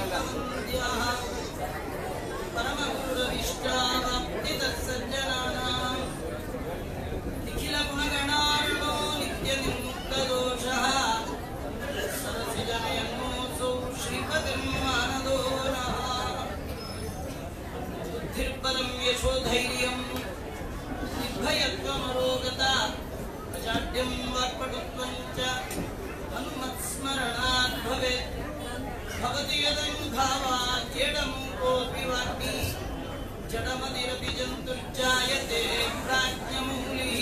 परमगुरुरिष्टाप्तितत्सज्जनानाम् निखिलगुणगणार्णो नित्यनिर्मुक्तदोषः सरसिजनयन्नोऽसौ श्रीपतिर्मानदो नः बुद्धिर्बलं यशोधैर्यम् निर्भयत्वमरोगता अजाड्यं वाक्पटुत्वं च हनुमत्स्मरणात् भवेत् भवति यदनुभावाद्यडमुकोऽपि वाग्मी जडमतिरपि जन्तुर्जायते प्राज्ञमूलिः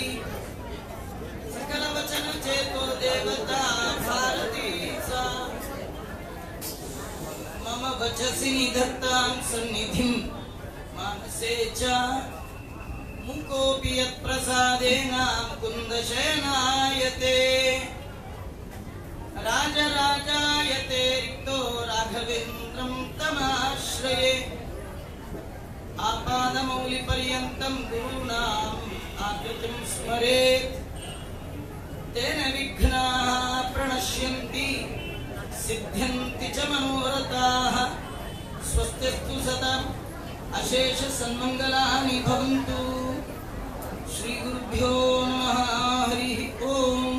सकलवचनचेतो देवता भारती सा मम वचसि निधत्तां सन्निधिं मानसे च मुकोऽपि यत्प्रसादेन कुन्दशयनायते राजराजायते रिक्तो राघवेन्द्रं तमाश्रये आपादमौलिपर्यन्तं गुरूणाम् आकृतिं स्मरेत् तेन विघ्नाः प्रणश्यन्ति सिद्ध्यन्ति च मनोरथाः स्वस्तिस्तु सताम् अशेषसन्मङ्गलानि भवन्तु श्रीगुरुभ्यो नमः हरिः ಓಂ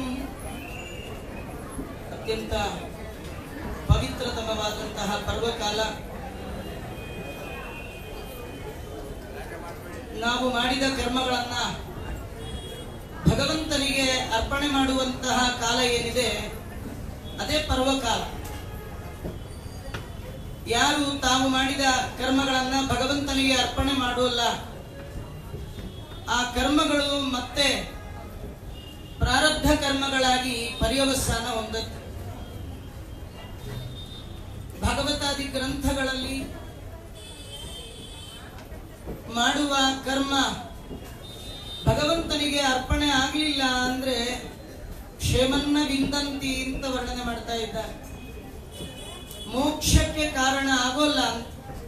ಅತ್ಯಂತ ಪವಿತ್ರತಮವಾದಂತಹ ಪರ್ವಕಾಲ ನಾವು ಮಾಡಿದ ಕರ್ಮಗಳನ್ನ ಭಗವಂತನಿಗೆ ಅರ್ಪಣೆ ಮಾಡುವಂತಹ ಕಾಲ ಏನಿದೆ ಅದೇ ಪರ್ವಕಾಲ ಯಾರು ತಾವು ಮಾಡಿದ ಕರ್ಮಗಳನ್ನ ಭಗವಂತನಿಗೆ ಅರ್ಪಣೆ ಮಾಡುವಲ್ಲ ಆ ಕರ್ಮಗಳು ಮತ್ತೆ ಪ್ರಾರಬ್ಧ ಕರ್ಮಗಳಾಗಿ ಪರ್ಯವಸಾನ ಹೊಂದತ್ತೆ ಭಗವತಾದಿ ಗ್ರಂಥಗಳಲ್ಲಿ ಮಾಡುವ ಕರ್ಮ ಭಗವಂತನಿಗೆ ಅರ್ಪಣೆ ಆಗ್ಲಿಲ್ಲ ಅಂದ್ರೆ ಕ್ಷೇಮನ್ನ ವಿಂದಂತಿ ಅಂತ ವರ್ಣನೆ ಮಾಡ್ತಾ ಇದ್ದಾರೆ ಮೋಕ್ಷಕ್ಕೆ ಕಾರಣ ಆಗೋಲ್ಲ ಅಂತ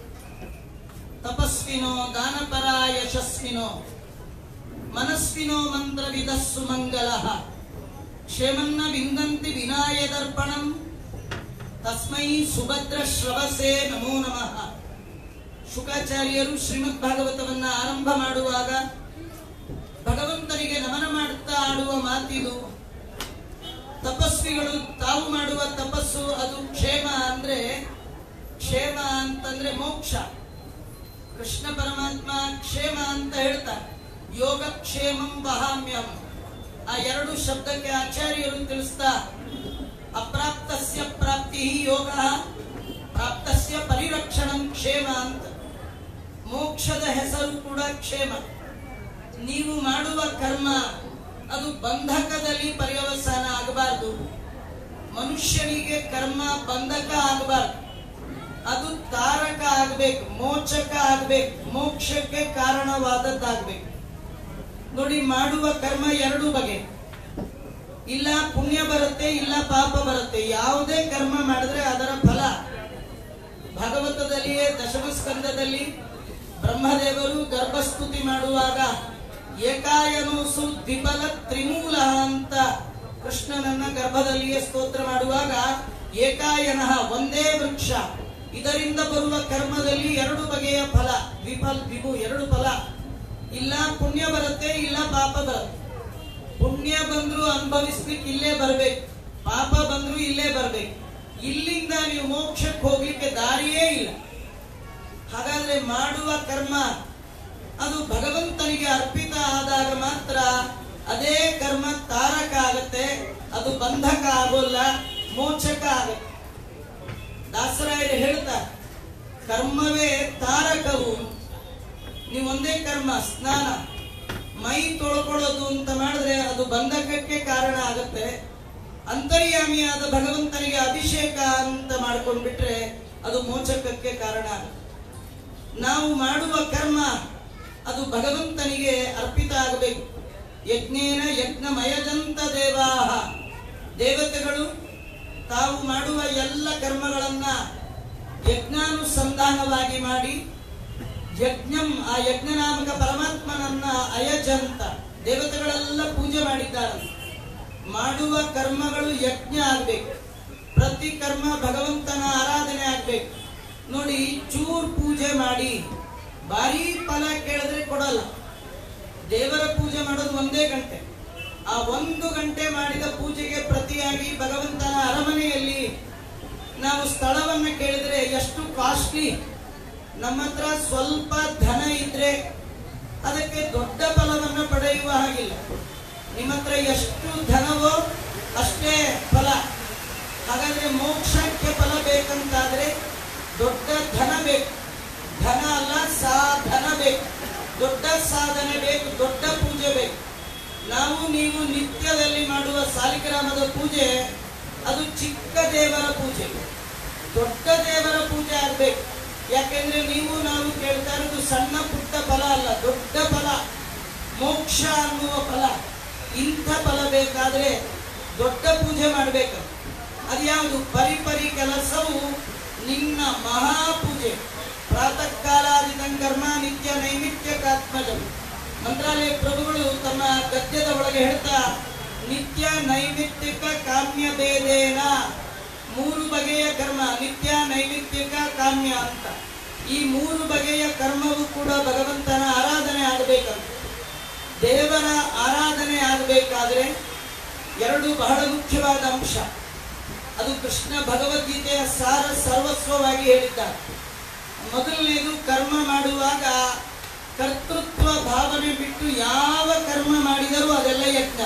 ತಪಸ್ವಿನೋ ದಾನಪರ ಯಶಸ್ವಿನೋ ಮನಸ್ವಿನೋ ಮಂತ್ರವಿದಸ್ಸು ಮಂಗಲ ಕ್ಷೇಮನ್ನ ವಿಂದಂತಿ ವಿನಾಯದರ್ಪಣಂ ತಸ್ಮೈ ಸುಭದ್ರ ಶ್ರವಸೇ ನಮೋ ನಮಃ ಶುಕಾಚಾರ್ಯರು ಶ್ರೀಮದ್ ಭಾಗವತವನ್ನ ಆರಂಭ ಮಾಡುವಾಗ ಭಗವಂತನಿಗೆ ನಮನ ಮಾಡುತ್ತಾ ಆಡುವ ಮಾತಿದು ತಪಸ್ವಿಗಳು ತಾವು ಮಾಡುವ ತಪಸ್ಸು ಅದು ಕ್ಷೇಮ ಅಂದ್ರೆ ಕ್ಷೇಮ ಅಂತಂದ್ರೆ ಮೋಕ್ಷ ಕೃಷ್ಣ ಪರಮಾತ್ಮ ಕ್ಷೇಮ ಅಂತ ಹೇಳ್ತಾರೆ ಯೋಗ ಕ್ಷೇಮಂ ವಹಾಮ್ಯಂ ಆ ಎರಡು ಶಬ್ದಕ್ಕೆ ಆಚಾರ್ಯರು ತಿಳಿಸ್ತಾ ಅಪ್ರಾಪ್ತಸ್ಯ ಪ್ರಾಪ್ತಿ ಯೋಗ ಪ್ರಾಪ್ತಸ್ಯ ಪರಿರಕ್ಷಣಂ ಕ್ಷೇಮ ಅಂತ ಮೋಕ್ಷದ ಹೆಸರು ಕೂಡ ಕ್ಷೇಮ ನೀವು ಮಾಡುವ ಕರ್ಮ ಅದು ಬಂಧಕದಲ್ಲಿ ಪರ್ಯವಸಾನ ಆಗಬಾರ್ದು ಮನುಷ್ಯನಿಗೆ ಕರ್ಮ ಬಂಧಕ ಆಗಬಾರ್ದು ಅದು ತಾರಕ ಆಗ್ಬೇಕು ಮೋಚಕ ಆಗ್ಬೇಕು ಮೋಕ್ಷಕ್ಕೆ ಕಾರಣವಾದದ್ದಾಗ್ಬೇಕು ನೋಡಿ ಮಾಡುವ ಕರ್ಮ ಎರಡು ಬಗೆ ಇಲ್ಲ ಪುಣ್ಯ ಬರುತ್ತೆ ಇಲ್ಲ ಪಾಪ ಬರುತ್ತೆ ಯಾವುದೇ ಕರ್ಮ ಮಾಡಿದ್ರೆ ಅದರ ಫಲ ಭಾಗವತದಲ್ಲಿಯೇ ದಶಮ ಸ್ಕಂದದಲ್ಲಿ ಬ್ರಹ್ಮದೇವರು ಗರ್ಭಸ್ತುತಿ ಮಾಡುವಾಗ ಏಕಾಯನೋಸು ದ್ವಿಬಲ ತ್ರಿಮೂಲ ಅಂತ ಕೃಷ್ಣನನ್ನ ಗರ್ಭದಲ್ಲಿಯೇ ಸ್ತೋತ್ರ ಮಾಡುವಾಗ ಏಕಾಯನ ಒಂದೇ ವೃಕ್ಷ ಇದರಿಂದ ಬರುವ ಕರ್ಮದಲ್ಲಿ ಎರಡು ಬಗೆಯ ಫಲ ದ್ವಿಫಲ್ ದ್ವಿಭು ಎರಡು ಫಲ ಇಲ್ಲ ಪುಣ್ಯ ಬರುತ್ತೆ ಇಲ್ಲ ಪಾಪ ಬರುತ್ತೆ ಪುಣ್ಯ ಬಂದ್ರು ಅನುಭವಿಸ್ಲಿಕ್ಕೆ ಇಲ್ಲೇ ಬರ್ಬೇಕು ಪಾಪ ಬಂದ್ರು ಇಲ್ಲೇ ಬರ್ಬೇಕು ಇಲ್ಲಿಂದ ನೀವು ಮೋಕ್ಷಕ್ಕೆ ಹೋಗ್ಲಿಕ್ಕೆ ದಾರಿಯೇ ಇಲ್ಲ ಹಾಗಾದ್ರೆ ಮಾಡುವ ಕರ್ಮ ಅದು ಭಗವಂತನಿಗೆ ಅರ್ಪಿತ ಆದಾಗ ಮಾತ್ರ ಅದೇ ಕರ್ಮ ತಾರಕ ಆಗತ್ತೆ ಅದು ಬಂಧಕ ಆಗೋಲ್ಲ ಮೋಚಕ ಆಗತ್ತೆ ದಾಸರಾಯರು ಹೇಳ್ತಾರೆ ಕರ್ಮವೇ ತಾರಕವು ನೀವು ಒಂದೇ ಕರ್ಮ ಸ್ನಾನ ಮೈ ತೊಳ್ಕೊಳ್ಳೋದು ಅಂತ ಮಾಡಿದ್ರೆ ಅದು ಬಂಧಕಕ್ಕೆ ಕಾರಣ ಆಗುತ್ತೆ ಅಂತರ್ಯಾಮಿಯಾದ ಭಗವಂತನಿಗೆ ಅಭಿಷೇಕ ಅಂತ ಮಾಡ್ಕೊಂಡ್ಬಿಟ್ರೆ ಅದು ಮೋಚಕಕ್ಕೆ ಕಾರಣ ಆಗುತ್ತೆ ನಾವು ಮಾಡುವ ಕರ್ಮ ಅದು ಭಗವಂತನಿಗೆ ಅರ್ಪಿತ ಆಗಬೇಕು ಯಜ್ಞೇನ ಯಜ್ಞಮಯಜಂತ ದೇವಾಹ ದೇವತೆಗಳು ತಾವು ಮಾಡುವ ಎಲ್ಲ ಕರ್ಮಗಳನ್ನ ಯಜ್ಞಾನುಸಂಧಾನವಾಗಿ ಮಾಡಿ ಯಜ್ಞಂ ಆ ಯಜ್ಞನಾಮಕ ಪರಮಾತ್ಮನನ್ನ ಅಯಜಂತ ದೇವತೆಗಳೆಲ್ಲ ಪೂಜೆ ಮಾಡಿದ್ದಾರೆ ಮಾಡುವ ಕರ್ಮಗಳು ಯಜ್ಞ ಆಗ್ಬೇಕು ಪ್ರತಿ ಕರ್ಮ ಭಗವಂತನ ಆರಾಧನೆ ಆಗ್ಬೇಕು ನೋಡಿ ಚೂರ್ ಪೂಜೆ ಮಾಡಿ ಭಾರಿ ಫಲ ಕೇಳಿದ್ರೆ ಕೊಡಲ್ಲ ದೇವರ ಪೂಜೆ ಮಾಡೋದು ಒಂದೇ ಗಂಟೆ ಆ ಒಂದು ಗಂಟೆ ಮಾಡಿದ ಪೂಜೆಗೆ ಪ್ರತಿಯಾಗಿ ಭಗವಂತನ ಅರಮನೆಯಲ್ಲಿ ನಾವು ಸ್ಥಳವನ್ನ ಕೇಳಿದ್ರೆ ಎಷ್ಟು ಕಾಸ್ಟ್ಲಿ ನಮ್ಮ ಹತ್ರ ಸ್ವಲ್ಪ ಧನ ಇದ್ರೆ ಅದಕ್ಕೆ ದೊಡ್ಡ ಫಲವನ್ನು ಪಡೆಯುವ ಹಾಗಿಲ್ಲ ನಿಮ್ಮ ಹತ್ರ ಎಷ್ಟು ಧನವೋ ಅಷ್ಟೇ ಫಲ ಹಾಗಾದ್ರೆ ಮೋಕ್ಷಕ್ಕೆ ಫಲ ಬೇಕಂತಾದ್ರೆ ದೊಡ್ಡ ಧನ ಬೇಕು ಧನ ಅಲ್ಲ ಸಾಧನ ಬೇಕು ದೊಡ್ಡ ಸಾಧನೆ ಬೇಕು ದೊಡ್ಡ ಪೂಜೆ ಬೇಕು ನಾವು ನೀವು ನಿತ್ಯದಲ್ಲಿ ಮಾಡುವ ಸಾಲಿಗ್ರಾಮದ ಪೂಜೆ ಅದು ಚಿಕ್ಕ ದೇವರ ಪೂಜೆ ದೊಡ್ಡ ದೇವರ ಪೂಜೆ ಆಗ್ಬೇಕು ಯಾಕೆಂದ್ರೆ ನೀವು ನಾವು ಕೇಳ್ತಾ ಇರೋದು ಸಣ್ಣ ಪುಟ್ಟ ಫಲ ಅಲ್ಲ ದೊಡ್ಡ ಫಲ ಮೋಕ್ಷ ಅನ್ನುವ ಫಲ ಇಂಥ ಫಲ ಬೇಕಾದ್ರೆ ದೊಡ್ಡ ಪೂಜೆ ಮಾಡಬೇಕು ಅದ್ಯಾವುದು ಪರಿಪರಿ ಕೆಲಸವು ನಿನ್ನ ಮಹಾಪೂಜೆ ಪ್ರಾತಃ ಕಾಲಾದಿದಂ ಕರ್ಮ ನಿತ್ಯ ನೈಮಿತ್ಯಕಾತ್ಮಜಂ ಮಂತ್ರಾಲಯ ಪ್ರಭುಗಳು ತಮ್ಮ ಗದ್ಯದ ಒಳಗೆ ಹೇಳ್ತಾ ನಿತ್ಯ ನೈಮಿತ್ತಿಕ ಕಾಮ್ಯ ಭೇದೇನ ಮೂರು ಬಗೆಯ ಕರ್ಮ ನಿತ್ಯ ನೈಮಿತ್ತಿಕ ಕಾಮ್ಯ ಅಂತ ಈ ಮೂರು ಬಗೆಯ ಕರ್ಮವು ಕೂಡ ಭಗವಂತನ ಆರಾಧನೆ ಆಗಬೇಕಂತ ದೇವರ ಆರಾಧನೆ ಆಗಬೇಕಾದ್ರೆ ಎರಡು ಬಹಳ ಮುಖ್ಯವಾದ ಅಂಶ ಅದು ಕೃಷ್ಣ ಭಗವದ್ಗೀತೆಯ ಸಾರ ಸರ್ವಸ್ವವಾಗಿ ಹೇಳಿದ್ದಾರೆ ಮೊದಲನೇದು ಕರ್ಮ ಮಾಡುವಾಗ ಕರ್ತೃತ್ವ ಭಾವನೆ ಬಿಟ್ಟು ಯಾವ ಕರ್ಮ ಮಾಡಿದರೂ ಅದೆಲ್ಲ ಯಜ್ಞ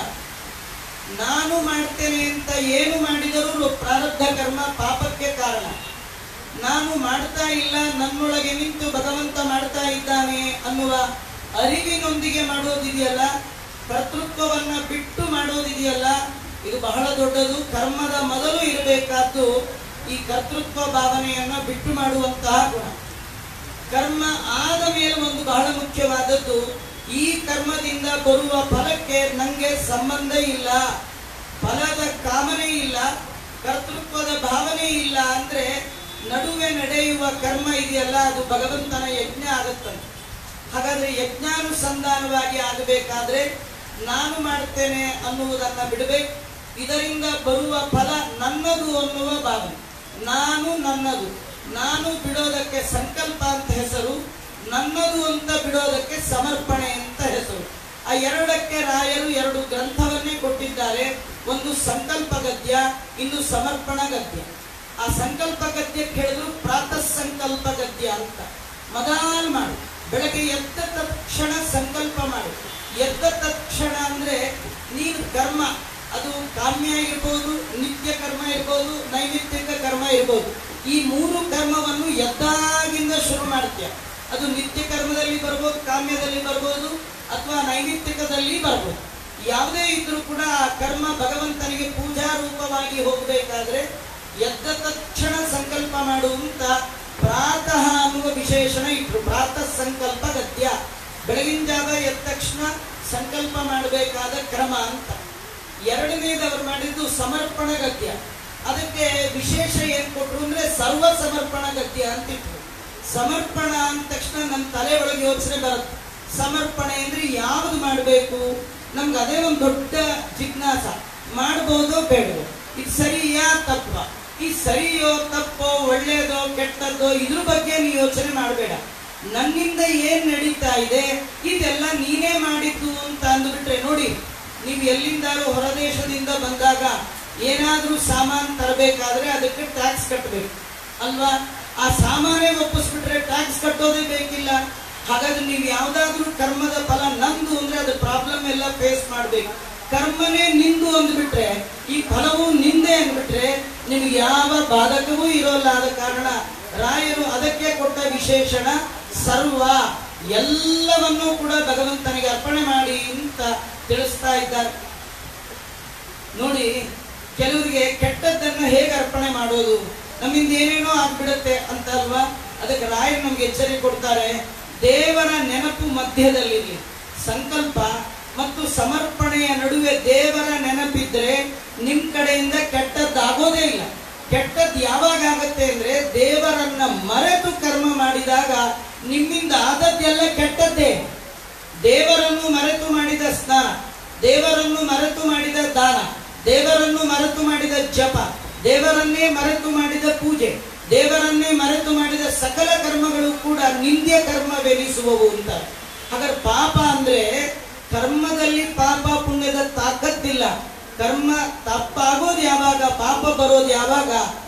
ನಾನು ಮಾಡ್ತೇನೆ ಅಂತ ಏನು ಮಾಡಿದರೂ ಪ್ರಾರಬ್ಧ ಕರ್ಮ ಪಾಪಕ್ಕೆ ಕಾರಣ ನಾನು ಮಾಡ್ತಾ ಇಲ್ಲ ನನ್ನೊಳಗೆ ನಿಂತು ಭಗವಂತ ಮಾಡ್ತಾ ಇದ್ದಾನೆ ಅನ್ನುವ ಅರಿವಿನೊಂದಿಗೆ ಮಾಡೋದಿದೆಯಲ್ಲ ಕರ್ತೃತ್ವವನ್ನ ಬಿಟ್ಟು ಮಾಡೋದಿದೆಯಲ್ಲ ಇದು ಬಹಳ ದೊಡ್ಡದು ಕರ್ಮದ ಮೊದಲು ಇರಬೇಕಾದ್ದು ಈ ಕರ್ತೃತ್ವ ಭಾವನೆಯನ್ನ ಬಿಟ್ಟು ಮಾಡುವಂತಹ ಗುಣ ಕರ್ಮ ಆದ ಮೇಲೆ ಒಂದು ಬಹಳ ಮುಖ್ಯವಾದದ್ದು ಈ ಕರ್ಮದಿಂದ ಬರುವ ಫಲಕ್ಕೆ ನಂಗೆ ಸಂಬಂಧ ಇಲ್ಲ ಫಲದ ಕಾಮನೆ ಇಲ್ಲ ಕರ್ತೃತ್ವದ ಭಾವನೆ ಇಲ್ಲ ಅಂದ್ರೆ ನಡುವೆ ನಡೆಯುವ ಕರ್ಮ ಇದೆಯಲ್ಲ ಅದು ಭಗವಂತನ ಯಜ್ಞ ಆಗುತ್ತಂತೆ ಹಾಗಾದ್ರೆ ಯಜ್ಞಾನುಸಂಧಾನವಾಗಿ ಆಗಬೇಕಾದ್ರೆ ನಾನು ಮಾಡ್ತೇನೆ ಅನ್ನುವುದನ್ನ ಬಿಡಬೇಕು ಇದರಿಂದ ಬರುವ ಫಲ ನನ್ನದು ಅನ್ನುವ ಭಾವನೆ ನಾನು ನನ್ನದು ನಾನು ಬಿಡೋದಕ್ಕೆ ಸಂಕಲ್ಪ ಅಂತ ಹೆಸರು ನನ್ನದು ಅಂತ ಬಿಡೋದಕ್ಕೆ ಸಮರ್ಪಣೆ ಅಂತ ಹೆಸರು ಆ ಎರಡಕ್ಕೆ ರಾಯರು ಎರಡು ಗ್ರಂಥವನ್ನೇ ಕೊಟ್ಟಿದ್ದಾರೆ ಒಂದು ಸಂಕಲ್ಪ ಗದ್ಯ ಇನ್ನು ಸಮರ್ಪಣ ಗದ್ಯ ಆ ಸಂಕಲ್ಪ ಗದ್ಯಕ್ಕೆ ಹೇಳಿದ್ರು ಪ್ರಾತಃ ಸಂಕಲ್ಪ ಗದ್ಯ ಅಂತ ಮದಾನ್ ಮಾಡು ಬೆಳಗ್ಗೆ ಎದ್ದ ತಕ್ಷಣ ಸಂಕಲ್ಪ ಮಾಡು ಎದ್ದ ತಕ್ಷಣ ಅಂದ್ರೆ ನೀನು ಕರ್ಮ ಅದು ಕಾಮ್ಯ ಇರ್ಬೋದು ನಿತ್ಯ ಕರ್ಮ ಇರ್ಬೋದು ನೈಮಿತ್ತಿಕ ಕರ್ಮ ಇರ್ಬೋದು ಈ ಮೂರು ಕರ್ಮವನ್ನು ಎದ್ದಾಗಿಂದ ಶುರು ಮಾಡ್ತೀಯ ಅದು ನಿತ್ಯ ಕರ್ಮದಲ್ಲಿ ಬರ್ಬೋದು ಕಾಮ್ಯದಲ್ಲಿ ಬರ್ಬೋದು ಅಥವಾ ನೈಮಿತ್ತಿಕದಲ್ಲಿ ಬರ್ಬೋದು ಯಾವುದೇ ಇದ್ರೂ ಕೂಡ ಆ ಕರ್ಮ ಭಗವಂತನಿಗೆ ಪೂಜಾ ರೂಪವಾಗಿ ಹೋಗಬೇಕಾದ್ರೆ ಎದ್ದ ತಕ್ಷಣ ಸಂಕಲ್ಪ ಮಾಡುವಂತ ಪ್ರಾತಃ ಅನ್ನುವ ವಿಶೇಷಣ ಇಟ್ರು ಪ್ರಾತಃ ಸಂಕಲ್ಪ ಗದ್ಯ ಬೆಳಗಿನ ಜಾವ ಎದ್ದ ತಕ್ಷಣ ಸಂಕಲ್ಪ ಮಾಡಬೇಕಾದ ಕ್ರಮ ಅಂತ ಎರಡನೇದವರು ಮಾಡಿದ್ದು ಸಮರ್ಪಣ ಗದ್ಯ ಅದಕ್ಕೆ ವಿಶೇಷ ಏನ್ ಕೊಟ್ರು ಅಂದ್ರೆ ಸರ್ವ ಸಮರ್ಪಣ ಗದ್ಯ ಅಂತ ಇಟ್ರು ಸಮರ್ಪಣ ಅಂದ ತಕ್ಷಣ ನನ್ನ ತಲೆ ಒಳಗೆ ಯೋಚನೆ ಬರುತ್ತೆ ಸಮರ್ಪಣೆ ಅಂದ್ರೆ ಯಾವುದು ಮಾಡಬೇಕು ನಮ್ಗೆ ಅದೇ ಒಂದು ದೊಡ್ಡ ಜಿಜ್ಞಾಸ ಮಾಡ್ಬೋದೋ ಬೇಡವೋ ಇದು ಸರಿಯಾ ತಪ್ಪ ಈ ಸರಿಯೋ ತಪ್ಪೋ ಒಳ್ಳೇದೋ ಕೆಟ್ಟದ್ದೋ ಇದ್ರ ಬಗ್ಗೆ ನೀ ಯೋಚನೆ ಮಾಡಬೇಡ ನನ್ನಿಂದ ಏನ್ ನಡೀತಾ ಇದೆ ಇದೆಲ್ಲ ನೀನೇ ಮಾಡಿದ್ದು ಅಂತ ಅಂದ್ಬಿಟ್ರೆ ನೋಡಿ ನೀವು ಎಲ್ಲಿಂದಾರು ಹೊರದೇಶದಿಂದ ಬಂದಾಗ ಏನಾದ್ರೂ ಸಾಮಾನು ತರಬೇಕಾದ್ರೆ ಅದಕ್ಕೆ ಟ್ಯಾಕ್ಸ್ ಕಟ್ಟಬೇಕು ಅಲ್ವಾ ಆ ಸಾಮಾನೇ ಒಪ್ಪಿಸ್ಬಿಟ್ರೆ ಟ್ಯಾಕ್ಸ್ ಕಟ್ಟೋದೇ ಬೇಕಿಲ್ಲ ಹಾಗಾದ್ರೆ ನೀವು ಯಾವ್ದಾದ್ರೂ ಕರ್ಮದ ಫಲ ನಂದು ಅಂದ್ರೆ ಅದು ಪ್ರಾಬ್ಲಮ್ ಎಲ್ಲ ಫೇಸ್ ಮಾಡ್ಬೇಕು ಕರ್ಮನೇ ನಿಂದು ಅಂದ್ಬಿಟ್ರೆ ಈ ಫಲವು ನಿಂದೆ ಅಂದ್ಬಿಟ್ರೆ ನಿಮ್ಗೆ ಯಾವ ಬಾಧಕವೂ ಇರೋಲ್ಲ ಆದ ಕಾರಣ ರಾಯರು ಅದಕ್ಕೆ ಕೊಟ್ಟ ವಿಶೇಷಣ ಸರ್ವ ಎಲ್ಲವನ್ನೂ ಕೂಡ ಭಗವಂತನಿಗೆ ಅರ್ಪಣೆ ಮಾಡಿ ಅಂತ ತಿಳಿಸ್ತಾ ಇದ್ದಾರೆ ನೋಡಿ ಕೆಲವರಿಗೆ ಕೆಟ್ಟದ್ದನ್ನ ಹೇಗೆ ಅರ್ಪಣೆ ಮಾಡೋದು ನಮ್ಮಿಂದ ಏನೇನೋ ಆಗ್ಬಿಡುತ್ತೆ ಅಂತ ಅಲ್ವಾ ಅದಕ್ಕೆ ರಾಯರು ನಮ್ಗೆ ಎಚ್ಚರಿಕೆ ಕೊಡ್ತಾರೆ ದೇವರ ನೆನಪು ಮಧ್ಯದಲ್ಲಿರಲಿ ಸಂಕಲ್ಪ ಮತ್ತು ಸಮರ್ಪಣೆಯ ನಡುವೆ ದೇವರ ನೆನಪಿದ್ರೆ ನಿಮ್ ಕಡೆಯಿಂದ ಕೆಟ್ಟದ್ದಾಗೋದೇ ಇಲ್ಲ ಕೆಟ್ಟದ್ದು ಯಾವಾಗ ಆಗತ್ತೆ ಅಂದ್ರೆ ದೇವರನ್ನ ಮರೆತು ಕರ್ಮ ಮಾಡಿದಾಗ ನಿಮ್ಮಿಂದ ಆದದ್ದೆಲ್ಲ ಕೆಟ್ಟದ್ದೇ ದೇವರನ್ನು ಮರೆತು ಮಾಡಿದ ಸ್ನಾನ ದೇವರನ್ನು ಮರೆತು ಮಾಡಿದ ದಾನ ದೇವರನ್ನು ಮರೆತು ಮಾಡಿದ ಜಪ ದೇವರನ್ನೇ ಮರೆತು ಮಾಡಿದ ಪೂಜೆ ದೇವರನ್ನೇ ಮರೆತು ಮಾಡಿದ ನಿಂದ್ಯ ಕರ್ಮವೆನಿಸುವವು ಅಂತ ಹಾಗಾದ್ರೆ ಪಾಪ ಅಂದ್ರೆ ಕರ್ಮದಲ್ಲಿ ಪಾಪ ಪುಣ್ಯದ ತಾಕತ್ತಿಲ್ಲ ಕರ್ಮ ತಪ್ಪಾಗೋದು ಯಾವಾಗ ಪಾಪ ಬರೋದು ಯಾವಾಗ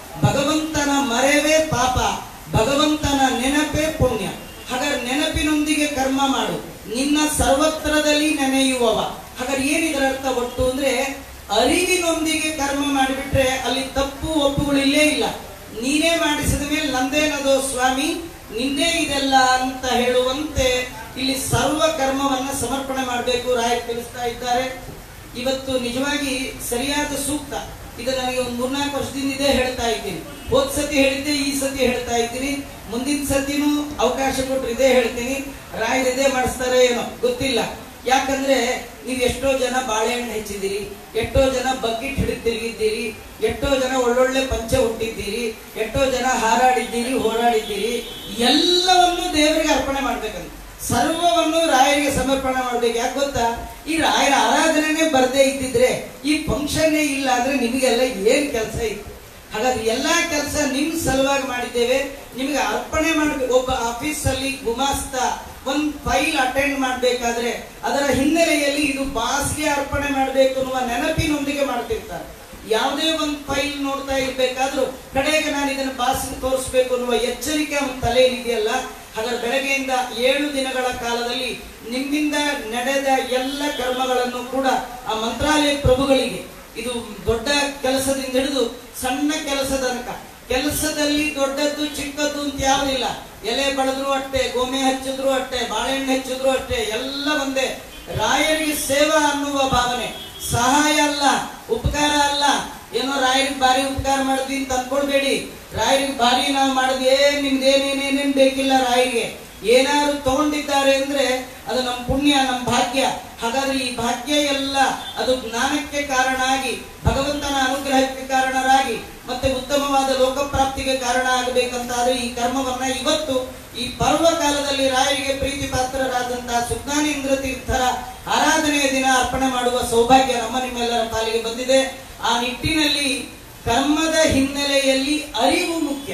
ಭಗವಂತನ ಮರೆವೇ ಪಾಪ ಭಗವಂತನ ನೆನಪೇ ಪುಣ್ಯ ಹಾಗಾದ್ರೆ ನೆನಪಿನೊಂದಿಗೆ ಕರ್ಮ ಮಾಡು ನಿನ್ನ ಸರ್ವತ್ರದಲ್ಲಿ ನೆನೆಯುವವ ಹಾಗಾದ್ರೆ ಏನಿದರ ಅರ್ಥ ಒಟ್ಟು ಅಂದ್ರೆ ಅರಿವಿನೊಂದಿಗೆ ಕರ್ಮ ಮಾಡಿಬಿಟ್ರೆ ಅಲ್ಲಿ ತಪ್ಪು ಒಪ್ಪುಗಳು ಇಲ್ಲೇ ಇಲ್ಲ ನೀನೇ ಮಾಡಿಸಿದ ಮೇಲೆ ನಂದೇನದು ಸ್ವಾಮಿ ನಿಂದೇ ಇದೆಲ್ಲ ಅಂತ ಹೇಳುವಂತೆ ಇಲ್ಲಿ ಸರ್ವ ಕರ್ಮವನ್ನ ಸಮರ್ಪಣೆ ಮಾಡಬೇಕು ರಾಯ ತಿಳಿಸ್ತಾ ಇದ್ದಾರೆ ಇವತ್ತು ನಿಜವಾಗಿ ಸರಿಯಾದ ಸೂಕ್ತ ಇದು ನನಗೆ ಒಂದು ಮೂರ್ನಾಲ್ಕು ವರ್ಷದಿಂದ ಇದೇ ಹೇಳ್ತಾ ಇದ್ದೀನಿ ಹೋದ್ ಸತಿ ಹೇಳಿದ್ದೆ ಈ ಸತಿ ಹೇಳ್ತಾ ಇದ್ದೀನಿ ಮುಂದಿನ ಸತಿನೂ ಅವಕಾಶ ಕೊಟ್ಟರೆ ಇದೇ ಹೇಳ್ತೀನಿ ರಾಯರು ಇದೇ ಮಾಡಿಸ್ತಾರೆ ಏನೋ ಗೊತ್ತಿಲ್ಲ ಯಾಕಂದ್ರೆ ನೀವು ಎಷ್ಟೋ ಜನ ಬಾಳೆಹಣ್ಣು ಹೆಚ್ಚಿದ್ದೀರಿ ಎಷ್ಟೋ ಜನ ಬಕೆಟ್ ಹಿಡಿದು ತಿರುಗಿದ್ದೀರಿ ಎಷ್ಟೋ ಜನ ಒಳ್ಳೊಳ್ಳೆ ಪಂಚೆ ಹುಟ್ಟಿದ್ದೀರಿ ಎಷ್ಟೋ ಜನ ಹಾರಾಡಿದ್ದೀರಿ ಹೋರಾಡಿದ್ದೀರಿ ಎಲ್ಲವನ್ನು ದೇವರಿಗೆ ಅರ್ಪಣೆ ಮಾಡ್ಬೇಕಂತ ಸರ್ವವನ್ನು ರಾಯರಿಗೆ ಸಮರ್ಪಣೆ ಮಾಡ್ಬೇಕು ಯಾಕೆ ಗೊತ್ತಾ ಈ ರಾಯರ ಆರಾಧನೆನೇ ಬರದೇ ಇದ್ದಿದ್ರೆ ಈ ಫಂಕ್ಷನ್ನೇ ಇಲ್ಲ ಅಂದ್ರೆ ನಿಮಗೆಲ್ಲ ಏನ್ ಕೆಲಸ ಇತ್ತು ಹಾಗಾದ್ರೆ ಎಲ್ಲಾ ಕೆಲಸ ನಿಮ್ ಸಲುವಾಗಿ ಮಾಡಿದ್ದೇವೆ ನಿಮಗೆ ಅರ್ಪಣೆ ಮಾಡಬೇಕು ಒಬ್ಬ ಆಫೀಸ್ ಅಲ್ಲಿ ಗುಮಾಸ್ತ ಒಂದ್ ಫೈಲ್ ಅಟೆಂಡ್ ಮಾಡ್ಬೇಕಾದ್ರೆ ಅದರ ಹಿನ್ನೆಲೆಯಲ್ಲಿ ಇದು ಬಾಸ್ಗೆ ಅರ್ಪಣೆ ಮಾಡಬೇಕು ಅನ್ನುವ ನೆನಪಿನೊಂದಿಗೆ ಮಾಡ್ತಿರ್ತಾರೆ ಯಾವುದೇ ಒಂದು ಫೈಲ್ ನೋಡ್ತಾ ಇರ್ಬೇಕಾದ್ರೂ ಕಡೆಗೆ ನಾನು ಇದನ್ನು ಬಾಸ್ಗೆ ತೋರಿಸ್ಬೇಕು ಅನ್ನುವ ಎಚ್ಚರಿಕೆ ಅವನ ತಲೆಯಲ್ಲಿದೆಯಲ್ಲ ಹಾಗಾದ್ರೆ ಬೆಳಗ್ಗೆಯಿಂದ ಏಳು ದಿನಗಳ ಕಾಲದಲ್ಲಿ ನಿಮ್ಮಿಂದ ನಡೆದ ಎಲ್ಲ ಕರ್ಮಗಳನ್ನು ಕೂಡ ಆ ಮಂತ್ರಾಲಯ ಪ್ರಭುಗಳಿಗೆ ಇದು ದೊಡ್ಡ ಕೆಲಸದಿಂದ ಹಿಡಿದು ಸಣ್ಣ ಕೆಲಸದ ತನಕ ಕೆಲಸದಲ್ಲಿ ದೊಡ್ಡದ್ದು ಚಿಕ್ಕದ್ದು ಅಂತ ಯಾವುದಿಲ್ಲ ಎಲೆ ಬಳದ್ರು ಅಷ್ಟೇ ಗೋಮೆ ಹಚ್ಚಿದ್ರು ಅಷ್ಟೇ ಬಾಳೆಹಣ್ಣು ಹಚ್ಚಿದ್ರು ಅಷ್ಟೇ ಎಲ್ಲ ಒಂದೇ ರಾಯರಿಗೆ ಸೇವಾ ಅನ್ನುವ ಭಾವನೆ ಸಹಾಯ ಅಲ್ಲ ಉಪಕಾರ ಅಲ್ಲ ಏನೋ ರಾಯರಿಗೆ ಭಾರಿ ಉಪಕಾರ ಮಾಡಿದ್ವಿ ಅಂತ ಅನ್ಕೊಳ್ಬೇಡಿ ರಾಯರಿಗೆ ಭಾರಿ ನಾವು ಮಾಡಿದ್ವಿ ಏನ್ ನಿಮ್ದು ಏನೇನೇನೇನ್ ಬೇಕಿಲ್ಲ ರಾಯರಿಗೆ ಏನಾದ್ರು ತಗೊಂಡಿದ್ದಾರೆ ಅಂದ್ರೆ ಅದು ನಮ್ಮ ಪುಣ್ಯ ನಮ್ಮ ಭಾಗ್ಯ ಹಾಗಾದ್ರೆ ಈ ಭಾಗ್ಯ ಎಲ್ಲ ಅದು ಜ್ಞಾನಕ್ಕೆ ಕಾರಣ ಆಗಿ ಭಗವಂತನ ಅನುಗ್ರಹಕ್ಕೆ ಕಾರಣರಾಗಿ ಮತ್ತೆ ಉತ್ತಮವಾದ ಲೋಕಪ್ರಾಪ್ತಿಗೆ ಕಾರಣ ಆಗಬೇಕಂತಾದ್ರೆ ಈ ಕರ್ಮವನ್ನ ಇವತ್ತು ಈ ಪರ್ವ ಕಾಲದಲ್ಲಿ ರಾಯರಿಗೆ ಪ್ರೀತಿ ಪಾತ್ರರಾದಂತಹ ಸುಜ್ಞಾನೇಂದ್ರ ತೀರ್ಥರ ಆರಾಧನೆಯ ದಿನ ಅರ್ಪಣೆ ಮಾಡುವ ಸೌಭಾಗ್ಯ ನಮ್ಮ ನಿಮ್ಮೆಲ್ಲರ ಪಾಲಿಗೆ ಬಂದಿದೆ ಆ ನಿಟ್ಟಿನಲ್ಲಿ ಕರ್ಮದ ಹಿನ್ನೆಲೆಯಲ್ಲಿ ಅರಿವು ಮುಖ್ಯ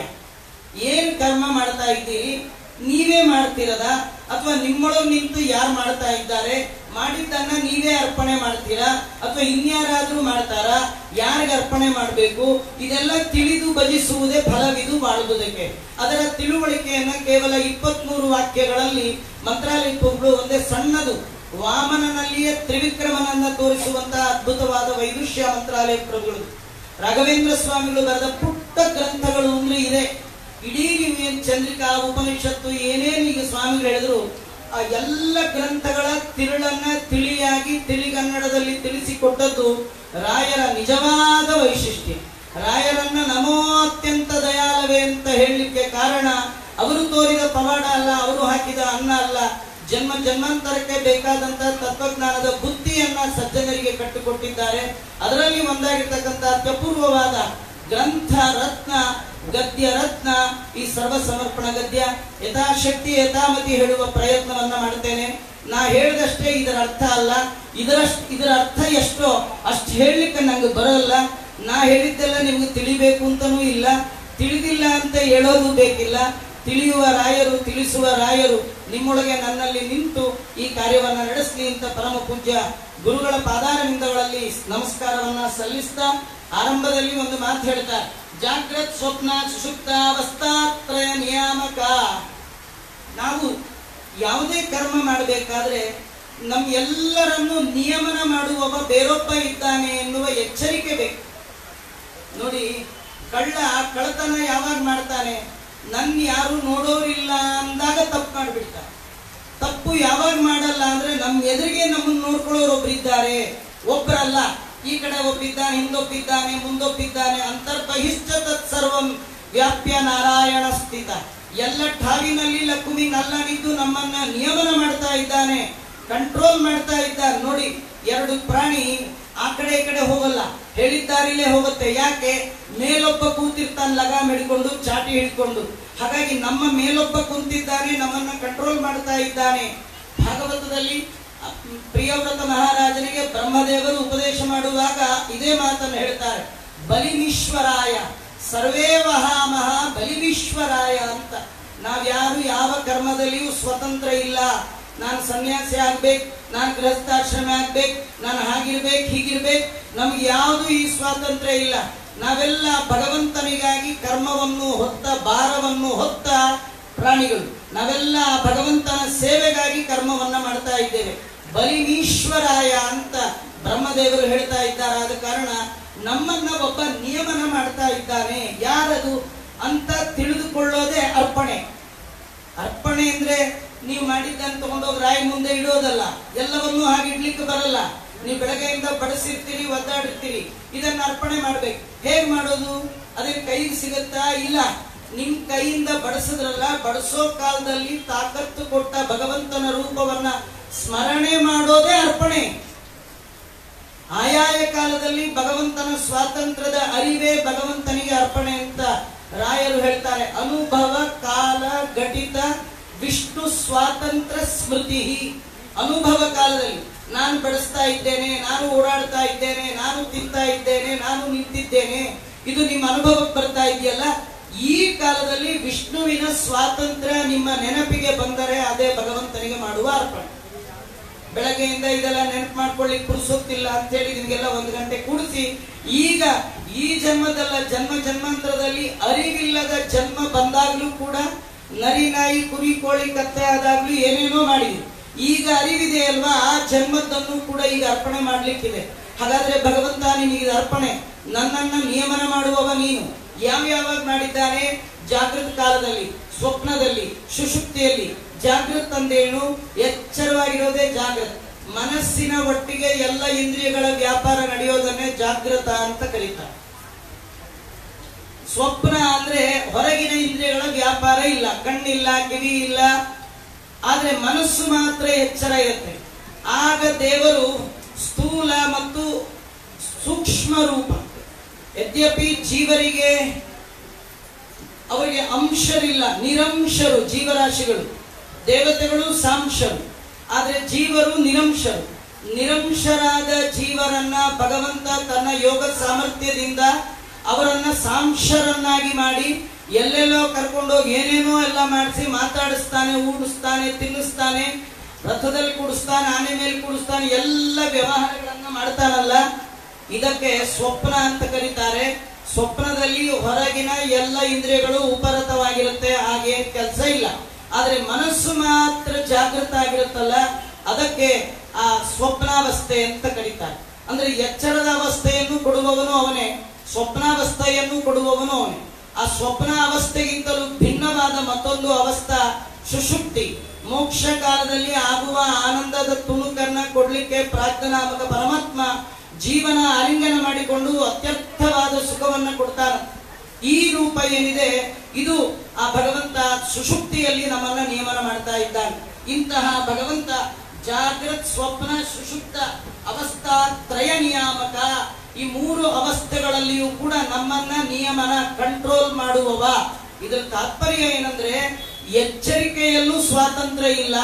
ಏನ್ ಕರ್ಮ ಮಾಡ್ತಾ ಇದ್ದೀರಿ ನೀವೇ ಮಾಡ್ತಿರದ ಅಥವಾ ನಿಮ್ಮೊಳಗೆ ನಿಂತು ಯಾರು ಮಾಡ್ತಾ ಇದ್ದಾರೆ ಮಾಡಿದ್ದನ್ನ ನೀವೇ ಅರ್ಪಣೆ ಮಾಡ್ತೀರಾ ಅಥವಾ ಇನ್ಯಾರಾದ್ರೂ ಮಾಡ್ತಾರ ಯಾರಿಗೆ ಅರ್ಪಣೆ ಮಾಡಬೇಕು ಇದೆಲ್ಲ ತಿಳಿದು ಭಜಿಸುವುದೇ ಫಲವಿದು ಮಾಡುವುದಕ್ಕೆ ಅದರ ತಿಳುವಳಿಕೆಯನ್ನ ಕೇವಲ ಇಪ್ಪತ್ಮೂರು ವಾಕ್ಯಗಳಲ್ಲಿ ಮಂತ್ರಾಲಯ ಪ್ರಭುಗಳು ಒಂದೇ ಸಣ್ಣದು ವಾಮನನಲ್ಲಿಯೇ ತ್ರಿವಿಕ್ರಮನನ್ನ ತೋರಿಸುವಂತಹ ಅದ್ಭುತವಾದ ವೈದುಷ್ಯ ಮಂತ್ರಾಲಯ ಪ್ರಭುಗಳು ರಾಘವೇಂದ್ರ ಸ್ವಾಮಿಗಳು ಬರೆದ ಪುಟ್ಟ ಗ್ರಂಥಗಳು ಅಂದ್ರೆ ಇದೆ ಇಡೀ ನೀವು ಏನ್ ಚಂದ್ರಿಕಾ ಉಪನಿಷತ್ತು ಏನೇನು ಈಗ ಸ್ವಾಮಿಗಳು ಹೇಳಿದ್ರು ಆ ಎಲ್ಲ ಗ್ರಂಥಗಳ ತಿರುಳನ್ನ ತಿಳಿಯಾಗಿ ತಿಳಿಗನ್ನಡದಲ್ಲಿ ತಿಳಿಸಿಕೊಟ್ಟದ್ದು ರಾಯರ ನಿಜವಾದ ವೈಶಿಷ್ಟ್ಯ ರಾಯರನ್ನ ನಮೋ ಅತ್ಯಂತ ದಯಾಳವೇ ಅಂತ ಹೇಳಲಿಕ್ಕೆ ಕಾರಣ ಅವರು ತೋರಿದ ಪವಾಡ ಅಲ್ಲ ಅವರು ಹಾಕಿದ ಅನ್ನ ಅಲ್ಲ ಜನ್ಮ ಜನ್ಮಾಂತರಕ್ಕೆ ಬೇಕಾದಂತ ತತ್ವಜ್ಞಾನದ ಬುದ್ಧಿಯನ್ನ ಸಜ್ಜನರಿಗೆ ಕಟ್ಟಿಕೊಟ್ಟಿದ್ದಾರೆ ಅದರಲ್ಲಿ ಒಂದಾಗಿರ್ತಕ್ಕಂಥ ಅತ್ಯಪೂರ್ವವಾದ ಗ್ರಂಥ ರತ್ನ ಗದ್ಯ ರತ್ನ ಈ ಸರ್ವ ಸಮರ್ಪಣ ಗದ್ಯ ಯಥಾಶಕ್ತಿ ಯಥಾಮತಿ ಹೇಳುವ ಪ್ರಯತ್ನವನ್ನ ಮಾಡ್ತೇನೆ ನಾ ಹೇಳಿದಷ್ಟೇ ಇದರ ಅರ್ಥ ಅಲ್ಲ ಇದರಷ್ಟು ಇದರ ಅರ್ಥ ಎಷ್ಟೋ ಅಷ್ಟು ಹೇಳಲಿಕ್ಕೆ ನಂಗೆ ಬರೋಲ್ಲ ನಾ ಹೇಳಿದ್ದೆಲ್ಲ ನಿಮ್ಗೆ ತಿಳಿಬೇಕು ಅಂತನೂ ಇಲ್ಲ ತಿಳಿದಿಲ್ಲ ಅಂತ ಹೇಳೋದು ಬೇಕಿಲ್ಲ ತಿಳಿಯುವ ರಾಯರು ತಿಳಿಸುವ ರಾಯರು ನಿಮ್ಮೊಳಗೆ ನನ್ನಲ್ಲಿ ನಿಂತು ಈ ಕಾರ್ಯವನ್ನ ನಡೆಸಲಿ ಅಂತ ಪರಮ ಪೂಜ್ಯ ಗುರುಗಳ ಪಾದಾರವಿಂದಗಳಲ್ಲಿ ನಮಸ್ಕಾರವನ್ನ ಸಲ್ಲಿಸ್ತಾ ಆರಂಭದಲ್ಲಿ ಒಂದು ಮಾತು ಹೇಳ್ತಾರೆ ಜಾಗ್ರತ್ ಸ್ವಪ್ನ ಸುಷುಪ್ತ ಅವಸ್ಥಾತ್ರಯ ನಿಯಾಮಕ ನಾವು ಯಾವುದೇ ಕರ್ಮ ಮಾಡಬೇಕಾದ್ರೆ ನಮ್ ಎಲ್ಲರನ್ನು ನಿಯಮನ ಮಾಡುವವ ಬೇರೊಬ್ಬ ಇದ್ದಾನೆ ಎನ್ನುವ ಎಚ್ಚರಿಕೆ ಬೇಕು ನೋಡಿ ಕಳ್ಳ ಕಳ್ಳತನ ಯಾವಾಗ ಮಾಡ್ತಾನೆ ನನ್ ಯಾರು ನೋಡೋರಿಲ್ಲ ಅಂದಾಗ ತಪ್ಪು ಮಾಡ್ಬಿಡ್ತಾನೆ ತಪ್ಪು ಯಾವಾಗ ಮಾಡಲ್ಲ ಅಂದ್ರೆ ನಮ್ ಎದುರಿಗೆ ನಮ್ಮನ್ನ ನೋಡ್ಕೊಳ್ಳೋರು ಒಬ್ರಿದ್ದಾರೆ ಒಬ್ಬರಲ್ಲ ಈ ಕಡೆ ಒಬ್ಬಿದ್ದಾನೆ ಹಿಂದೊಬ್ಬಿದ್ದಾನೆ ಮುಂದೊಬ್ಬಿದ್ದಾನೆ ಅಂತರ್ಬಹಿಶ್ಚ ತತ್ಸರ್ವಂ ವ್ಯಾಪ್ಯ ನಾರಾಯಣ ಸ್ಥಿತ ಎಲ್ಲ ಠಾವಿನಲ್ಲಿ ಲಕ್ಷ್ಮಿ ನಲ್ಲನಿದ್ದು ನಮ್ಮನ್ನ ನಿಯಮನ ಮಾಡ್ತಾ ಇದ್ದಾನೆ ಕಂಟ್ರೋಲ್ ಮಾಡ್ತಾ ಇದ್ದಾನೆ ನೋಡಿ ಎರಡು ಪ್ರಾಣಿ ಆ ಕಡೆ ಈ ಕಡೆ ಹೋಗಲ್ಲ ಹೇಳಿದ್ದಾರಿಲೇ ಹೋಗುತ್ತೆ ಯಾಕೆ ಮೇಲೊಬ್ಬ ಕೂತಿರ್ತಾನೆ ಲಗಾಮ್ ಹಿಡ್ಕೊಂಡು ಚಾಟಿ ಹಿಡ್ಕೊಂಡು ಹಾಗಾಗಿ ನಮ್ಮ ಮೇಲೊಬ್ಬ ಕುಂತಿದ್ದಾನೆ ನಮ್ಮನ್ನ ಕಂಟ್ರೋಲ್ ಮಾಡ್ತಾ ಇದ್ದಾನೆ ಭಾಗವತದಲ್ಲಿ ಅ, ಪ್ರಿಯವ್ರತ ಮಹಾರಾಜನಿಗೆ ಬ್ರಹ್ಮದೇವರು ಉಪದೇಶ ಮಾಡುವಾಗ ಇದೇ ಮಾತನ್ನು ಹೇಳ್ತಾರೆ ಬಲಿಮೀಶ್ವರಾಯ ಸರ್ವೇ ವಹಾಮಹ ಬಲಿವೀಶ್ವರಾಯ ಅಂತ ನಾವ್ಯಾರು ಯಾವ ಕರ್ಮದಲ್ಲಿಯೂ ಸ್ವತಂತ್ರ ಇಲ್ಲ ನಾನು ಸನ್ಯಾಸಿ ಆಗ್ಬೇಕು ನಾನು ಗೃಹಸ್ಥಾಶ್ರಮ ಆಗ್ಬೇಕು ನಾನು ಹಾಗಿರ್ಬೇಕು ಹೀಗಿರ್ಬೇಕು ನಮ್ಗೆ ಯಾವುದು ಈ ಸ್ವಾತಂತ್ರ್ಯ ಇಲ್ಲ ನಾವೆಲ್ಲ ಭಗವಂತನಿಗಾಗಿ ಕರ್ಮವನ್ನು ಹೊತ್ತ ಭಾರವನ್ನು ಹೊತ್ತ ಪ್ರಾಣಿಗಳು ನಾವೆಲ್ಲ ಭಗವಂತನ ಸೇವೆಗಾಗಿ ಕರ್ಮವನ್ನ ಮಾಡ್ತಾ ಇದ್ದೇವೆ ಬಲಿನೀಶ್ವರಾಯ ಅಂತ ಬ್ರಹ್ಮದೇವರು ಹೇಳ್ತಾ ಇದ್ದಾರೆ ಆದ ಕಾರಣ ನಮ್ಮನ್ನ ಒಬ್ಬ ನಿಯಮನ ಮಾಡ್ತಾ ಇದ್ದಾನೆ ಯಾರದು ಅಂತ ತಿಳಿದುಕೊಳ್ಳೋದೇ ಅರ್ಪಣೆ ಅರ್ಪಣೆ ಅಂದ್ರೆ ನೀವು ಮಾಡಿದ್ದನ್ನು ತಗೊಂಡೋಗಿ ರಾಯಿ ಮುಂದೆ ಇಡೋದಲ್ಲ ಎಲ್ಲವನ್ನೂ ಹಾಗೆ ಇಡ್ಲಿಕ್ಕೆ ಬರಲ್ಲ ನೀವು ಬೆಳಗ್ಗೆಯಿಂದ ಬಡಿಸಿರ್ತೀರಿ ಒದ್ದಾಡಿರ್ತೀರಿ ಇದನ್ನ ಅರ್ಪಣೆ ಮಾಡ್ಬೇಕು ಹೇಗ್ ಮಾಡೋದು ಅದೇ ಕೈಗೆ ಸಿಗುತ್ತಾ ಇಲ್ಲ ನಿಮ್ ಕೈಯಿಂದ ಬಡಿಸಿದ್ರಲ್ಲ ಬಡಿಸೋ ಕಾಲದಲ್ಲಿ ತಾಕತ್ತು ಕೊಟ್ಟ ಭಗವಂತನ ರೂಪವನ್ನ ಸ್ಮರಣೆ ಮಾಡೋದೇ ಅರ್ಪಣೆ ಆಯಾಯ ಕಾಲದಲ್ಲಿ ಭಗವಂತನ ಸ್ವಾತಂತ್ರ್ಯದ ಅರಿವೇ ಭಗವಂತನಿಗೆ ಅರ್ಪಣೆ ಅಂತ ರಾಯರು ಹೇಳ್ತಾರೆ ಅನುಭವ ಕಾಲ ಘಟಿತ ವಿಷ್ಣು ಸ್ವಾತಂತ್ರ್ಯ ಸ್ಮೃತಿ ಅನುಭವ ಕಾಲದಲ್ಲಿ ನಾನು ಬೆಳೆಸ್ತಾ ಇದ್ದೇನೆ ನಾನು ಓಡಾಡ್ತಾ ಇದ್ದೇನೆ ನಾನು ತಿಂತಾ ಇದ್ದೇನೆ ನಾನು ನಿಂತಿದ್ದೇನೆ ಇದು ನಿಮ್ಮ ಅನುಭವಕ್ಕೆ ಬರ್ತಾ ಇದೆಯಲ್ಲ ಈ ಕಾಲದಲ್ಲಿ ವಿಷ್ಣುವಿನ ಸ್ವಾತಂತ್ರ್ಯ ನಿಮ್ಮ ನೆನಪಿಗೆ ಬಂದರೆ ಅದೇ ಭಗವಂತನಿಗೆ ಮಾಡುವ ಅರ್ಪಣೆ ಬೆಳಗ್ಗೆಯಿಂದ ಇದೆಲ್ಲ ನೆನಪು ಮಾಡ್ಕೊಳ್ಳಿಕ್ ಪುರುಸೊತ್ತಿಲ್ಲ ಅಂತ ಹೇಳಿ ನಿಮ್ಗೆಲ್ಲ ಒಂದು ಗಂಟೆ ಕೂಡಿಸಿ ಈಗ ಈ ಜನ್ಮದಲ್ಲ ಜನ್ಮ ಜನ್ಮಾಂತರದಲ್ಲಿ ಅರಿವಿಲ್ಲದ ಜನ್ಮ ಬಂದಾಗ್ಲೂ ಕೂಡ ನರಿ ನಾಯಿ ಕುರಿ ಕೋಳಿ ಕತ್ತೆ ಆದಾಗ್ಲೂ ಏನೇನೋ ಮಾಡಿದ್ವಿ ಈಗ ಅರಿವಿದೆ ಅಲ್ವಾ ಆ ಜನ್ಮದ್ದನ್ನು ಕೂಡ ಈಗ ಅರ್ಪಣೆ ಮಾಡ್ಲಿಕ್ಕಿದೆ ಹಾಗಾದ್ರೆ ಭಗವಂತ ನಿನಗೆ ಇದು ಅರ್ಪಣೆ ನನ್ನನ್ನ ನಿಯಮನ ಮಾಡುವವ ನೀನು ಯಾವ ಯಾವಾಗ ಮಾಡಿದ್ದಾನೆ ಜಾಗೃತ ಕಾಲದಲ್ಲಿ ಸ್ವಪ್ನದಲ್ಲಿ ಸುಷುಪ್ತಿಯಲ್ಲಿ ಜಾಗೃತ್ ಅಂದೇನು ಎಚ್ಚರವಾಗಿರೋದೇ ಜಾಗೃತ್ ಮನಸ್ಸಿನ ಒಟ್ಟಿಗೆ ಎಲ್ಲ ಇಂದ್ರಿಯಗಳ ವ್ಯಾಪಾರ ನಡೆಯೋದನ್ನೇ ಜಾಗೃತ ಅಂತ ಕರೀತಾರೆ ಸ್ವಪ್ನ ಅಂದ್ರೆ ಹೊರಗಿನ ಇಂದ್ರಿಯಗಳ ವ್ಯಾಪಾರ ಇಲ್ಲ ಕಣ್ಣಿಲ್ಲ ಕಿವಿ ಇಲ್ಲ ಆದ್ರೆ ಮನಸ್ಸು ಮಾತ್ರ ಎಚ್ಚರ ಇರುತ್ತೆ ಆಗ ದೇವರು ಸ್ಥೂಲ ಮತ್ತು ಸೂಕ್ಷ್ಮ ರೂಪ ಯದ್ಯಪಿ ಜೀವರಿಗೆ ಅವರಿಗೆ ಅಂಶರಿಲ್ಲ ನಿರಂಶರು ಜೀವರಾಶಿಗಳು ದೇವತೆಗಳು ಸಾಂಶರು ಆದ್ರೆ ಜೀವರು ನಿರಂಶರು ನಿರಂಶರಾದ ಜೀವರನ್ನ ಭಗವಂತ ತನ್ನ ಯೋಗ ಸಾಮರ್ಥ್ಯದಿಂದ ಅವರನ್ನ ಸಾಂಶರನ್ನಾಗಿ ಮಾಡಿ ಎಲ್ಲೆಲ್ಲೋ ಕರ್ಕೊಂಡೋಗಿ ಏನೇನೋ ಎಲ್ಲ ಮಾಡಿಸಿ ಮಾತಾಡಿಸ್ತಾನೆ ಊಡಿಸ್ತಾನೆ ತಿನ್ನಿಸ್ತಾನೆ ರಥದಲ್ಲಿ ಕೂಡಿಸ್ತಾನೆ ಆನೆ ಮೇಲೆ ಕೂಡಿಸ್ತಾನೆ ಎಲ್ಲ ವ್ಯವಹಾರಗಳನ್ನ ಮಾಡ್ತಾನಲ್ಲ ಇದಕ್ಕೆ ಸ್ವಪ್ನ ಅಂತ ಕರೀತಾರೆ ಸ್ವಪ್ನದಲ್ಲಿ ಹೊರಗಿನ ಎಲ್ಲ ಇಂದ್ರಿಯಗಳು ಉಪರತವಾಗಿರುತ್ತೆ ಹಾಗೆ ಕೆಲಸ ಇಲ್ಲ ಆದ್ರೆ ಮನಸ್ಸು ಮಾತ್ರ ಜಾಗೃತ ಆಗಿರುತ್ತಲ್ಲ ಅದಕ್ಕೆ ಆ ಸ್ವಪ್ನಾವಸ್ಥೆ ಅಂತ ಕರೀತಾರೆ ಅಂದ್ರೆ ಎಚ್ಚರದ ಅವಸ್ಥೆಯನ್ನು ಕೊಡುವವನು ಅವನೇ ಸ್ವಪ್ನಾವಸ್ಥೆಯನ್ನು ಕೊಡುವವನು ಅವನೇ ಆ ಸ್ವಪ್ನ ಅವಸ್ಥೆಗಿಂತಲೂ ಭಿನ್ನವಾದ ಮತ್ತೊಂದು ಅವಸ್ಥಾ ಸುಷುಪ್ತಿ ಮೋಕ್ಷ ಕಾಲದಲ್ಲಿ ಆಗುವ ಆನಂದದ ತುಣುಕನ್ನ ಕೊಡ್ಲಿಕ್ಕೆ ಪ್ರಾಜ್ಞನಾಮಕ ಪರಮಾತ್ಮ ಜೀವನ ಆಲಿಂಗನ ಮಾಡಿಕೊಂಡು ಅತ್ಯರ್ಥವಾದ ಸುಖವನ್ನ ಕೊಡ್ತಾನೆ ಈ ರೂಪ ಏನಿದೆ ಇದು ಆ ಭಗವಂತ ಸುಷುಪ್ತಿಯಲ್ಲಿ ನಮ್ಮನ್ನ ನಿಯಮನ ಮಾಡ್ತಾ ಇದ್ದಾನೆ ಇಂತಹ ಭಗವಂತ ಜಾಗೃತ್ ಸ್ವಪ್ನ ಸುಷುಪ್ತ ಅವಸ್ಥಾ ತ್ರಯ ನಿಯಾಮಕ ಈ ಮೂರು ಅವಸ್ಥೆಗಳಲ್ಲಿಯೂ ಕೂಡ ನಮ್ಮನ್ನ ನಿಯಮನ ಕಂಟ್ರೋಲ್ ಮಾಡುವವ ಇದರ ತಾತ್ಪರ್ಯ ಏನಂದ್ರೆ ಎಚ್ಚರಿಕೆಯಲ್ಲೂ ಸ್ವಾತಂತ್ರ್ಯ ಇಲ್ಲ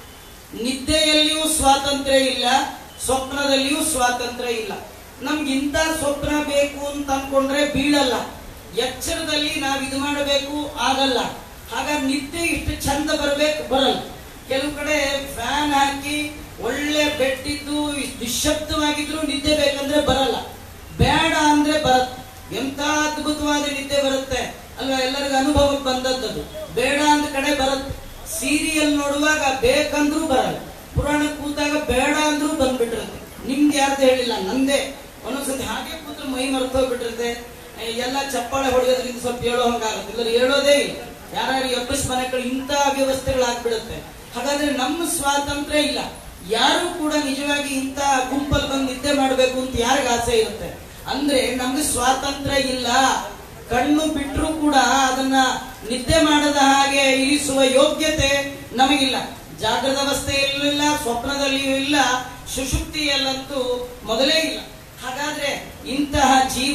ನಿದ್ದೆಯಲ್ಲಿಯೂ ಸ್ವಾತಂತ್ರ್ಯ ಇಲ್ಲ ಸ್ವಪ್ನದಲ್ಲಿಯೂ ಸ್ವಾತಂತ್ರ್ಯ ಇಲ್ಲ ನಮ್ಗೆ ಇಂಥ ಸ್ವಪ್ನ ಬೇಕು ಅಂತ ಅನ್ಕೊಂಡ್ರೆ ಬೀಳಲ್ಲ ಎಚ್ಚರದಲ್ಲಿ ನಾವು ಇದು ಮಾಡಬೇಕು ಆಗಲ್ಲ ಹಾಗಾಗಿ ನಿದ್ದೆ ಇಷ್ಟು ಚಂದ ಬರ್ಬೇಕು ಬರಲ್ಲ ಕೆಲವು ಕಡೆ ಫ್ಯಾನ್ ಹಾಕಿ ಒಳ್ಳೆ ಬೆಡ್ ಇದ್ದು ನಿಶಬ್ದವಾಗಿದ್ರು ನಿದ್ದೆ ಬೇಕಂದ್ರೆ ಬರಲ್ಲ ಬೇಡ ಅಂದ್ರೆ ಬರುತ್ತೆ ಎಂತ ಅದ್ಭುತವಾದ ನಿದ್ದೆ ಬರುತ್ತೆ ಅಲ್ವಾ ಎಲ್ಲರಿಗೂ ಅನುಭವಕ್ಕೆ ಬಂದದ್ದು ಬೇಡ ಅಂದ ಕಡೆ ಬರುತ್ತೆ ಸೀರಿಯಲ್ ನೋಡುವಾಗ ಬೇಕಂದ್ರೂ ಬರಲ್ಲ ಪುರಾಣ ಕೂತಾಗ ಬೇಡ ಅಂದ್ರೂ ಬಂದ್ಬಿಟ್ಟಿರುತ್ತೆ ನಿಮ್ಗೆ ಯಾರ್ದು ಹೇಳಿಲ್ಲ ನಂದೇ ಒಂದೊಂದ್ಸತಿ ಹಾಗೆ ಕೂತ್ರೆ ಮೈ ಮರ್ತೋಗ್ಬಿಟ್ಟಿರುತ್ತೆ ಏ, ಎಲ್ಲ ಚಪ್ಪಾಳೆ ಹೊಡೆಯೋದ್ರಿಂದ ಸ್ವಲ್ಪ ಹೇಳೋ ಹಂಗಾಗುತ್ತೆ ಇಲ್ಲ ಹೇಳೋದೇ ಇಲ್ಲ ಯಾರ್ಯಾರು ಎಬ್ಬಸ್ ಮನೆಗಳು ಇಂಥ ವ್ಯವಸ್ಥೆಗಳಾಗ್ಬಿಡುತ್ತೆ ಹಾಗಾದ್ರೆ ನಮ್ಮ ಸ್ವಾತಂತ್ರ್ಯ ಇಲ್ಲ ಯಾರು ಕೂಡ ನಿಜವಾಗಿ ಇಂಥ ಗುಂಪಲ್ಲಿ ಬಂದು ನಿದ್ದೆ ಮಾಡಬೇಕು ಅಂತ ಯಾರಿಗ ಆಸೆ ಇರುತ್ತೆ ಅಂದ್ರೆ ನಮ್ಗೆ ಸ್ವಾತಂತ್ರ್ಯ ಇಲ್ಲ ಕಣ್ಣು ಬಿಟ್ಟರೂ ಕೂಡ ಅದನ್ನ ನಿದ್ದೆ ಮಾಡದ ಹಾಗೆ ಇರಿಸುವ ಯೋಗ್ಯತೆ ನಮಗಿಲ್ಲ ಜಾಗೃತ ಅವಸ್ಥೆಯಲ್ಲೂ ಇಲ್ಲ ಸ್ವಪ್ನದಲ್ಲಿಯೂ ಇಲ್ಲ ಸುಷುಪ್ತಿಯಲ್ಲಂತೂ ಮೊದಲೇ ಇಲ್ಲ ಹಾಗಾದ್ರೆ ಇಂತಹ ಜೀವ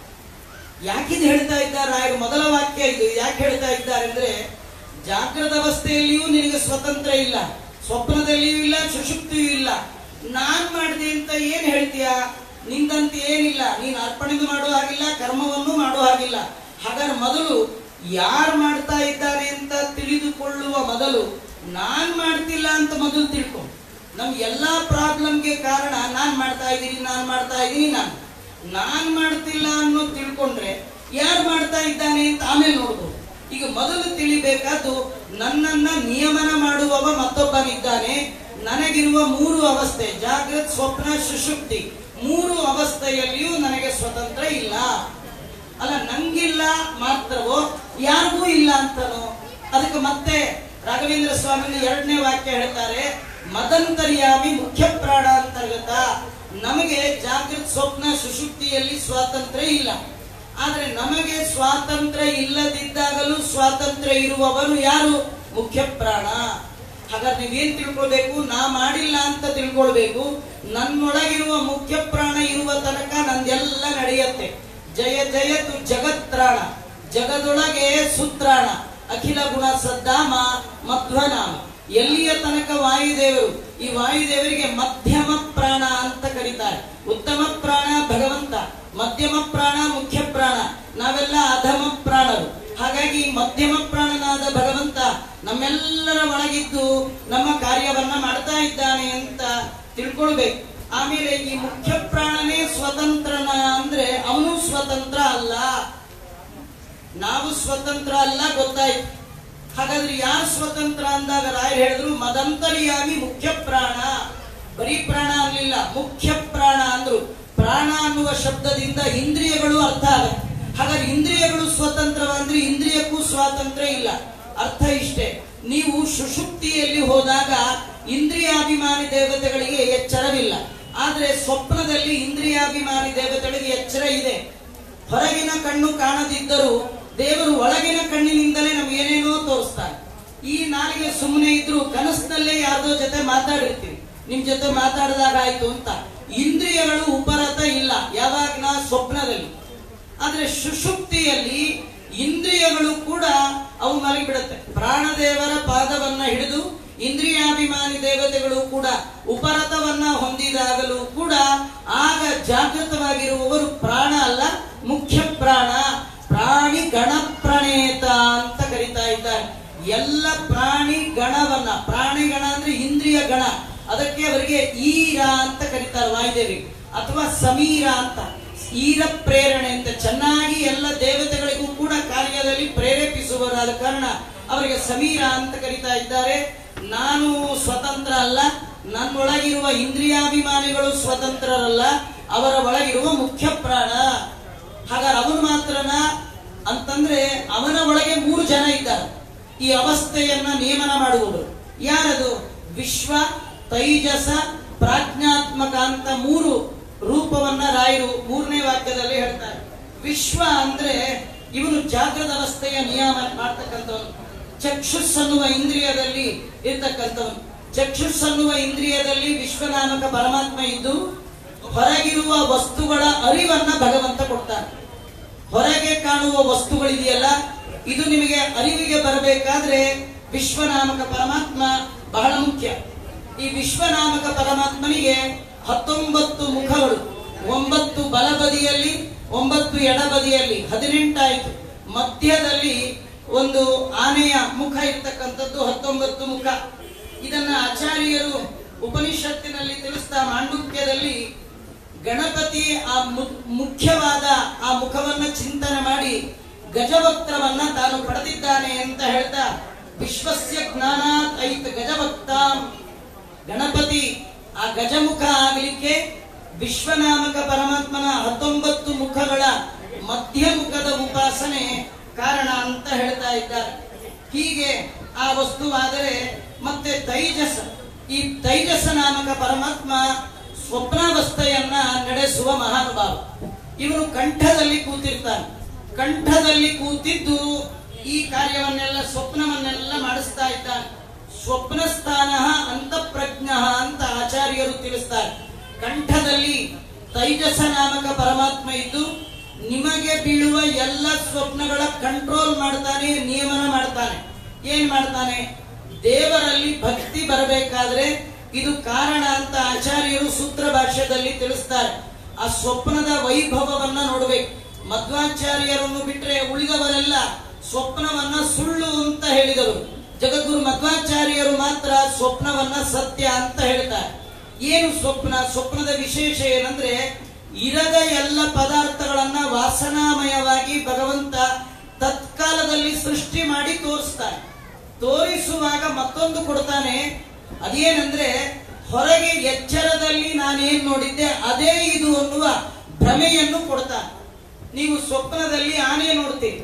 ಯಾಕಿದು ಹೇಳ್ತಾ ಇದ್ದಾರೆ ರಾಯರು ಮೊದಲ ವಾಕ್ಯ ಇದು ಯಾಕೆ ಹೇಳ್ತಾ ಇದ್ದಾರೆ ಅಂದ್ರೆ ಜಾಗೃತ ಅವಸ್ಥೆಯಲ್ಲಿಯೂ ನಿನಗೆ ಸ್ವತಂತ್ರ ಇಲ್ಲ ಸ್ವಪ್ನದಲ್ಲಿಯೂ ಇಲ್ಲ ಸುಷುಪ್ತಿಯೂ ಇಲ್ಲ ನಾನ್ ಮಾಡಿದೆ ಅಂತ ಏನ್ ಹೇಳ್ತೀಯ ನಿಂದಂತ ಏನಿಲ್ಲ ನೀನ್ ಅರ್ಪಣೆ ಮಾಡೋ ಹಾಗಿಲ್ಲ ಕರ್ಮವನ್ನು ಮಾಡೋ ಹಾಗಿಲ್ಲ ಹಾಗಾದ್ರೆ ಮೊದಲು ಯಾರು ಮಾಡ್ತಾ ಇದ್ದಾರೆ ಅಂತ ತಿಳಿದು ತಿಳಿದುಕೊಳ್ಳುವ ಮೊದಲು ನಾನ್ ಮಾಡ್ತಿಲ್ಲ ಅಂತ ಮೊದಲು ತಿಳ್ಕೊ ನಮ್ ಎಲ್ಲಾ ಪ್ರಾಬ್ಲಮ್ಗೆ ಕಾರಣ ನಾನ್ ಮಾಡ್ತಾ ಇದ್ದೀನಿ ನಾನ್ ಮಾಡ್ತಾ ಇದ್ದೀನಿ ನಾನು ನಾನ್ ಮಾಡ್ತಿಲ್ಲ ಅನ್ನೋದು ತಿಳ್ಕೊಂಡ್ರೆ ಯಾರು ಮಾಡ್ತಾ ಇದ್ದಾನೆ ಅಂತ ಆಮೇಲೆ ನೋಡ್ಬೋದು ಈಗ ಮೊದಲು ತಿಳಿಬೇಕಾದ್ದು ನನ್ನನ್ನ ನಿಯಮನ ಮಾಡುವವ ಮತ್ತೊಬ್ಬನಿದ್ದಾನೆ ನನಗಿರುವ ಮೂರು ಅವಸ್ಥೆ ಜಾಗೃತ್ ಸ್ವಪ್ನ ಸುಷುಪ್ತಿ ಮೂರು ಅವಸ್ಥೆಯಲ್ಲಿಯೂ ನನಗೆ ಸ್ವತಂತ್ರ ಇಲ್ಲ ಅಲ್ಲ ನಂಗಿಲ್ಲ ಮಾತ್ರವೋ ಯಾರಿಗೂ ಇಲ್ಲ ಅಂತನೋ ಅದಕ್ಕೆ ಮತ್ತೆ ರಾಘವೇಂದ್ರ ಸ್ವಾಮಿ ಎರಡನೇ ವಾಕ್ಯ ಹೇಳ್ತಾರೆ ಮದಂತರ್ಯಾಮಿ ಮುಖ್ಯ ಪ್ರಾಣ ಅಂತರ್ಗತ ನಮಗೆ ಜಾಗೃತ್ ಸ್ವಪ್ನ ಸುಷುಪ್ತಿಯಲ್ಲಿ ಸ್ವಾತಂತ್ರ್ಯ ಇಲ್ಲ ಆದ್ರೆ ನಮಗೆ ಸ್ವಾತಂತ್ರ್ಯ ಇಲ್ಲದಿದ್ದಾಗಲೂ ಸ್ವಾತಂತ್ರ್ಯ ಇರುವವರು ಯಾರು ಮುಖ್ಯ ಪ್ರಾಣ ಹಾಗಾದ್ರೆ ನೀವೇನ್ ತಿಳ್ಕೊಳ್ಬೇಕು ನಾ ಮಾಡಿಲ್ಲ ಅಂತ ತಿಳ್ಕೊಳ್ಬೇಕು ನನ್ನೊಳಗಿರುವ ಮುಖ್ಯ ಪ್ರಾಣ ಇರುವ ತನಕ ನಂದೆಲ್ಲ ನಡೆಯುತ್ತೆ ಜಯ ಜಯತು ಜಗತ್ರಾಣ ಜಗದೊಳಗೆ ಸುತ್ರಾಣ ಅಖಿಲ ಗುಣ ಸದ್ದಾಮ ಮಧ್ವನಾಮ ಎಲ್ಲಿಯ ತನಕ ವಾಯುದೇವರು ಈ ವಾಯುದೇವರಿಗೆ ಮಧ್ಯಮ ಪ್ರಾಣ ಅಂತ ಕರೀತಾರೆ ಉತ್ತಮ ಪ್ರಾಣ ಭಗವಂತ ಮಧ್ಯಮ ಪ್ರಾಣ ಮುಖ್ಯ ಪ್ರಾಣ ನಾವೆಲ್ಲ ಅಧಮ ಪ್ರಾಣರು ಹಾಗಾಗಿ ಮಧ್ಯಮ ಪ್ರಾಣನಾದ ಭಗವಂತ ನಮ್ಮೆಲ್ಲರ ಒಳಗಿದ್ದು ನಮ್ಮ ಕಾರ್ಯವನ್ನ ಮಾಡ್ತಾ ಇದ್ದಾನೆ ಅಂತ ತಿಳ್ಕೊಳ್ಬೇಕು ಆಮೇಲೆ ಈ ಮುಖ್ಯ ಪ್ರಾಣನೇ ಸ್ವತಂತ್ರನ ಅಂದ್ರೆ ಅವನು ಸ್ವತಂತ್ರ ಅಲ್ಲ ನಾವು ಸ್ವತಂತ್ರ ಅಲ್ಲ ಗೊತ್ತಾಯ್ತು ಹಾಗಾದ್ರೆ ಯಾರು ಸ್ವತಂತ್ರ ಅಂದಾಗ ರಾಯರು ಹೇಳಿದ್ರು ಮದಂತರಿಯಾಗಿ ಮುಖ್ಯ ಪ್ರಾಣ ಬರೀ ಪ್ರಾಣ ಅನ್ನಲಿಲ್ಲ ಮುಖ್ಯ ಪ್ರಾಣ ಅಂದ್ರು ಪ್ರಾಣ ಅನ್ನುವ ಶಬ್ದದಿಂದ ಇಂದ್ರಿಯಗಳು ಅರ್ಥ ಆಗುತ್ತೆ ಹಾಗಾದ್ರೆ ಇಂದ್ರಿಯಗಳು ಸ್ವತಂತ್ರ ಅಂದ್ರೆ ಇಂದ್ರಿಯಕ್ಕೂ ಸ್ವಾತಂತ್ರ್ಯ ಇಲ್ಲ ಅರ್ಥ ಇಷ್ಟೇ ನೀವು ಸುಷುಪ್ತಿಯಲ್ಲಿ ಹೋದಾಗ ಇಂದ್ರಿಯಾಭಿಮಾನಿ ದೇವತೆಗಳಿಗೆ ಎಚ್ಚರವಿಲ್ಲ ಆದ್ರೆ ಸ್ವಪ್ನದಲ್ಲಿ ಇಂದ್ರಿಯಾಭಿಮಾನಿ ದೇವತೆಗಳಿಗೆ ಎಚ್ಚರ ಇದೆ ಹೊರಗಿನ ಕಣ್ಣು ಕಾಣದಿದ್ದರೂ ದೇವರು ಒಳಗಿನ ಕಣ್ಣಿನಿಂದಲೇ ನಮ್ಗೆ ಏನೇನೋ ತೋರಿಸ್ತಾರೆ ಈ ನಾಲಿಗೆ ಸುಮ್ಮನೆ ಇದ್ರು ಕನಸಿನಲ್ಲೇ ಯಾರ್ದೋ ಜೊತೆ ಮಾತಾಡಿರ್ತೀವಿ ನಿಮ್ ಜೊತೆ ಮಾತಾಡಿದಾಗ ಆಯ್ತು ಅಂತ ಇಂದ್ರಿಯಗಳು ಉಪರತ ಇಲ್ಲ ಯಾವಾಗ ನಾ ಸ್ವಪ್ನದಲ್ಲಿ ಆದ್ರೆ ಸುಷುಪ್ತಿಯಲ್ಲಿ ಇಂದ್ರಿಯಗಳು ಕೂಡ ಅವು ಮಲಗಿಬಿಡುತ್ತೆ ಪ್ರಾಣದೇವರ ಪಾದವನ್ನ ಹಿಡಿದು ಇಂದ್ರಿಯಾಭಿಮಾನಿ ದೇವತೆಗಳು ಕೂಡ ಉಪರತವನ್ನ ಹೊಂದಿದಾಗಲೂ ಕೂಡ ಆಗ ಜಾಗೃತವಾಗಿರುವವರು ಪ್ರಾಣ ಅಲ್ಲ ಮುಖ್ಯ ಪ್ರಾಣ ಪ್ರಾಣಿ ಗಣ ಪ್ರಣೇತ ಅಂತ ಕರಿತಾ ಇದ್ದಾರೆ ಎಲ್ಲ ಪ್ರಾಣಿ ಗಣವನ್ನ ಪ್ರಾಣಿ ಗಣ ಅಂದ್ರೆ ಇಂದ್ರಿಯ ಗಣ ಅದಕ್ಕೆ ಅವರಿಗೆ ಈರ ಅಂತ ಕರೀತಾರೆ ವಾಯುದೇವಿ ಅಥವಾ ಸಮೀರ ಅಂತ ಈರ ಪ್ರೇರಣೆ ಅಂತ ಚೆನ್ನಾಗಿ ಎಲ್ಲ ದೇವತೆಗಳಿಗೂ ಕೂಡ ಕಾರ್ಯದಲ್ಲಿ ಪ್ರೇರೇಪಿಸುವರಾದ ಕಾರಣ ಅವರಿಗೆ ಸಮೀರ ಅಂತ ಕರೀತಾ ಇದ್ದಾರೆ ನಾನು ಸ್ವತಂತ್ರ ಅಲ್ಲ ನನ್ನೊಳಗಿರುವ ಇಂದ್ರಿಯಾಭಿಮಾನಿಗಳು ಸ್ವತಂತ್ರರಲ್ಲ ಅವರ ಒಳಗಿರುವ ಮುಖ್ಯ ಪ್ರಾಣ ಹಾಗಾದ್ರೆ ಅವನು ಮಾತ್ರನ ಅಂತಂದ್ರೆ ಅವನ ಒಳಗೆ ಮೂರು ಜನ ಇದ್ದಾರೆ ಈ ಅವಸ್ಥೆಯನ್ನ ನಿಯಮನ ಮಾಡುವುದು ಯಾರದು ವಿಶ್ವ ತೈಜಸ ಪ್ರಾಜ್ಞಾತ್ಮಕ ಅಂತ ಮೂರು ರೂಪವನ್ನ ರಾಯರು ಮೂರನೇ ವಾಕ್ಯದಲ್ಲಿ ಹೇಳ್ತಾರೆ ವಿಶ್ವ ಅಂದ್ರೆ ಇವನು ಜಾಗೃತ ಅವಸ್ಥೆಯ ನಿಯಮ ಮಾಡ್ತಕ್ಕಂಥವನು ಚಕ್ಷುಸ್ ಅನ್ನುವ ಇಂದ್ರಿಯದಲ್ಲಿ ಇರ್ತಕ್ಕಂಥವನು ಚಕ್ಷುಸ್ ಅನ್ನುವ ಇಂದ್ರಿಯದಲ್ಲಿ ವಿಶ್ವನಾಮಕ ಪರಮಾತ್ಮ ಇದ್ದು ಹೊರಗಿರುವ ವಸ್ತುಗಳ ಅರಿವನ್ನ ಭಗವಂತ ಕೊಡ್ತಾನೆ ಹೊರಗೆ ಕಾಣುವ ವಸ್ತುಗಳಿದೆಯಲ್ಲ ಇದು ನಿಮಗೆ ಅರಿವಿಗೆ ಬರಬೇಕಾದ್ರೆ ವಿಶ್ವನಾಮಕ ಪರಮಾತ್ಮ ಬಹಳ ಮುಖ್ಯ ಈ ವಿಶ್ವನಾಮಕ ಪರಮಾತ್ಮನಿಗೆ ಹತ್ತೊಂಬತ್ತು ಮುಖಗಳು ಒಂಬತ್ತು ಬಲಬದಿಯಲ್ಲಿ ಒಂಬತ್ತು ಎಡಬದಿಯಲ್ಲಿ ಹದಿನೆಂಟಾಯಿತು ಮಧ್ಯದಲ್ಲಿ ಒಂದು ಆನೆಯ ಮುಖ ಇರ್ತಕ್ಕಂಥದ್ದು ಹತ್ತೊಂಬತ್ತು ಮುಖ ಇದನ್ನ ಆಚಾರ್ಯರು ಉಪನಿಷತ್ತಿನಲ್ಲಿ ತಿಳಿಸ್ತಾ ಮಾಂಡುಕ್ಯದಲ್ಲಿ ಗಣಪತಿ ಆ ಮು- ಮುಖ್ಯವಾದ ಆ ಮುಖವನ್ನ ಚಿಂತನೆ ಮಾಡಿ ಗಜವಕ್ತ್ರವನ್ನ ತಾನು ಪಡೆದಿದ್ದಾನೆ ಅಂತ ಹೇಳ್ತಾ ವಿಶ್ವಸ್ಯ ಜ್ಞಾನಾತ್ ಐತ್ ಗಜವಕ್ತಾಂ ಗಣಪತಿ ಆ ಗಜಮುಖ ಆಗಲಿಕ್ಕೆ ವಿಶ್ವನಾಮಕ ಪರಮಾತ್ಮನ ಹತ್ತೊಂಬತ್ತು ಮುಖಗಳ ಮಧ್ಯ ಮುಖದ ಉಪಾಸನೆ ಕಾರಣ ಅಂತ ಹೇಳ್ತಾ ಇದ್ದಾರೆ ಹೀಗೆ ಆ ವಸ್ತುವಾದರೆ ಮತ್ತೆ ತೈಜಸ ಈ ತೈಜಸ ನಾಮಕ ಪರಮಾತ್ಮ ಸ್ವಪ್ನಾವಸ್ಥೆಯನ್ನ ನಡೆಸುವ ಮಹಾನುಭಾವ ಇವನು ಕಂಠದಲ್ಲಿ ಕೂತಿರ್ತಾನೆ ಕಂಠದಲ್ಲಿ ಕೂತಿದ್ದು ಈ ಕಾರ್ಯವನ್ನೆಲ್ಲ ಸ್ವಪ್ನವನ್ನೆಲ್ಲ ಮಾಡಿಸ್ತಾ ಇದ್ದಾನೆ ಸ್ವಪ್ನ ಸ್ಥಾನ ಅಂತಃಪ್ರಜ್ಞ ಅಂತ ಆಚಾರ್ಯರು ತಿಳಿಸ್ತಾರೆ ಕಂಠದಲ್ಲಿ ತೈಜಸ ನಾಮಕ ಪರಮಾತ್ಮ ಇದ್ದು ನಿಮಗೆ ಬೀಳುವ ಎಲ್ಲ ಸ್ವಪ್ನಗಳ ಕಂಟ್ರೋಲ್ ಮಾಡ್ತಾನೆ ನಿಯಮನ ಮಾಡ್ತಾನೆ ಏನ್ ಮಾಡ್ತಾನೆ ದೇವರಲ್ಲಿ ಭಕ್ತಿ ಬರಬೇಕಾದ್ರೆ ಇದು ಕಾರಣ ಅಂತ ಆಚಾರ್ಯರು ಸೂತ್ರ ಭಾಷ್ಯದಲ್ಲಿ ತಿಳಿಸ್ತಾರೆ ಆ ಸ್ವಪ್ನದ ವೈಭವವನ್ನ ನೋಡ್ಬೇಕು ಮಧ್ವಾಚಾರ್ಯರನ್ನು ಬಿಟ್ರೆ ಉಳಿದವರೆಲ್ಲ ಸ್ವಪ್ನವನ್ನ ಸುಳ್ಳು ಅಂತ ಹೇಳಿದವರು ಜಗದ್ಗುರು ಮಧ್ವಾಚಾರ್ಯರು ಮಾತ್ರ ಸ್ವಪ್ನವನ್ನ ಸತ್ಯ ಅಂತ ಹೇಳ್ತಾರೆ ಏನು ಸ್ವಪ್ನ ಸ್ವಪ್ನದ ವಿಶೇಷ ಏನಂದ್ರೆ ಇರದ ಎಲ್ಲ ಪದಾರ್ಥಗಳನ್ನ ವಾಸನಾಮಯವಾಗಿ ಭಗವಂತ ತತ್ಕಾಲದಲ್ಲಿ ಸೃಷ್ಟಿ ಮಾಡಿ ತೋರಿಸ್ತಾನೆ ತೋರಿಸುವಾಗ ಮತ್ತೊಂದು ಕೊಡ್ತಾನೆ ಅದೇನಂದ್ರೆ ಹೊರಗೆ ಎಚ್ಚರದಲ್ಲಿ ನಾನೇನ್ ನೋಡಿದ್ದೆ ಅದೇ ಇದು ಅನ್ನುವ ಭ್ರಮೆಯನ್ನು ಕೊಡ್ತಾನೆ ನೀವು ಸ್ವಪ್ನದಲ್ಲಿ ಆನೆ ನೋಡ್ತೀರಿ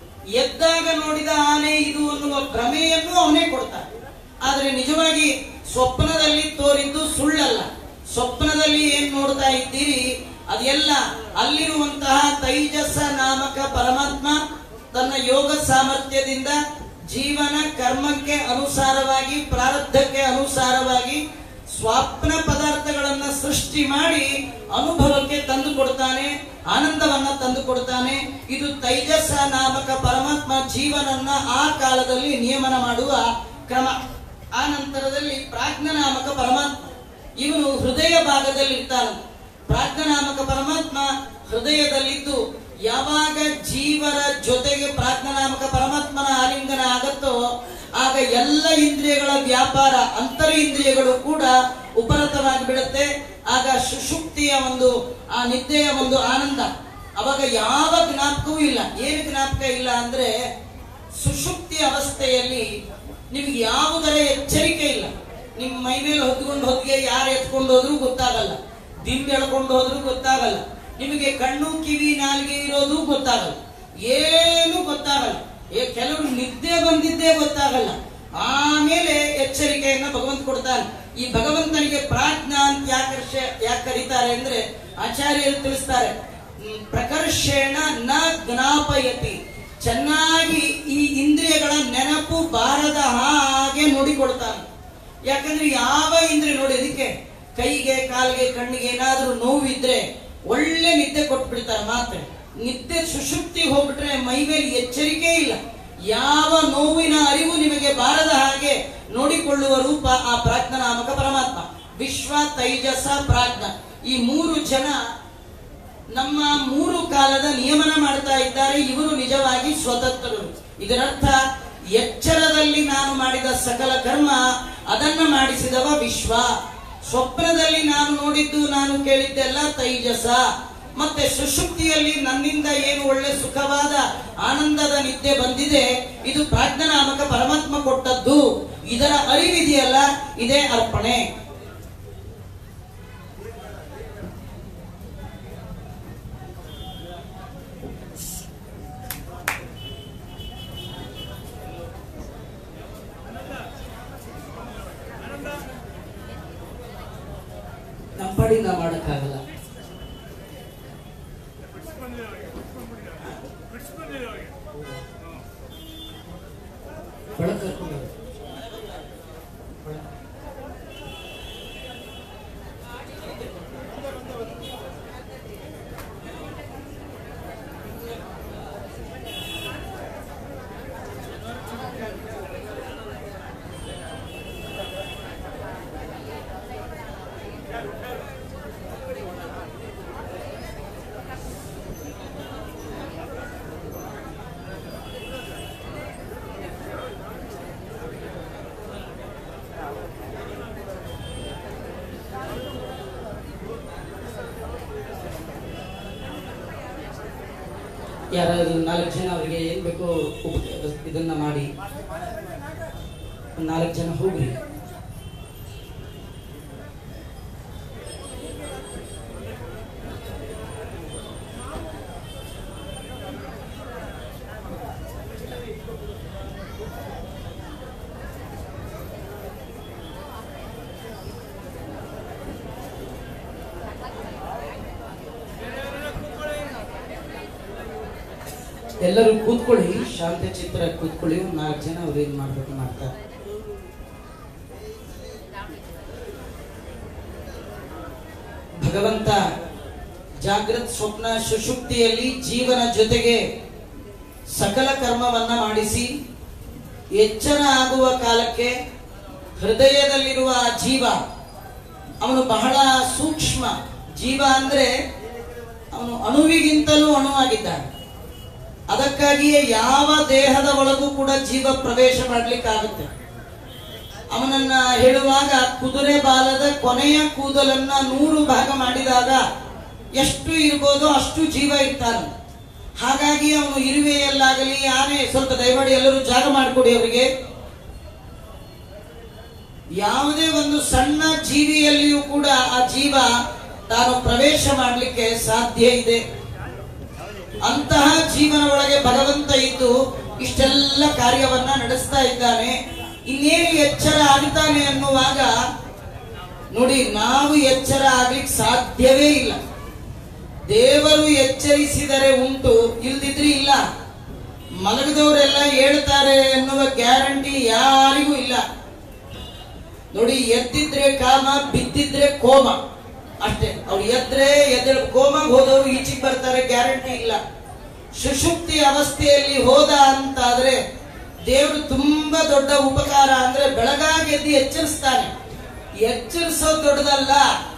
ಎದ್ದಾಗ ನೋಡಿದ ಆನೆ ಇದು ಅನ್ನುವ ಭ್ರಮೆಯನ್ನು ಅವನೇ ಕೊಡ್ತಾನೆ ಆದ್ರೆ ನಿಜವಾಗಿ ಸ್ವಪ್ನದಲ್ಲಿ ತೋರಿದ್ದು ಸುಳ್ಳಲ್ಲ ಸ್ವಪ್ನದಲ್ಲಿ ಏನ್ ನೋಡ್ತಾ ಇದ್ದೀರಿ ಅದೆಲ್ಲ ಅಲ್ಲಿರುವಂತಹ ತೈಜಸ ನಾಮಕ ಪರಮಾತ್ಮ ತನ್ನ ಯೋಗ ಸಾಮರ್ಥ್ಯದಿಂದ ಜೀವನ ಕರ್ಮಕ್ಕೆ ಅನುಸಾರವಾಗಿ ಪ್ರಾರಬ್ಧಕ್ಕೆ ಅನುಸಾರವಾಗಿ ಸ್ವಾಪ್ನ ಪದಾರ್ಥಗಳನ್ನ ಸೃಷ್ಟಿ ಮಾಡಿ ಅನುಭವಕ್ಕೆ ತಂದು ಕೊಡ್ತಾನೆ ಆನಂದವನ್ನ ತಂದು ಕೊಡ್ತಾನೆ ಇದು ತೈಜಸ ನಾಮಕ ಪರಮಾತ್ಮ ಜೀವನನ್ನ ಆ ಕಾಲದಲ್ಲಿ ನಿಯಮನ ಮಾಡುವ ಕ್ರಮ ಆ ನಂತರದಲ್ಲಿ ಪ್ರಾಜ್ಞನಾಮಕ ಪರಮಾತ್ಮ ಇವನು ಹೃದಯ ಭಾಗದಲ್ಲಿ ಇರ್ತಾನೆ ಪ್ರಾಜ್ಞನಾಮಕ ಪರಮಾತ್ಮ ಹೃದಯದಲ್ಲಿದ್ದು ಯಾವಾಗ ಜೀವರ ಜೊತೆಗೆ ಪ್ರಾಜ್ಞನಾಮಕ ಪರಮಾತ್ಮನ ಆಲಿಂಗನ ಆಗತ್ತೋ ಆಗ ಎಲ್ಲ ಇಂದ್ರಿಯಗಳ ವ್ಯಾಪಾರ ಅಂತರ ಇಂದ್ರಿಯಗಳು ಕೂಡ ಉಪರತವಾಗಿ ಬಿಡುತ್ತೆ ಆಗ ಸುಷುಪ್ತಿಯ ಒಂದು ಆ ನಿದ್ದೆಯ ಒಂದು ಆನಂದ ಅವಾಗ ಯಾವ ಜ್ಞಾಪಕವೂ ಇಲ್ಲ ಏನು ಜ್ಞಾಪಕ ಇಲ್ಲ ಅಂದ್ರೆ ಸುಷುಪ್ತಿ ಅವಸ್ಥೆಯಲ್ಲಿ ನಿಮ್ಗೆ ಯಾವುದರ ಎಚ್ಚರಿಕೆ ಇಲ್ಲ ನಿಮ್ ಮೈ ಮೇಲೆ ಹೊತ್ಕೊಂಡು ಹೊತ್ತಿಗೆ ಯಾರು ಎತ್ಕೊಂಡು ಹೋದ್ರೂ ಗೊತ್ತಾಗಲ್ಲ ದಿಂಬು ಎಳ್ಕೊಂಡು ಹೋದ್ರೂ ಗೊತ್ತಾಗಲ್ಲ ನಿಮಗೆ ಕಣ್ಣು ಕಿವಿ ನಾಲ್ಗೆ ಇರೋದು ಗೊತ್ತಾಗಲ್ಲ ಏನು ಗೊತ್ತಾಗಲ್ಲ ಏ ಕೆಲವರು ನಿದ್ದೆ ಬಂದಿದ್ದೇ ಗೊತ್ತಾಗಲ್ಲ ಆಮೇಲೆ ಎಚ್ಚರಿಕೆಯನ್ನ ಭಗವಂತ ಕೊಡ್ತಾನೆ ಈ ಭಗವಂತನಿಗೆ ಪ್ರಾಜ್ಞಾ ಅಂತ ಯಾಕೆ ಯಾಕೆ ಕರೀತಾರೆ ಅಂದ್ರೆ ಆಚಾರ್ಯರು ತಿಳಿಸ್ತಾರೆ ಹ್ಮ್, ಪ್ರಕರ್ಷೇಣ ನ ಜ್ಞಾಪಯತಿ ಚೆನ್ನಾಗಿ ಈ ಇಂದ್ರಿಯಗಳ ನೆನಪು ಬಾರದ ಹಾಗೆ ನೋಡಿಕೊಡ್ತಾನೆ ಯಾಕಂದ್ರೆ ಯಾವ ಇಂದ್ರಿಯ ನೋಡಿ ಅದಕ್ಕೆ ಕೈಗೆ ಕಾಲಿಗೆ ಕಣ್ಣಿಗೆ ಏನಾದ್ರೂ ನೋವಿದ್ರೆ ಒಳ್ಳೆ ನಿದ್ದೆ ಕೊಟ್ಬಿಡ್ತಾರೆ ಮಾತ್ರ ನಿದ್ದೆ ಸುಷುಪ್ತಿ ಹೋಗ್ಬಿಟ್ರೆ ಮೈ ಮೇಲೆ ಎಚ್ಚರಿಕೆ ಇಲ್ಲ ಯಾವ ನೋವಿನ ಅರಿವು ನಿಮಗೆ ಬಾರದ ಹಾಗೆ ನೋಡಿಕೊಳ್ಳುವ ರೂಪ ಆ ಪ್ರಾಜ್ಞನಾಮಕ ಪರಮಾತ್ಮ ವಿಶ್ವ ತೈಜಸ ಪ್ರಾಜ್ಞ ಈ ಮೂರು ಜನ ನಮ್ಮ ಮೂರು ಕಾಲದ ನಿಯಮನ ಮಾಡ್ತಾ ಇದ್ದಾರೆ ಇವರು ನಿಜವಾಗಿ ಸ್ವತಂತ್ರರು ಇದರರ್ಥ ಎಚ್ಚರದಲ್ಲಿ ನಾನು ಮಾಡಿದ ಸಕಲ ಕರ್ಮ ಅದನ್ನ ಮಾಡಿಸಿದವ ವಿಶ್ವ ಸ್ವಪ್ನದಲ್ಲಿ ನಾನು ನೋಡಿದ್ದು ನಾನು ಕೇಳಿದ್ದೆಲ್ಲ ತೈಜಸ ಮತ್ತೆ ಸುಷುಪ್ತಿಯಲ್ಲಿ ನನ್ನಿಂದ ಏನು ಒಳ್ಳೆ ಸುಖವಾದ ಆನಂದದ ನಿದ್ದೆ ಬಂದಿದೆ ಇದು ಪ್ರಾಜ್ಞನಾಮಕ ಪರಮಾತ್ಮ ಕೊಟ್ಟದ್ದು ಇದರ ಅರಿವಿದೆಯಲ್ಲ ಇದೇ ಅರ್ಪಣೆ ನಮ್ಮ ಪಾಡಿಗೆ ನಾವು ಮಾಡಕ್ಕಾಗಲ್ಲ ಒಳಗ್ ಕರ್ಕೊಂಡು ಹೋಗಿ. ಒಳಗ್. ಯಾರಾದ್ರೂ ನಾಲ್ಕು ಜನ ಅವರಿಗೆ ಏನ್ ಬೇಕೋ ಉಪ- ಇದನ್ನ ಮಾಡಿ ಒಂದ್ ನಾಲ್ಕು ಜನ ಹೋಗ್ರಿ ಎಲ್ಲರೂ ಕೂತ್ಕೊಳ್ಳಿ ಶಾಂತ ಚಿತ್ರ ಕೂತ್ಕೊಳ್ಳಿ ಒಂದ್ ನಾಲ್ಕು ಜನ ಅವ್ರು ಏನ್ ಮಾಡ್ಬೇಕು ಮಾಡ್ತಾರೆ ಭಗವಂತ ಜಾಗೃತ್ ಸ್ವಪ್ನ ಸುಷುಪ್ತಿಯಲ್ಲಿ ಜೀವನ ಜೊತೆಗೆ ಸಕಲ ಕರ್ಮವನ್ನ ಮಾಡಿಸಿ ಎಚ್ಚರ ಆಗುವ ಕಾಲಕ್ಕೆ ಹೃದಯದಲ್ಲಿರುವ ಆ ಜೀವ ಅವನು ಬಹಳ ಸೂಕ್ಷ್ಮ ಜೀವ ಅಂದ್ರೆ ಅವನು ಅಣುವಿಗಿಂತಲೂ ಅಣುವಾಗಿದ್ದಾನೆ ಅದಕ್ಕಾಗಿಯೇ ಯಾವ ದೇಹದ ಒಳಗೂ ಕೂಡ ಜೀವ ಪ್ರವೇಶ ಮಾಡ್ಲಿಕ್ಕಾಗುತ್ತೆ ಅವನನ್ನ ಹೇಳುವಾಗ ಕುದುರೆ ಬಾಲದ ಕೊನೆಯ ಕೂದಲನ್ನ ನೂರು ಭಾಗ ಮಾಡಿದಾಗ ಎಷ್ಟು ಇರ್ಬೋದೋ ಅಷ್ಟು ಜೀವ ಇರ್ತಾನೆ ಹಾಗಾಗಿ ಅವನು ಇರುವೆಯಲ್ಲಾಗಲಿ ಆನೆ ಸ್ವಲ್ಪ ದಯಮಾಡಿ ಎಲ್ಲರೂ ಜಾಗ ಮಾಡಿಕೊಡಿ ಅವರಿಗೆ ಯಾವುದೇ ಒಂದು ಸಣ್ಣ ಜೀವಿಯಲ್ಲಿಯೂ ಕೂಡ ಆ ಜೀವ ತಾನು ಪ್ರವೇಶ ಮಾಡಲಿಕ್ಕೆ ಸಾಧ್ಯ ಇದೆ ಅಂತಹ ಜೀವನ ಒಳಗೆ ಭಗವಂತ ಇದ್ದು ಇಷ್ಟೆಲ್ಲ ಕಾರ್ಯವನ್ನ ನಡೆಸ್ತಾ ಇದ್ದಾನೆ ಇನ್ನೇನು ಎಚ್ಚರ ಆಗ್ತಾನೆ ಅನ್ನುವಾಗ ನೋಡಿ ನಾವು ಎಚ್ಚರ ಆಗ್ಲಿಕ್ಕೆ ಸಾಧ್ಯವೇ ಇಲ್ಲ ದೇವರು ಎಚ್ಚರಿಸಿದರೆ ಉಂಟು ಇಲ್ದಿದ್ರೆ ಇಲ್ಲ ಮಲಗಿದವರೆಲ್ಲ ಹೇಳ್ತಾರೆ ಎನ್ನುವ ಗ್ಯಾರಂಟಿ ಯಾರಿಗೂ ಇಲ್ಲ ನೋಡಿ ಎದ್ದಿದ್ರೆ ಕಾಮ ಬಿದ್ದಿದ್ರೆ ಕೋಮ ಅಷ್ಟೇ ಅವ್ರು ಎದ್ರೆ ಎದ್ರ ಕೋಮಗ್ ಹೋದವರು ಈಚೆಗೆ ಬರ್ತಾರೆ ಗ್ಯಾರಂಟಿ ಇಲ್ಲ ಸುಷುಪ್ತಿ ಅವಸ್ಥೆಯಲ್ಲಿ ಹೋದ ಅಂತಾದ್ರೆ ದೇವರು ತುಂಬಾ ದೊಡ್ಡ ಉಪಕಾರ ಅಂದ್ರೆ ಬೆಳಗಾಗಿ ಎದ್ದು ಎಚ್ಚರಿಸ್ತಾನೆ ಎಚ್ಚರಿಸೋದು ದೊಡ್ಡದಲ್ಲ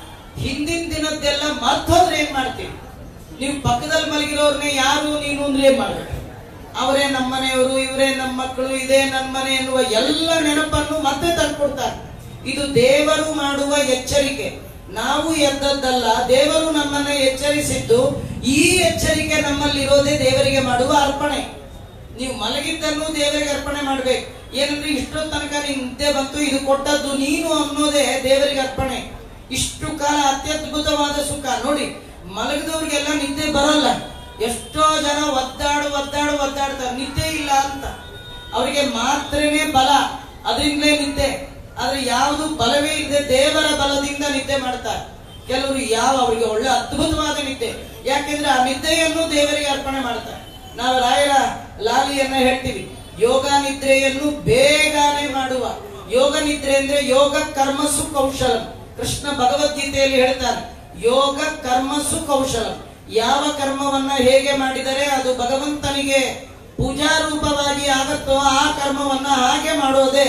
ಹಿಂದಿನ ದಿನದ್ದೆಲ್ಲ ಮರ್ತೋದ್ರೆ ಏನ್ ಮಾಡ್ತೀವಿ ನೀವು ಪಕ್ಕದಲ್ಲಿ ಮಲಗಿರೋರ್ನೇ ಯಾರು ನೀನು ಅಂದ್ರೆ ಏನ್ ಮಾಡ್ಬೇಕು ಅವರೇ ನಮ್ಮ ಮನೆಯವರು ಇವರೇ ನಮ್ಮ ಮಕ್ಕಳು ಇದೇ ನಮ್ಮ ಮನೆ ಎನ್ನುವ ಎಲ್ಲ ನೆನಪನ್ನು ಮತ್ತೆ ತಂದ್ಕೊಡ್ತಾರೆ ಇದು ದೇವರು ಮಾಡುವ ಎಚ್ಚರಿಕೆ ನಾವು ಎದ್ದದ್ದಲ್ಲ ದೇವರು ನಮ್ಮನ್ನ ಎಚ್ಚರಿಸಿದ್ದು ಈ ಎಚ್ಚರಿಕೆ ನಮ್ಮಲ್ಲಿರೋದೇ ದೇವರಿಗೆ ಮಾಡುವ ಅರ್ಪಣೆ ನೀವು ಮಲಗಿದ್ದನ್ನು ದೇವರಿಗೆ ಅರ್ಪಣೆ ಮಾಡ್ಬೇಕು ಏನಂದ್ರೆ ಇಷ್ಟೊತ್ತು ತನಕ ನಿನ್ ನಿದ್ದೆ ಬಂತು ಇದು ಕೊಟ್ಟದ್ದು ನೀನು ಅನ್ನೋದೇ ದೇವರಿಗೆ ಅರ್ಪಣೆ ಇಷ್ಟು ಕಾಲ ಅತ್ಯದ್ಭುತವಾದ ಸುಖ ನೋಡಿ ಮಲಗಿದವ್ರಿಗೆಲ್ಲ ನಿದ್ದೆ ಬರಲ್ಲ ಎಷ್ಟೋ ಜನ ಒದ್ದಾಡು ಒದ್ದಾಡು ಒದ್ದಾಡ್ತಾರೆ ನಿದ್ದೆ ಇಲ್ಲ ಅಂತ ಅವರಿಗೆ ಮಾತ್ರನೇ ಬಲ ಅದರಿಂದಲೇ ನಿದ್ದೆ ಆದ್ರೆ ಯಾವುದು ಬಲವೇ ಇದೆ ದೇವರ ಬಲದಿಂದ ನಿದ್ದೆ ಮಾಡ್ತಾರೆ ಕೆಲವರು ಯಾವ ಅವರಿಗೆ ಒಳ್ಳೆ ಅದ್ಭುತವಾದ ನಿದ್ದೆ ಯಾಕೆಂದ್ರೆ ಆ ನಿದ್ದೆಯನ್ನು ದೇವರಿಗೆ ಅರ್ಪಣೆ ಮಾಡ್ತಾರೆ ನಾವು ರಾಯರ ಲಾಲಿಯನ್ನ ಹೇಳ್ತೀವಿ ಯೋಗ ನಿದ್ರೆಯನ್ನು ಬೇಗನೆ ಮಾಡುವ ಯೋಗ ನಿದ್ರೆ ಅಂದ್ರೆ ಯೋಗ ಕರ್ಮಸು ಕೌಶಲಂ ಕೃಷ್ಣ ಭಗವದ್ಗೀತೆಯಲ್ಲಿ ಹೇಳ್ತಾರೆ ಯೋಗ ಕರ್ಮಸು ಕೌಶಲಂ ಯಾವ ಕರ್ಮವನ್ನ ಹೇಗೆ ಮಾಡಿದರೆ ಅದು ಭಗವಂತನಿಗೆ ಪೂಜಾ ರೂಪವಾಗಿ ಆಗತ್ತೋ ಆ ಕರ್ಮವನ್ನ ಹಾಗೆ ಮಾಡೋದೇ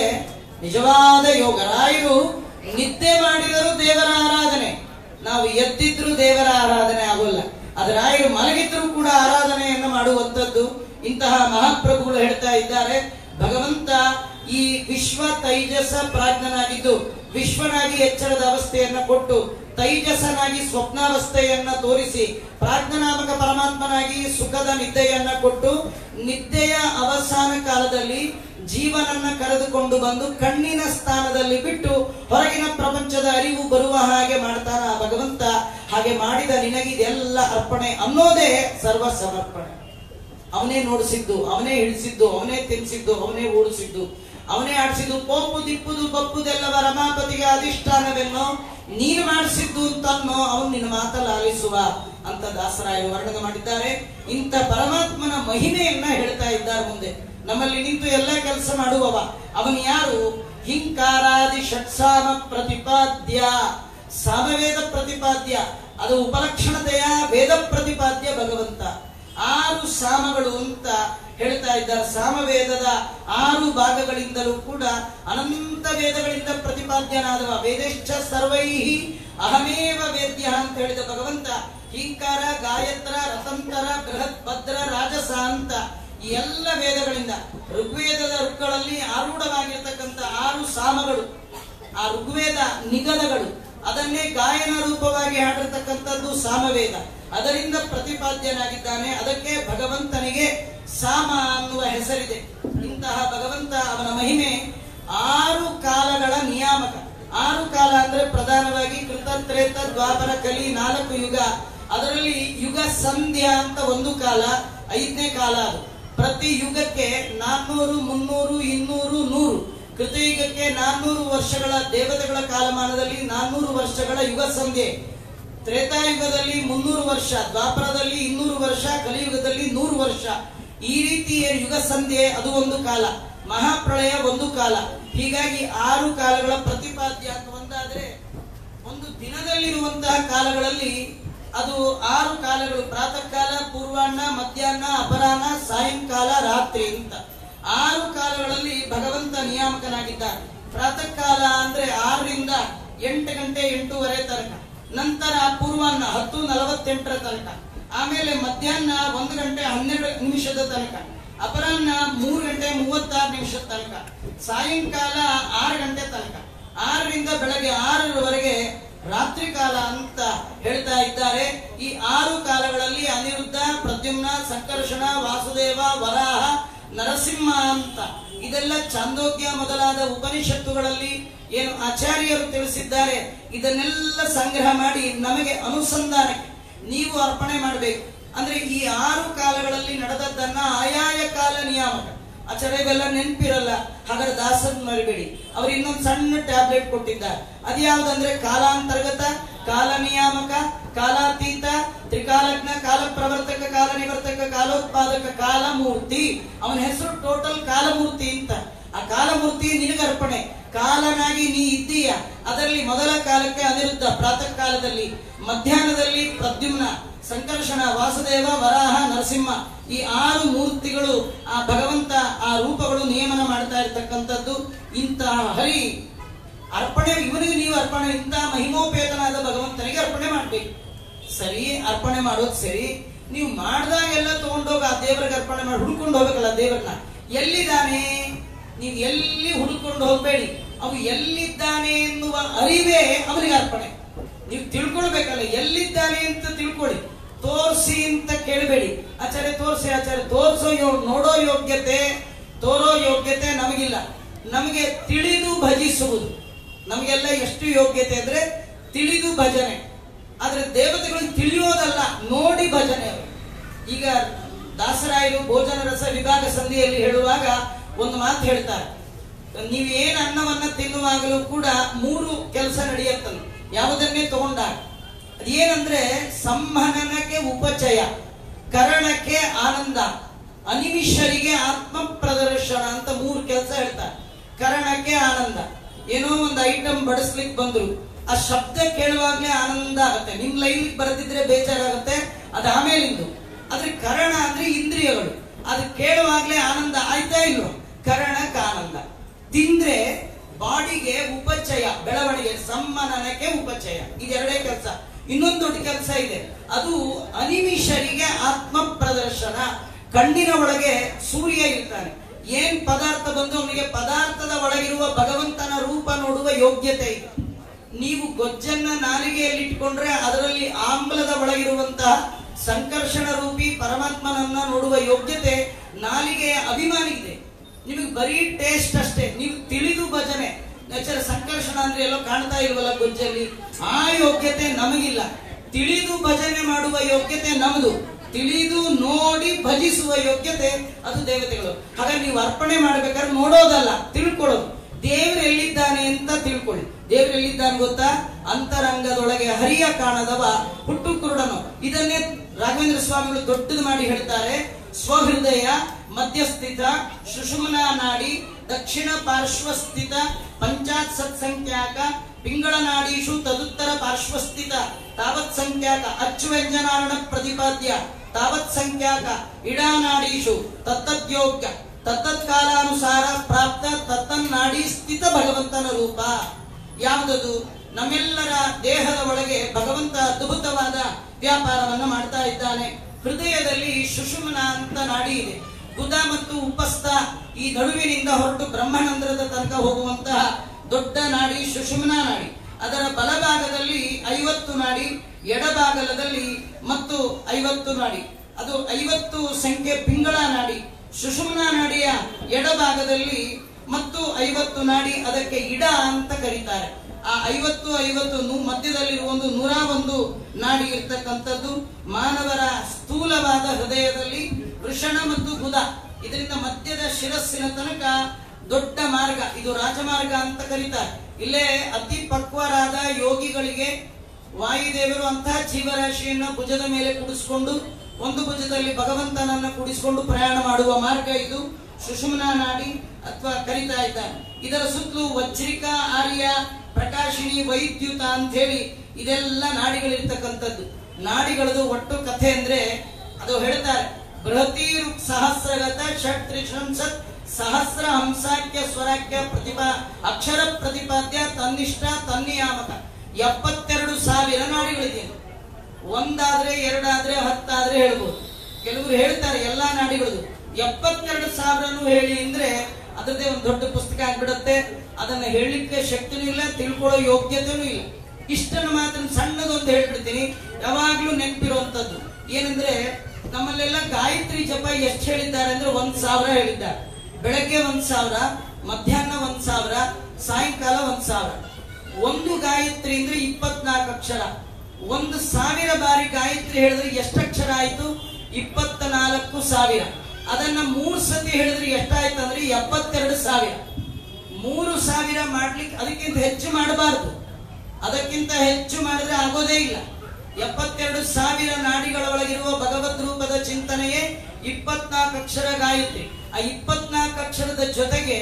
ನಿಜವಾದ ಯೋಗ ರಾಯರು ನಿದ್ದೆ ಮಾಡಿದರೂ ದೇವರ ಆರಾಧನೆ ನಾವು ಎದ್ದಿದ್ರು ದೇವರ ಆರಾಧನೆ ಆಗೋಲ್ಲ ಆದ್ರೆ ರಾಯರು ಮಲಗಿದ್ರು ಕೂಡ ಆರಾಧನೆಯನ್ನು ಮಾಡುವಂತದ್ದು ಇಂತಹ ಮಹಾಪ್ರಭುಗಳು ಹೇಳ್ತಾ ಇದ್ದಾರೆ ಭಗವಂತ ಈ ವಿಶ್ವ ತೈಜಸ ಪ್ರಾಜ್ಞನಾಗಿದ್ದು ವಿಶ್ವನಾಗಿ ಎಚ್ಚರದ ಅವಸ್ಥೆಯನ್ನ ಕೊಟ್ಟು ತೈಜಸನಾಗಿ ಸ್ವಪ್ನಾವಸ್ಥೆಯನ್ನ ತೋರಿಸಿ ಪ್ರಾಜ್ಞನಾಮಕ ಪರಮಾತ್ಮನಾಗಿ ಸುಖದ ನಿದ್ದೆಯನ್ನ ಕೊಟ್ಟು ನಿದ್ದೆಯ ಅವಸಾನ ಕಾಲದಲ್ಲಿ ಜೀವನನ್ನ ಕರೆದುಕೊಂಡು ಬಂದು ಕಣ್ಣಿನ ಸ್ಥಾನದಲ್ಲಿ ಬಿಟ್ಟು ಹೊರಗಿನ ಪ್ರಪಂಚದ ಅರಿವು ಬರುವ ಹಾಗೆ ಮಾಡ್ತಾನ ಆ ಭಗವಂತ ಹಾಗೆ ಮಾಡಿದ ನಿನಗಿದೆಲ್ಲ ಅರ್ಪಣೆ ಅನ್ನೋದೇ ಸರ್ವ ಸಮರ್ಪಣೆ ಅವನೇ ನೋಡಿಸಿದ್ದು ಅವನೇ ಇಳಿಸಿದ್ದು ಅವನೇ ತಿನ್ಸಿದ್ದು ಅವನೇ ಓಡಿಸಿದ್ದು ಅವನೇ ಆಡಿಸಿದ್ದು ಪೋಪು ದಿಪ್ಪುದು ಬಪ್ಪುದೆಲ್ಲವ ರಮಾಪತಿಗೆ ಅಧಿಷ್ಠಾನವೆನ್ನೋ ನೀನು ಮಾಡಿಸಿದ್ದು ಅಂತನ್ನೋ ಅವನು ನಿನ್ನ ಮಾತಲ್ಲಿ ಆಲಿಸುವ ಅಂತ ದಾಸರಾಯರು ವರ್ಣನೆ ಮಾಡಿದ್ದಾರೆ ಇಂಥ ಪರಮಾತ್ಮನ ಮಹಿಮೆಯನ್ನ ಹೇಳ್ತಾ ಇದ್ದಾರೆ ಮುಂದೆ ನಮ್ಮಲ್ಲಿ ನಿಂತು ಎಲ್ಲ ಕೆಲಸ ಮಾಡುವವ ಅವನು ಯಾರು ಹಿಂಕಾರಾದಿ ಷಟ್ಸಾಮ ಪ್ರತಿಪಾದ್ಯ ಸಾಮವೇದ ಪ್ರತಿಪಾದ್ಯ ಅದು ಉಪಲಕ್ಷಣತೆಯ ವೇದ ಪ್ರತಿಪಾದ್ಯ ಭಗವಂತ ಆರು ಸಾಮಗಳು ಅಂತ ಹೇಳ್ತಾ ಇದ್ದಾರೆ ಸಾಮವೇದದ ಆರು ಭಾಗಗಳಿಂದಲೂ ಕೂಡ ಅನಂತ ವೇದಗಳಿಂದ ಪ್ರತಿಪಾದ್ಯನಾದವ ವೇದೇಶ್ಚ ಸರ್ವೈಹಿ ಅಹಮೇವ ವೇದ್ಯ ಅಂತ ಹೇಳಿದ ಭಗವಂತ ಹಿಂಕಾರ ಗಾಯತ್ರ ರತಂತರ ಬೃಹತ್ ಭದ್ರ ರಾಜಸ ಅಂತ ಈ ಎಲ್ಲ ವೇದಗಳಿಂದ ಋಗ್ವೇದದ ಋಗ್ಗಳಲ್ಲಿ ಆರೂಢವಾಗಿರ್ತಕ್ಕಂಥ ಆರು ಸಾಮಗಳು ಆ ಋಗ್ವೇದ ನಿಗದಗಳು ಅದನ್ನೇ ಗಾಯನ ರೂಪವಾಗಿ ಹಾಡಿರ್ತಕ್ಕಂಥದ್ದು ಸಾಮವೇದ ಅದರಿಂದ ಪ್ರತಿಪಾದ್ಯನಾಗಿದ್ದಾನೆ ಅದಕ್ಕೆ ಭಗವಂತನಿಗೆ ಸಾಮ ಅನ್ನುವ ಹೆಸರಿದೆ ಇಂತಹ ಭಗವಂತ ಅವನ ಮಹಿಮೆ ಆರು ಕಾಲಗಳ ನಿಯಾಮಕ ಆರು ಕಾಲ ಅಂದ್ರೆ ಪ್ರಧಾನವಾಗಿ ಕೃತ ತ್ರೇತ ದ್ವಾಪರ ಕಲಿ ನಾಲ್ಕು ಯುಗ ಅದರಲ್ಲಿ ಯುಗ ಸಂಧ್ಯಾ ಅಂತ ಒಂದು ಕಾಲ ಐದನೇ ಕಾಲ ಅದು ಪ್ರತಿ ಯುಗಕ್ಕೆ ನಾನ್ನೂರು ಮುನ್ನೂರು ಇನ್ನೂರು ನೂರು ಕೃತಯುಗಕ್ಕೆ ನಾನ್ನೂರು ವರ್ಷಗಳ ದೇವತೆಗಳ ಕಾಲಮಾನದಲ್ಲಿ ನಾನ್ನೂರು ವರ್ಷಗಳ ಯುಗ ಸಂಧ್ಯೆ ತ್ರೇತಾಯುಗದಲ್ಲಿ ಮುನ್ನೂರು ವರ್ಷ ದ್ವಾಪರದಲ್ಲಿ ಇನ್ನೂರು ವರ್ಷ ಕಲಿಯುಗದಲ್ಲಿ ನೂರು ವರ್ಷ ಈ ರೀತಿ ಏನ್ ಯುಗ ಸಂಧ್ಯೆ ಅದು ಒಂದು ಕಾಲ ಮಹಾಪ್ರಳಯ ಒಂದು ಕಾಲ ಹೀಗಾಗಿ ಆರು ಕಾಲಗಳ ಪ್ರತಿಪಾದ್ಯ ಅಂತ ಒಂದಾದ್ರೆ ಒಂದು ದಿನದಲ್ಲಿರುವಂತಹ ಕಾಲಗಳಲ್ಲಿ ಅದು ಆರು ಕಾಲಗಳು ಪ್ರಾತಃ ಕಾಲ ಪೂರ್ವಾಹ್ನ ಮಧ್ಯಾಹ್ನ ಅಪರಾಹ್ನ ಸಾಯಂಕಾಲ ರಾತ್ರಿ ಅಂತ ಆರು ಕಾಲಗಳಲ್ಲಿ ಭಗವಂತ ನಿಯಾಮಕನಾಗಿದ್ದಾನೆ ಪ್ರಾತಃ ಕಾಲ ಅಂದ್ರೆ ಆರರಿಂದ ಎಂಟು ಗಂಟೆ ಎಂಟೂವರೆ ತನಕ ನಂತರ ಪೂರ್ವಾಹ್ನ ಹತ್ತು ನಲವತ್ತೆಂಟರ ತನಕ ಆಮೇಲೆ ಮಧ್ಯಾಹ್ನ ಒಂದು ಗಂಟೆ ಹನ್ನೆರಡು ನಿಮಿಷದ ತನಕ ಅಪರಾಹ್ನ ಮೂರು ಗಂಟೆ ಮೂವತ್ತಾರು ನಿಮಿಷದ ತನಕ ಸಾಯಂಕಾಲ ಆರು ಗಂಟೆ ತನಕ ಆರರಿಂದ ಬೆಳಗ್ಗೆ ಆರರವರೆಗೆ ರಾತ್ರಿ ಕಾಲ ಅಂತ ಹೇಳ್ತಾ ಇದ್ದಾರೆ ಈ ಆರು ಕಾಲಗಳಲ್ಲಿ ಅನಿರುದ್ಧ ಪ್ರದ್ಯುಮ್ನ ಸಂಕರ್ಷಣ ವಾಸುದೇವ ವರಾಹ ನರಸಿಂಹ ಅಂತ ಇದೆಲ್ಲ ಚಾಂದೋಗ್ಯ ಮೊದಲಾದ ಉಪನಿಷತ್ತುಗಳಲ್ಲಿ ಏನು ಆಚಾರ್ಯರು ತಿಳಿಸಿದ್ದಾರೆ ಇದನ್ನೆಲ್ಲ ಸಂಗ್ರಹ ಮಾಡಿ ನಮಗೆ ಅನುಸಂಧಾನಕ್ಕೆ ನೀವು ಅರ್ಪಣೆ ಮಾಡಬೇಕು ಅಂದ್ರೆ ಈ ಆರು ಕಾಲಗಳಲ್ಲಿ ನಡೆದದ್ದನ್ನ ಆಯಾಯ ಕಾಲ ನಿಯಾಮಕ ಆಚಾರ್ಯ ಇವೆಲ್ಲ ನೆನಪಿರಲ್ಲ ಹಾಗಾದ್ರೆ ದಾಸನ್ ಮರಿಬೇಡಿ ಅವ್ರು ಇನ್ನೊಂದು ಸಣ್ಣ ಟ್ಯಾಬ್ಲೆಟ್ ಕೊಟ್ಟಿದ್ದಾರೆ ಅದ್ಯಾವ್ದಂದ್ರೆ ಕಾಲಾಂತರ್ಗತ ಕಾಲ ನಿಯಾಮಕ ಕಾಲಾತೀತ ತ್ರಿಕಾಲಜ್ಞ ಕಾಲ ಪ್ರವರ್ತಕ ಕಾಲ ನಿವರ್ತಕ ಕಾಲೋತ್ಪಾದಕ ಕಾಲಮೂರ್ತಿ ಅವನ ಹೆಸರು ಟೋಟಲ್ ಕಾಲಮೂರ್ತಿ ಅಂತ ಆ ಕಾಲಮೂರ್ತಿ ನಿನಗರ್ಪಣೆ ಕಾಲನಾಗಿ ನೀ ಇದ್ದೀಯ ಅದರಲ್ಲಿ ಮೊದಲ ಕಾಲಕ್ಕೆ ಅನಿರುದ್ಧ ಪ್ರಾತಃ ಕಾಲದಲ್ಲಿ ಮಧ್ಯಾಹ್ನದಲ್ಲಿ ಪ್ರದ್ಯುಮ್ನ ಸಂಕರ್ಷಣ ವಾಸುದೇವ ವರಾಹ ನರಸಿಂಹ ಈ ಆರು ಮೂರ್ತಿಗಳು ಆ ಭಗವಂತ ಆ ರೂಪಗಳು ನಿಯಮನ ಮಾಡ್ತಾ ಇರ್ತಕ್ಕಂಥದ್ದು ಇಂತಹ ಹರಿ ಅರ್ಪಣೆ ಇವನಿಗೆ ನೀವು ಅರ್ಪಣೆ ಇಂತಹ ಮಹಿಮೋಪೇತನಾದ ಭಗವಂತನಿಗೆ ಅರ್ಪಣೆ ಮಾಡ್ಬೇಕು ಸರಿ ಅರ್ಪಣೆ ಮಾಡೋದು ಸರಿ ನೀವು ಮಾಡ್ದಾಗೆಲ್ಲ ತಗೊಂಡೋಗಿ ಆ ದೇವರಿಗೆ ಅರ್ಪಣೆ ಮಾಡಿ ಹುಡ್ಕೊಂಡು ಹೋಗ್ಬೇಕಲ್ಲ ದೇವರನ್ನ ಎಲ್ಲಿದ್ದಾನೆ ನೀವು ಎಲ್ಲಿ ಹುಡುಕೊಂಡು ಹೋಗ್ಬೇಡಿ ಅವು ಎಲ್ಲಿದ್ದಾನೆ ಎನ್ನುವ ಅರಿವೇ ಅವನಿಗೆ ಅರ್ಪಣೆ ನೀವು ತಿಳ್ಕೊಳ್ಬೇಕಲ್ಲ ಎಲ್ಲಿದ್ದಾನೆ ಅಂತ ತಿಳ್ಕೊಳ್ಳಿ ತೋರಿಸಿ ಅಂತ ಕೇಳಬೇಡಿ ಆಚಾರ್ಯ ತೋರಿಸಿ ಆಚಾರ್ಯ ತೋರಿಸೋ ಯೋ- ನೋಡೋ ಯೋಗ್ಯತೆ ತೋರೋ ಯೋಗ್ಯತೆ ನಮಗಿಲ್ಲ ನಮಗೆ ತಿಳಿದು ಭಜಿಸುವುದು ನಮಗೆಲ್ಲ ಎಷ್ಟು ಯೋಗ್ಯತೆ ಅಂದ್ರೆ ತಿಳಿದು ಭಜನೆ ಆದ್ರೆ ದೇವತೆಗಳನ್ನು ತಿಳಿಯೋದಲ್ಲ ನೋಡಿ ಭಜನೆ ಅವರು ಈಗ ದಾಸರಾಯರು ಭೋಜನ ರಸ ವಿಭಾಗ ಸಂಧಿಯಲ್ಲಿ ಹೇಳುವಾಗ ಒಂದು ಮಾತು ಹೇಳ್ತಾರೆ ನೀವು ಏನ್ ಅನ್ನವನ್ನ ತಿನ್ನುವಾಗಲೂ ಕೂಡ ಮೂರು ಕೆಲಸ ನಡೆಯುತ್ತಲ್ಲ ಯಾವುದನ್ನೇ ತಗೊಂಡಾಗ ಅದೇನಂದ್ರೆ ಸಂಹನನಕ್ಕೆ ಉಪಚಯ ಕರಣಕ್ಕೆ ಆನಂದ ಅನಿಮಿಷರಿಗೆ ಆತ್ಮ ಪ್ರದರ್ಶನ ಅಂತ ಮೂರು ಕೆಲಸ ಹೇಳ್ತಾರೆ ಕರಣಕ್ಕೆ ಆನಂದ ಏನೋ ಒಂದು ಐಟಮ್ ಬಡಿಸ್ಲಿಕ್ಕೆ ಬಂದ್ರು ಆ ಶಬ್ದ ಕೇಳುವಾಗ್ಲೇ ಆನಂದ ಆಗುತ್ತೆ ನಿಮ್ ಲೈವ್ ಬರೆದಿದ್ರೆ ಬೇಜಾರಾಗುತ್ತೆ ಅದು ಆಮೇಲಿಂದು ಆದ್ರೆ ಕರಣ ಅಂದ್ರೆ ಇಂದ್ರಿಯಗಳು ಅದು ಕೇಳುವಾಗ್ಲೇ ಆನಂದ ಆಯ್ತಾ ಇಲ್ವೋ ಕರಣಕ್ಕೆ ಆನಂದ ತಿಂದ್ರೆ ಬಾಡಿಗೆ ಉಪಚಯ ಬೆಳವಣಿಗೆ ಸಮ್ಮನನಕ್ಕೆ ಉಪಚಯ ಇದೆರಡೇ ಕೆಲಸ ಇನ್ನೊಂದು ದೊಡ್ಡ ಕೆಲಸ ಇದೆ ಅದು ಅನಿಮಿಷರಿಗೆ ಆತ್ಮ ಪ್ರದರ್ಶನ ಕಣ್ಣಿನ ಒಳಗೆ ಸೂರ್ಯ ಇರ್ತಾನೆ ಏನ್ ಪದಾರ್ಥ ಬಂದು ಅವನಿಗೆ ಪದಾರ್ಥದ ಒಳಗಿರುವ ಭಗವಂತನ ರೂಪ ನೋಡುವ ಯೋಗ್ಯತೆ ಇದೆ ನೀವು ಗೊಜ್ಜನ್ನ ನಾಲಿಗೆಯಲ್ಲಿ ಇಟ್ಕೊಂಡ್ರೆ ಅದರಲ್ಲಿ ಆಮ್ಲದ ಒಳಗಿರುವಂತಹ ಸಂಕರ್ಷಣ ರೂಪಿ ಪರಮಾತ್ಮನನ್ನ ನೋಡುವ ಯೋಗ್ಯತೆ ನಾಲಿಗೆಯ ಅಭಿಮಾನಿ ಇದೆ ನಿಮಗೆ ಬರೀ ಟೇಸ್ಟ್ ಅಷ್ಟೇ ನೀವು ತಿಳಿದು ಭಜನೆ ನೇಚರ್ ಸಂಕರ್ಷಣ ಅಂದ್ರೆ ಎಲ್ಲೋ ಕಾಣ್ತಾ ಇಲ್ವಲ್ಲ ಗೊಜ್ಜಲ್ಲಿ ಆ ಯೋಗ್ಯತೆ ನಮಗಿಲ್ಲ ತಿಳಿದು ಭಜನೆ ಮಾಡುವ ಯೋಗ್ಯತೆ ನಮ್ದು ತಿಳಿದು ನೋಡಿ ಭಜಿಸುವ ಯೋಗ್ಯತೆ ಅದು ದೇವತೆಗಳು ಹಾಗಾಗಿ ನೀವು ಅರ್ಪಣೆ ಮಾಡ್ಬೇಕಾದ್ರೆ ನೋಡೋದಲ್ಲ ತಿಳ್ಕೊಳ್ಳೋದು ದೇವರು ಎಲ್ಲಿದ್ದಾನೆ ಅಂತ ತಿಳ್ಕೊಳ್ಳಿ ದೇವರು ಎಲ್ಲಿದ್ದಾನೆ ಗೊತ್ತಾ ಅಂತರಂಗದೊಳಗೆ ಹರಿಯ ಕಾಣದವ ಹುಟ್ಟು ಕುರುಡನು ಇದನ್ನೇ ರಾಘವೇಂದ್ರ ಸ್ವಾಮಿಗಳು ದೊಡ್ಡದು ಮಾಡಿ ಹೇಳ್ತಾರೆ ಸ್ವಹೃದಯ ಮಧ್ಯಸ್ಥಿತ ಸುಷುಮ್ನಾ ನಾಡಿ ದಕ್ಷಿಣ ಪಾರ್ಶ್ವಸ್ಥಿತ ಪಂಚಾತ್ ಸತ್ಸಂಖ್ಯಾಕ ಪಿಂಗಳ ನಾಡೀಶು ತದುತ್ತರ ಪಾರ್ಶ್ವಸ್ಥಿತ ತಾವತ್ ಸಂಖ್ಯಾಕ ಅಚ್ಚುವ್ಯಂಜನಾರಣ ಪ್ರತಿಪಾದ್ಯ ತಾವತ್ ಸಂಖ್ಯಾಕ ಇಡಾನಾಡೀಶು ತತ್ತದ್ಯೋಗ್ಯ ತತ್ತತ್ಕಾಲಾನುಸಾರ ಪ್ರಾಪ್ತ ತತ್ತನ್ನಾಡಿ ಸ್ಥಿತ ಭಗವಂತನ ರೂಪ ಯಾವುದದು ನಮ್ಮೆಲ್ಲರ ದೇಹದ ಒಳಗೆ ಭಗವಂತ ಅದ್ಭುತವಾದ ವ್ಯಾಪಾರವನ್ನು ಮಾಡ್ತಾ ಇದ್ದಾನೆ ಹೃದಯದಲ್ಲಿ ಸುಷುಮ್ನ ಅಂತ ನಾಡಿ ಇದೆ ಗುದ ಮತ್ತು ಉಪಸ್ಥ ಈ ನಡುವಿನಿಂದ ಹೊರಟು ಬ್ರಹ್ಮನಂದ್ರದ ತನಕ ಹೋಗುವಂತಹ ದೊಡ್ಡ ನಾಡಿ ಸುಷುಮ್ನ ನಾಡಿ ಅದರ ಬಲಭಾಗದಲ್ಲಿ ಐವತ್ತು ನಾಡಿ ಎಡಭಾಗದಲ್ಲಿ ಮತ್ತು ಐವತ್ತು ನಾಡಿ ಅದು ಐವತ್ತು ಸಂಖ್ಯೆ ಪಿಂಗಳ ನಾಡಿ ಸುಷುಮ್ನ ನಾಡಿಯ ಎಡಭಾಗದಲ್ಲಿ ಮತ್ತು ಐವತ್ತು ನಾಡಿ ಅದಕ್ಕೆ ಇಡ ಅಂತ ಕರೀತಾರೆ ಆ ಐವತ್ತು ಐವತ್ತು ನು- ಮಧ್ಯದಲ್ಲಿರುವ ಒಂದು ನೂರ ಒಂದು ನಾಡಿ ಇರ್ತಕ್ಕಂಥದ್ದು ಮಾನವರ ಸ್ಥೂಲವಾದ ಹೃದಯದಲ್ಲಿ ವೃಷಣ ಮತ್ತು ಬುಧ ಇದರಿಂದ ಮಧ್ಯದ ಶಿರಸ್ಸಿನ ತನಕ ದೊಡ್ಡ ಮಾರ್ಗ ಇದು ರಾಜಮಾರ್ಗ ಅಂತ ಕರೀತಾರೆ ಇಲ್ಲೇ ಅತಿ ಪಕ್ವರಾದ ಯೋಗಿಗಳಿಗೆ ವಾಯುದೇವರು ಅಂತಹ ಜೀವರಾಶಿಯನ್ನ ಭುಜದ ಮೇಲೆ ಕುಡಿಸ್ಕೊಂಡು ಒಂದು ಭುಜದಲ್ಲಿ ಭಗವಂತನನ್ನ ಕೂಡಿಸಿಕೊಂಡು ಪ್ರಯಾಣ ಮಾಡುವ ಮಾರ್ಗ ಇದು ಸುಷುಮ್ನ ನಾಡಿ ಅಥವಾ ಕರಿತಾ ಇದ್ದಾರೆ ಇದರ ಸುತ್ತಲೂ ವಜ್ರಿಕ ಆರ್ಯ ಪ್ರಕಾಶಿನಿ ವೈದ್ಯುತ ಅಂತ ಹೇಳಿ ಇದೆಲ್ಲ ನಾಡಿಗಳಿರ್ತಕ್ಕಂಥದ್ದು ನಾಡಿಗಳದು ಒಟ್ಟು ಕಥೆ ಅಂದ್ರೆ ಅದು ಹೇಳ್ತಾರೆ ಬೃಹತಿ ಸಹಸ್ರಗತ ಷಟ್ ತ್ರಿಶಂಸತ್ ಸಹಸ್ರ ಹಂಸಾಖ್ಯ ಸ್ವರಾಖ್ಯ ಪ್ರತಿಭಾ ಅಕ್ಷರ ಪ್ರತಿಪಾದ್ಯ ತನ್ನಿಷ್ಠ ತನ್ನಿಯಾಮಕ ಎಪ್ಪತ್ತೆರಡು ಸಾವಿರ ನಾಡಿಗಳಿದೆ ಒಂದಾದ್ರೆ ಎರಡಾದ್ರೆ ಹತ್ತಾದ್ರೆ ಹೇಳ್ಬೋದು ಕೆಲವರು ಹೇಳ್ತಾರೆ ಎಲ್ಲಾ ನಾಡಿಗಳದು ಎಪ್ಪತ್ತೆರಡು ಸಾವಿರನು ಹೇಳಿ ಅಂದ್ರೆ ಅದರದೇ ಒಂದು ದೊಡ್ಡ ಪುಸ್ತಕ ಆಗ್ಬಿಡುತ್ತೆ ಅದನ್ನ ಹೇಳಲಿಕ್ಕೆ ಶಕ್ತಿನೂ ಇಲ್ಲ ತಿಳ್ಕೊಳ್ಳೋ ಯೋಗ್ಯತೆನೂ ಇಲ್ಲ ಇಷ್ಟನ್ನು ಮಾತ್ರ ಸಣ್ಣದೊಂದು ಹೇಳ್ಬಿಡ್ತೀನಿ ಯಾವಾಗ್ಲೂ ನೆನಪಿರುವಂತದ್ದು ಏನಂದ್ರೆ ನಮ್ಮಲ್ಲೆಲ್ಲ ಗಾಯತ್ರಿ ಜಪ ಎಷ್ಟು ಹೇಳಿದ್ದಾರೆ ಅಂದ್ರೆ ಒಂದ್ ಸಾವಿರ ಹೇಳಿದ್ದಾರೆ ಬೆಳಗ್ಗೆ ಒಂದ್ ಸಾವಿರ ಮಧ್ಯಾಹ್ನ ಒಂದ್ ಸಾವಿರ ಸಾಯಂಕಾಲ ಒಂದ್ ಸಾವಿರ ಒಂದು ಗಾಯತ್ರಿ ಅಂದ್ರೆ ಇಪ್ಪತ್ನಾಲ್ಕು ಅಕ್ಷರ ಒಂದು ಸಾವಿರ ಬಾರಿ ಗಾಯತ್ರಿ ಹೇಳಿದ್ರೆ ಎಷ್ಟು ಅಕ್ಷರ ಆಯ್ತು ಇಪ್ಪತ್ತ ನಾಲ್ಕು ಸಾವಿರ ಅದನ್ನ ಮೂರು ಸತಿ ಹೇಳಿದ್ರೆ ಎಷ್ಟಾಯ್ತು ಅಂದ್ರೆ ಎಪ್ಪತ್ತೆರಡು ಸಾವಿರ ಮೂರು ಸಾವಿರ ಮಾಡ್ಲಿಕ್ಕೆ ಅದಕ್ಕಿಂತ ಹೆಚ್ಚು ಮಾಡಬಾರದು ಅದಕ್ಕಿಂತ ಹೆಚ್ಚು ಮಾಡಿದ್ರೆ ಆಗೋದೇ ಇಲ್ಲ ಎಪ್ಪತ್ತೆರಡು ಸಾವಿರ ನಾಡಿಗಳ ಒಳಗಿರುವ ಭಗವದ್ ರೂಪದ ಚಿಂತನೆಯೇ ಇಪ್ಪತ್ನಾಲ್ಕು ಅಕ್ಷರ ಗಾಯತ್ರಿ ಆ ಇಪ್ಪತ್ನಾಲ್ಕು ಅಕ್ಷರದ ಜೊತೆಗೆ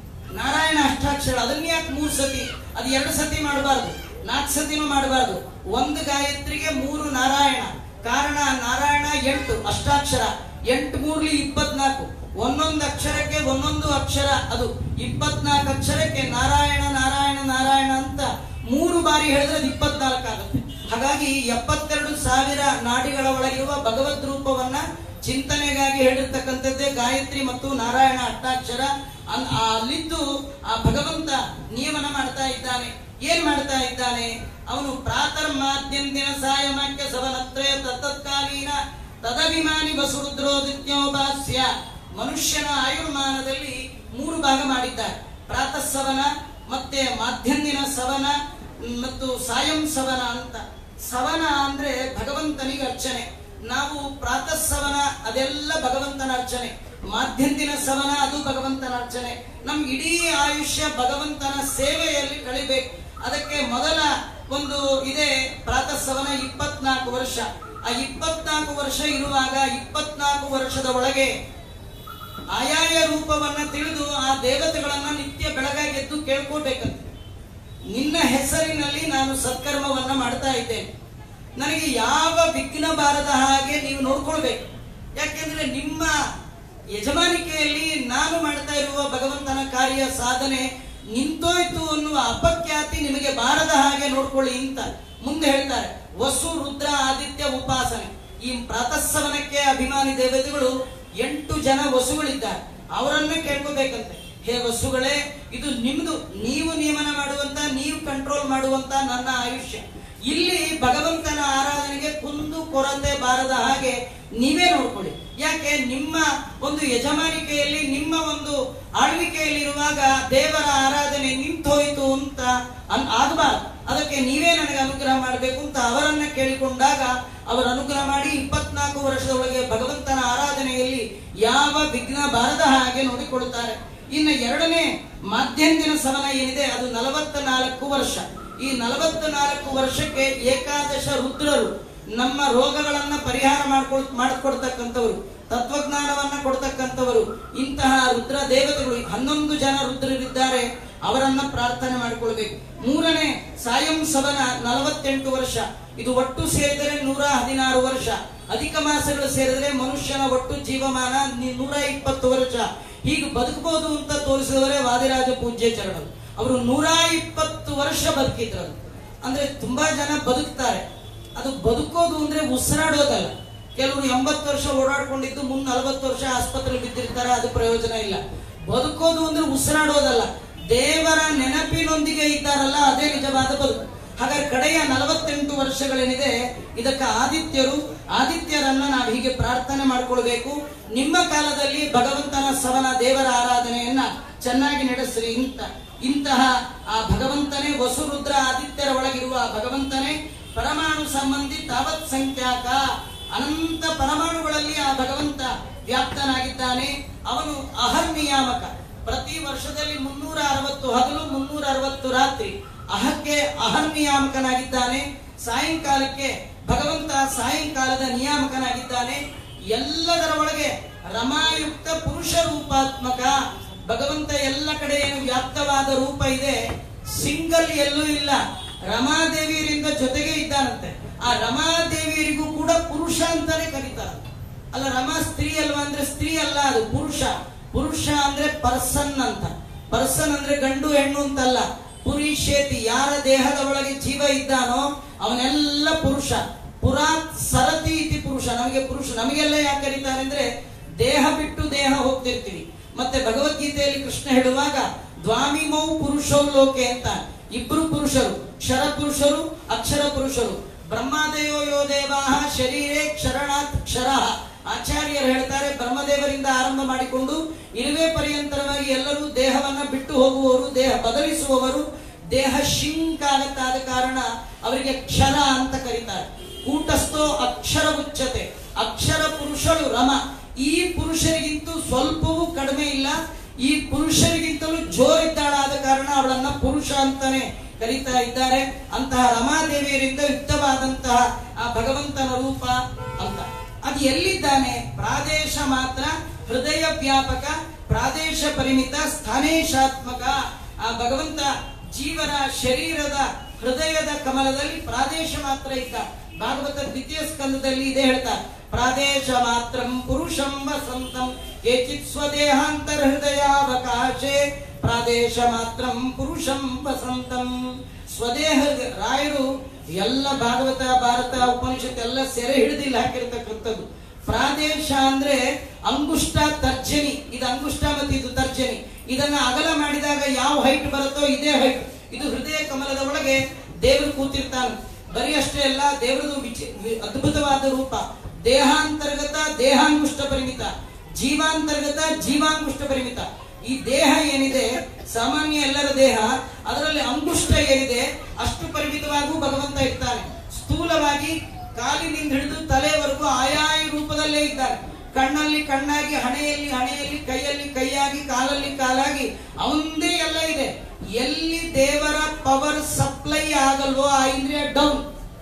ನಾರಾಯಣ ಅಷ್ಟಾಕ್ಷರ ಅದನ್ನ ಯಾಕೆ ಮೂರು ಸತಿ ಅದು ಎರಡು ಸತಿ ಮಾಡಬಾರ್ದು ನಾಲ್ಕು ಸತಿನೂ ಮಾಡಬಾರ್ದು ಒಂದು ಗಾಯತ್ರಿಗೆ ಮೂರು ನಾರಾಯಣ ಕಾರಣ ನಾರಾಯಣ ಎಂಟು ಅಷ್ಟಾಕ್ಷರ ಎಂಟು ಮೂರ್ಲಿ ಇಪ್ಪತ್ನಾಲ್ಕು ಒಂದೊಂದು ಅಕ್ಷರಕ್ಕೆ ಒಂದೊಂದು ಅಕ್ಷರ ಅದು ಇಪ್ಪತ್ನಾಲ್ಕು ಅಕ್ಷರಕ್ಕೆ ನಾರಾಯಣ ನಾರಾಯಣ ನಾರಾಯಣ ಅಂತ ಮೂರು ಬಾರಿ ಹೇಳಿದ್ರೆ ಅದು ಇಪ್ಪತ್ನಾಲ್ಕು ಆಗುತ್ತೆ ಹಾಗಾಗಿ ಎಪ್ಪತ್ತೆರಡು ಸಾವಿರ ನಾಡಿಗಳ ಒಳಗಿರುವ ಭಗವದ್ ರೂಪವನ್ನ ಚಿಂತನೆಗಾಗಿ ಹೇಳಿರ್ತಕ್ಕಂಥದ್ದೇ ಗಾಯತ್ರಿ ಮತ್ತು ನಾರಾಯಣ ಅಷ್ಟಾಕ್ಷರ ಅನ್- ಆ ಅಲ್ಲಿದ್ದು ಆ ಭಗವಂತ ನಿಯಮನ ಮಾಡ್ತಾ ಇದ್ದಾನೆ ಏನ್ ಮಾಡ್ತಾ ಇದ್ದಾನೆ ಅವನು ಪ್ರಾತರ್ ಮಾಧ್ಯಂದಿನ ಸಾಯಮಕ್ಕೆ ಸವನತ್ರಯ ತತ್ತತ್ಕಾಲೀನ ತದಭಿಮಾನಿ ಬಸುರುದ್ರೋದಿತ್ಯೋಪಾಸ್ಯ ಮನುಷ್ಯನ ಆಯುರ್ಮಾನದಲ್ಲಿ ಮೂರು ಭಾಗ ಮಾಡಿದ್ದಾರೆ ಪ್ರಾತಃ ಸವನ ಮತ್ತೆ ಮಾಧ್ಯಂದಿನ ಸವನ ಮತ್ತು ಸಾಯಂ ಸವನ ಅಂತ ಸವನ ಅಂದ್ರೆ ಭಗವಂತನಿಗೆ ಅರ್ಚನೆ ನಾವು ಪ್ರಾತಃ ಸವನ ಅದೆಲ್ಲ ಭಗವಂತನ ಅರ್ಚನೆ ಮಾಧ್ಯಂದಿನ ಸವನ ಅದು ಭಗವಂತನ ಅರ್ಚನೆ ನಮ್ ಇಡೀ ಆಯುಷ್ಯ ಭಗವಂತನ ಸೇವೆಯಲ್ಲಿ ಕಳಿಬೇಕು ಅದಕ್ಕೆ ಮೊದಲ ಒಂದು ಇದೆ ಪ್ರಾತಃ ಸವನ ಇಪ್ಪತ್ನಾಲ್ಕು ವರ್ಷ ಆ ಇಪ್ಪತ್ನಾಲ್ಕು ವರ್ಷ ಇರುವಾಗ ಇಪ್ಪತ್ನಾಲ್ಕು ವರ್ಷದ ಒಳಗೆ ಆಯಾಯ ರೂಪವನ್ನ ತಿಳಿದು ಆ ದೇವತೆಗಳನ್ನ ನಿತ್ಯ ಬೆಳಗಾಗಿ ಎದ್ದು ಕೇಳ್ಕೋಬೇಕಂತೆ ನಿನ್ನ ಹೆಸರಿನಲ್ಲಿ ನಾನು ಸತ್ಕರ್ಮವನ್ನ ಮಾಡ್ತಾ ಇದ್ದೇನೆ ನನಗೆ ಯಾವ ವಿಘ್ನ ಬಾರದ ಹಾಗೆ ನೀವು ನೋಡ್ಕೊಳ್ಬೇಕು ಯಾಕೆಂದ್ರೆ ನಿಮ್ಮ ಯಜಮಾನಿಕೆಯಲ್ಲಿ ನಾನು ಮಾಡ್ತಾ ಇರುವ ಭಗವಂತನ ಕಾರ್ಯ ಸಾಧನೆ ನಿಂತೋಯ್ತು ಅನ್ನುವ ಅಪಖ್ಯಾತಿ ನಿಮಗೆ ಬಾರದ ಹಾಗೆ ನೋಡ್ಕೊಳ್ಳಿ ಅಂತ ಮುಂದೆ ಹೇಳ್ತಾರೆ ವಸು ರುದ್ರ ಆದಿತ್ಯ ಉಪಾಸನೆ ಈ ಪ್ರಾತಃಸವನಕ್ಕೆ ಅಭಿಮಾನಿ ದೇವತೆಗಳು ಎಂಟು ಜನ ವಸುಗಳಿದ್ದಾರೆ ಅವರನ್ನ ಕೇಳ್ಕೋಬೇಕಂತೆ ಹೇ ವಸುಗಳೇ ಇದು ನಿಮ್ದು ನೀವು ನಿಯಮನ ಮಾಡುವಂತ ನೀವು ಕಂಟ್ರೋಲ್ ಮಾಡುವಂತ ನನ್ನ ಆಯುಷ್ಯ ಇಲ್ಲಿ ಭಗವಂತನ ಆರಾಧನೆಗೆ ಕುಂದು ಕೊರತೆ ಬಾರದ ಹಾಗೆ ನೀವೇ ನೋಡ್ಕೊಳ್ಳಿ ಯಾಕೆ ನಿಮ್ಮ ಒಂದು ಯಜಮಾನಿಕೆಯಲ್ಲಿ ನಿಮ್ಮ ಒಂದು ಆಳ್ವಿಕೆಯಲ್ಲಿರುವಾಗ ದೇವರ ಆರಾಧನೆ ನಿಂತು ಹೋಯಿತು ಅಂತ ಅನ್- ಆಗಬಾರ್ದು ಅದಕ್ಕೆ ನೀವೇ ನನಗೆ ಅನುಗ್ರಹ ಮಾಡಬೇಕು ಅಂತ ಅವರನ್ನ ಕೇಳಿಕೊಂಡಾಗ ಅವರ ಅನುಗ್ರಹ ಮಾಡಿ ಇಪ್ಪತ್ನಾಲ್ಕು ವರ್ಷದ ಒಳಗೆ ಭಗವಂತನ ಆರಾಧನೆಯಲ್ಲಿ ಯಾವ ವಿಘ್ನ ಬಾರದ ಹಾಗೆ ನೋಡಿಕೊಡುತ್ತಾರೆ ಇನ್ನು ಎರಡನೇ ಮಾಧ್ಯಂದಿನ ಸವನ ಏನಿದೆ ಅದು ನಲವತ್ತ ನಾಲ್ಕು ವರ್ಷ ಈ ನಲವತ್ತ ನಾಲ್ಕು ವರ್ಷಕ್ಕೆ ಏಕಾದಶ ರುದ್ರರು ನಮ್ಮ ರೋಗಗಳನ್ನ ಪರಿಹಾರ ಮಾಡ್ಕೊಳ್ ಮಾಡಿಕೊಡ್ತಕ್ಕಂಥವ್ರು ತತ್ವಜ್ಞಾನವನ್ನ ಕೊಡ್ತಕ್ಕಂಥವರು ಇಂತಹ ರುದ್ರ ದೇವತೆಗಳು ಹನ್ನೊಂದು ಜನ ರುದ್ರರಿದ್ದಾರೆ ಅವರನ್ನ ಪ್ರಾರ್ಥನೆ ಮಾಡಿಕೊಳ್ಬೇಕು ಮೂರನೇ ಸಾಯಂ ಸವನ ನಲವತ್ತೆಂಟು ವರ್ಷ ಇದು ಒಟ್ಟು ಸೇರಿದರೆ ನೂರ ಹದಿನಾರು ವರ್ಷ ಅಧಿಕ ಮಾಸಗಳು ಸೇರಿದರೆ ಮನುಷ್ಯನ ಒಟ್ಟು ಜೀವಮಾನ ನಿ- ನೂರ ಇಪ್ಪತ್ತು ವರ್ಷ ಹೀಗೆ ಬದುಕಬಹುದು ಅಂತ ತೋರಿಸಿದವರೇ ವಾದಿರಾಜ ಪೂಜ್ಯ ಚರಣರು ಅವರು ನೂರ ಇಪ್ಪತ್ತು ವರ್ಷ ಬದುಕಿದ್ರು ಅಂದ್ರೆ ತುಂಬಾ ಜನ ಬದುಕ್ತಾರೆ ಅದು ಬದುಕೋದು ಅಂದ್ರೆ ಉಸಿರಾಡೋದಲ್ಲ ಕೆಲವರು ಎಂಬತ್ತು ವರ್ಷ ಓಡಾಡ್ಕೊಂಡಿದ್ದು ಮುಂದ್ ನಲವತ್ತು ವರ್ಷ ಆಸ್ಪತ್ರೆ ಬಿದ್ದಿರ್ತಾರೆ ಅದು ಪ್ರಯೋಜನ ಇಲ್ಲ ಬದುಕೋದು ಅಂದ್ರೆ ಉಸಿರಾಡೋದಲ್ಲ ದೇವರ ನೆನಪಿನೊಂದಿಗೆ ಇದ್ದಾರಲ್ಲ ಅದೇ ನಿಜವಾದ ಬದುಕು ಹಾಗಾದ್ರೆ ಕಡೆಯ ನಲವತ್ತೆಂಟು ವರ್ಷಗಳೇನಿದೆ ಇದಕ್ಕೆ ಆದಿತ್ಯರು ಆದಿತ್ಯರನ್ನ ನಾವು ಹೀಗೆ ಪ್ರಾರ್ಥನೆ ಮಾಡ್ಕೊಳ್ಬೇಕು ನಿಮ್ಮ ಕಾಲದಲ್ಲಿ ಭಗವಂತನ ಸವನ ದೇವರ ಆರಾಧನೆಯನ್ನ ಚೆನ್ನಾಗಿ ನಡೆಸ್ರಿ ಇಂತ ಇಂತಹ ಆ ಭಗವಂತನೇ ವಸುರುದ್ರ ಆದಿತ್ಯರ ಒಳಗಿರುವ ಆ ಭಗವಂತನೇ ಪರಮಾಣು ಸಂಬಂಧಿ ತಾವತ್ ಸಂಖ್ಯಾಕ ಅನಂತ ಪರಮಾಣುಗಳಲ್ಲಿ ಆ ಭಗವಂತ ವ್ಯಾಪ್ತನಾಗಿದ್ದಾನೆ ಅವನು ಅಹರ್ನಿಯಾಮಕ ಪ್ರತಿ ವರ್ಷದಲ್ಲಿ ಮುನ್ನೂರ ಅರವತ್ತು ಹಗಲು ಮುನ್ನೂರ ಅರವತ್ತು ರಾತ್ರಿ ಅಹಕ್ಕೆ ಅಹರ್ನಿಯಾಮಕನಾಗಿದ್ದಾನೆ ಸಾಯಂಕಾಲಕ್ಕೆ ಭಗವಂತ ಸಾಯಂಕಾಲದ ನಿಯಾಮಕನಾಗಿದ್ದಾನೆ ಎಲ್ಲದರ ಒಳಗೆ ರಮಾಯುಕ್ತ ಪುರುಷ ರೂಪಾತ್ಮಕ ಭಗವಂತ ಎಲ್ಲ ಕಡೆ ಏನು ವ್ಯಾಪ್ತವಾದ ರೂಪ ಇದೆ ಸಿಂಗಲ್ ಎಲ್ಲೂ ಇಲ್ಲ ರಮಾದೇವಿಯರಿಂದ ಜೊತೆಗೆ ಇದ್ದಾನಂತೆ ಆ ರಮಾದೇವಿಯರಿಗೂ ಕೂಡ ಪುರುಷ ಅಂತಾನೆ ಕರೀತಾರೆ ಅಲ್ಲ ರಮಾ ಸ್ತ್ರೀ ಅಲ್ವಾ ಅಂದ್ರೆ ಸ್ತ್ರೀ ಅಲ್ಲ ಅದು ಪುರುಷ ಪುರುಷ ಅಂದ್ರೆ ಪರ್ಸನ್ ಅಂತ ಪರ್ಸನ್ ಅಂದ್ರೆ ಗಂಡು ಹೆಣ್ಣು ಅಂತಲ್ಲ ಪುರುಷೇತಿ ಯಾರ ದೇಹದ ಒಳಗೆ ಜೀವ ಇದ್ದಾನೋ ಅವನೆಲ್ಲ ಪುರುಷ ಪುರಾತ್ ಸರತಿ ಇತಿ ಪುರುಷ ನಮಗೆ ಪುರುಷ ನಮಗೆಲ್ಲ ಯಾಕೆ ಕರೀತಾರೆ ಅಂದ್ರೆ ದೇಹ ಬಿಟ್ಟು ದೇಹ ಹೋಗ್ತಿರ್ತೀವಿ ಮತ್ತೆ ಭಗವದ್ಗೀತೆಯಲ್ಲಿ ಕೃಷ್ಣ ಹೇಳುವಾಗ ದ್ವಾಮಿಮೌ ಪುರುಷೌ ಲೋಕೆ ಅಂತ ಇಬ್ರು ಪುರುಷರು ಕ್ಷರ ಪುರುಷರು ಅಕ್ಷರ ಪುರುಷರು ಬ್ರಹ್ಮದೇವೋ ಯೋ ದೇವಾಹ ಶರೀರೇ ಕ್ಷರಣಾತ್ ಕ್ಷರ ಆಚಾರ್ಯರು ಹೇಳ್ತಾರೆ ಬ್ರಹ್ಮದೇವರಿಂದ ಆರಂಭ ಮಾಡಿಕೊಂಡು ಇರುವೆ ಪರ್ಯಂತರವಾಗಿ ಎಲ್ಲರೂ ದೇಹವನ್ನ ಬಿಟ್ಟು ಹೋಗುವವರು ದೇಹ ಬದಲಿಸುವವರು ದೇಹ ಶಿಂಕ್ ಆಗತ್ತಾದ ಕಾರಣ ಅವರಿಗೆ ಕ್ಷರ ಅಂತ ಕರೀತಾರೆ ಕೂಟಸ್ಥೋ ಅಕ್ಷರ ಉಚ್ಚತೆ ಅಕ್ಷರ ಪುರುಷರು ರಮ ಈ ಪುರುಷರಿಗಿಂತೂ ಸ್ವಲ್ಪವೂ ಕಡಿಮೆ ಇಲ್ಲ ಈ ಪುರುಷರಿಗಿಂತಲೂ ಜೋರಿದ್ದಾಳಾದ ಕಾರಣ ಅವಳನ್ನ ಪುರುಷ ಅಂತಾನೆ ಕರೀತಾ ಇದ್ದಾರೆ ಅಂತಹ ರಮಾದೇವಿಯರಿಂದ ಯುಕ್ತವಾದಂತಹ ಆ ಭಗವಂತನ ರೂಪ ಅಂತ ಅದು ಎಲ್ಲಿದ್ದಾನೆ ಪ್ರಾದೇಶ ಮಾತ್ರ ಹೃದಯ ವ್ಯಾಪಕ ಪ್ರಾದೇಶ ಪರಿಮಿತ ಸ್ಥಾನೇಶಾತ್ಮಕ ಆ ಭಗವಂತ ಜೀವನ ಶರೀರದ ಹೃದಯದ ಕಮಲದಲ್ಲಿ ಪ್ರಾದೇಶ ಮಾತ್ರ ಇದ್ದ ಭಾಗವತ ದ್ವಿತೀಯ ಸ್ಕಂದದಲ್ಲಿ ಇದೆ ಹೇಳ್ತಾರೆ ಪ್ರಾದೇಶ ಮಾತ್ರಂ ಪುರುಷಂ ವಸಂತಂ ಕೇಚಿತ್ ಸ್ವದೇಹಾಂತರ ಹೃದಯಾವಕಾಶೆ ಪ್ರಾದೇಶ ಮಾತ್ರಂ ಪುರುಷಂ ವಸಂತಂ ಸ್ವದೇಹ ರಾಯರು ಎಲ್ಲ ಭಾಗವತ ಭಾರತ ಉಪನಿಷತ್ ಎಲ್ಲ ಸೆರೆ ಹಿಡಿದಿಲ್ಲ ಹಾಕಿರ್ತಕ್ಕಂಥದ್ದು ಪ್ರಾದೇಶ ಅಂದ್ರೆ ಅಂಗುಷ್ಟ ತರ್ಜನಿ ಇದು ಅಂಗುಷ್ಟ ಮತ್ತು ಇದು ತರ್ಜನಿ ಇದನ್ನ ಅಗಲ ಮಾಡಿದಾಗ ಯಾವ ಹೈಟ್ ಬರುತ್ತೋ ಇದೇ ಹೈಟ್ ಇದು ಹೃದಯ ಕಮಲದ ಒಳಗೆ ದೇವರು ಕೂತಿರ್ತಾನೆ ಬರೀ ಅಷ್ಟೇ ಅಲ್ಲ ದೇವರದು ವಿಚಿ- ವಿ- ಅದ್ಭುತವಾದ ರೂಪ ದೇಹಾಂತರ್ಗತ ದೇಹಾಂಗುಷ್ಟ ಪರಿಮಿತ ಜೀವಾಂತರ್ಗತ ಜೀವಾಂಗುಷ್ಟ ಪರಿಮಿತ ಈ ದೇಹ ಏನಿದೆ ಸಾಮಾನ್ಯ ಎಲ್ಲರ ದೇಹ ಅದರಲ್ಲಿ ಅಂಗುಷ್ಟ ಏನಿದೆ ಅಷ್ಟು ಪರಿಮಿತವಾಗೂ ಭಗವಂತ ಇರ್ತಾನೆ ಸ್ಥೂಲವಾಗಿ ಕಾಲಿನಿಂದ ಹಿಡಿದು ತಲೆವರೆಗೂ ಆಯಾಯ ರೂಪದಲ್ಲೇ ಇದ್ದಾನೆ ಕಣ್ಣಲ್ಲಿ ಕಣ್ಣಾಗಿ ಹಣೆಯಲ್ಲಿ ಹಣೆಯಲ್ಲಿ ಕೈಯಲ್ಲಿ ಕೈಯಾಗಿ ಕಾಲಲ್ಲಿ ಕಾಲಾಗಿ ಅವಂದೇ ಎಲ್ಲ ಇದೆ ಎಲ್ಲಿ ದೇವರ ಪವರ್ ಸಪ್ಲೈ ಆಗಲ್ವೋ ಆ ಇಂದ್ರಿಯ ಡೌನ್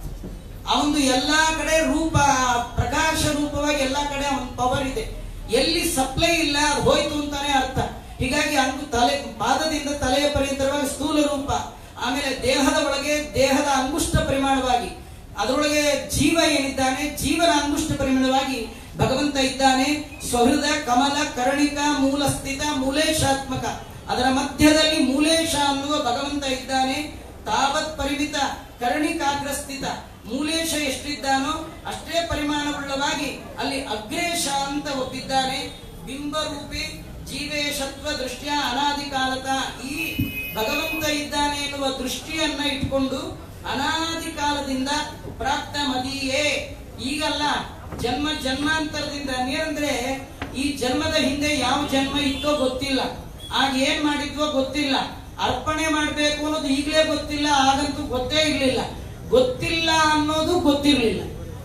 ಅವನು ಎಲ್ಲಾ ಕಡೆ ರೂಪ ಪ್ರಕಾಶ ರೂಪವಾಗಿ ಎಲ್ಲಾ ಕಡೆ ಅವನ ಪವರ್ ಇದೆ ಎಲ್ಲಿ ಸಪ್ಲೈ ಇಲ್ಲ ಅದು ಹೋಯ್ತು ಅಂತಾನೆ ಅರ್ಥ ಹೀಗಾಗಿ ಅಂಗು ತಲೆ ಪಾದದಿಂದ ತಲೆಯ ಪರ್ಯಂತರವಾಗಿ ಸ್ಥೂಲ ರೂಪ ಆಮೇಲೆ ದೇಹದ ಒಳಗೆ ದೇಹದ ಅಂಗುಷ್ಟ ಪರಿಮಾಣವಾಗಿ ಅದರೊಳಗೆ ಜೀವ ಏನಿದ್ದಾನೆ ಜೀವನ ಅಂಗುಷ್ಟ ಪರಿಮಾಣವಾಗಿ ಭಗವಂತ ಇದ್ದಾನೆ ಸ್ವಹೃದ ಕಮಲ ಕರ್ಣಿಕ ಮೂಲ ಸ್ಥಿತ ಮೂಲೇಶಾತ್ಮಕ ಅದರ ಮಧ್ಯದಲ್ಲಿ ಮೂಲೇಶ ಅನ್ನುವ ಭಗವಂತ ಇದ್ದಾನೆ ತಾವತ್ ಪರಿಮಿತ ಕರ್ಣಿಕಾಗ್ರಸ್ಥಿತ ಮೂಲೇಶ ಎಷ್ಟಿದ್ದಾನೋ ಅಷ್ಟೇ ಪರಿಮಾಣವುಳ್ಳವಾಗಿ ಅಲ್ಲಿ ಅಗ್ರೇಶ ಅಂತ ಒಪ್ಪಿದ್ದಾನೆ ಬಿಂಬರೂಪಿ ಜೀವೇಶತ್ವ ದೃಷ್ಟಿಯ ಅನಾದಿ ಕಾಲತ ಈ ಭಗವಂತ ಇದ್ದಾನೆ ಎನ್ನುವ ದೃಷ್ಟಿಯನ್ನ ಇಟ್ಕೊಂಡು ಅನಾದಿ ಕಾಲದಿಂದ ಪ್ರಾಪ್ತ ಮದಿಯೇ ಈಗಲ್ಲ ಜನ್ಮ ಜನ್ಮಾಂತರದಿಂದ ಅಂದ್ರೆ ಈ ಜನ್ಮದ ಹಿಂದೆ ಯಾವ ಜನ್ಮ ಇತ್ತೋ ಗೊತ್ತಿಲ್ಲ ಆಗ ಏನ್ ಮಾಡಿದ್ವೋ ಗೊತ್ತಿಲ್ಲ ಅರ್ಪಣೆ ಮಾಡ್ಬೇಕು ಅನ್ನೋದು ಈಗಲೇ ಗೊತ್ತಿಲ್ಲ ಆಗಂತೂ ಗೊತ್ತೇ ಇರ್ಲಿಲ್ಲ ಗೊತ್ತಿಲ್ಲ ಅನ್ನೋದು ಗೊತ್ತಿರ್ಲಿಲ್ಲ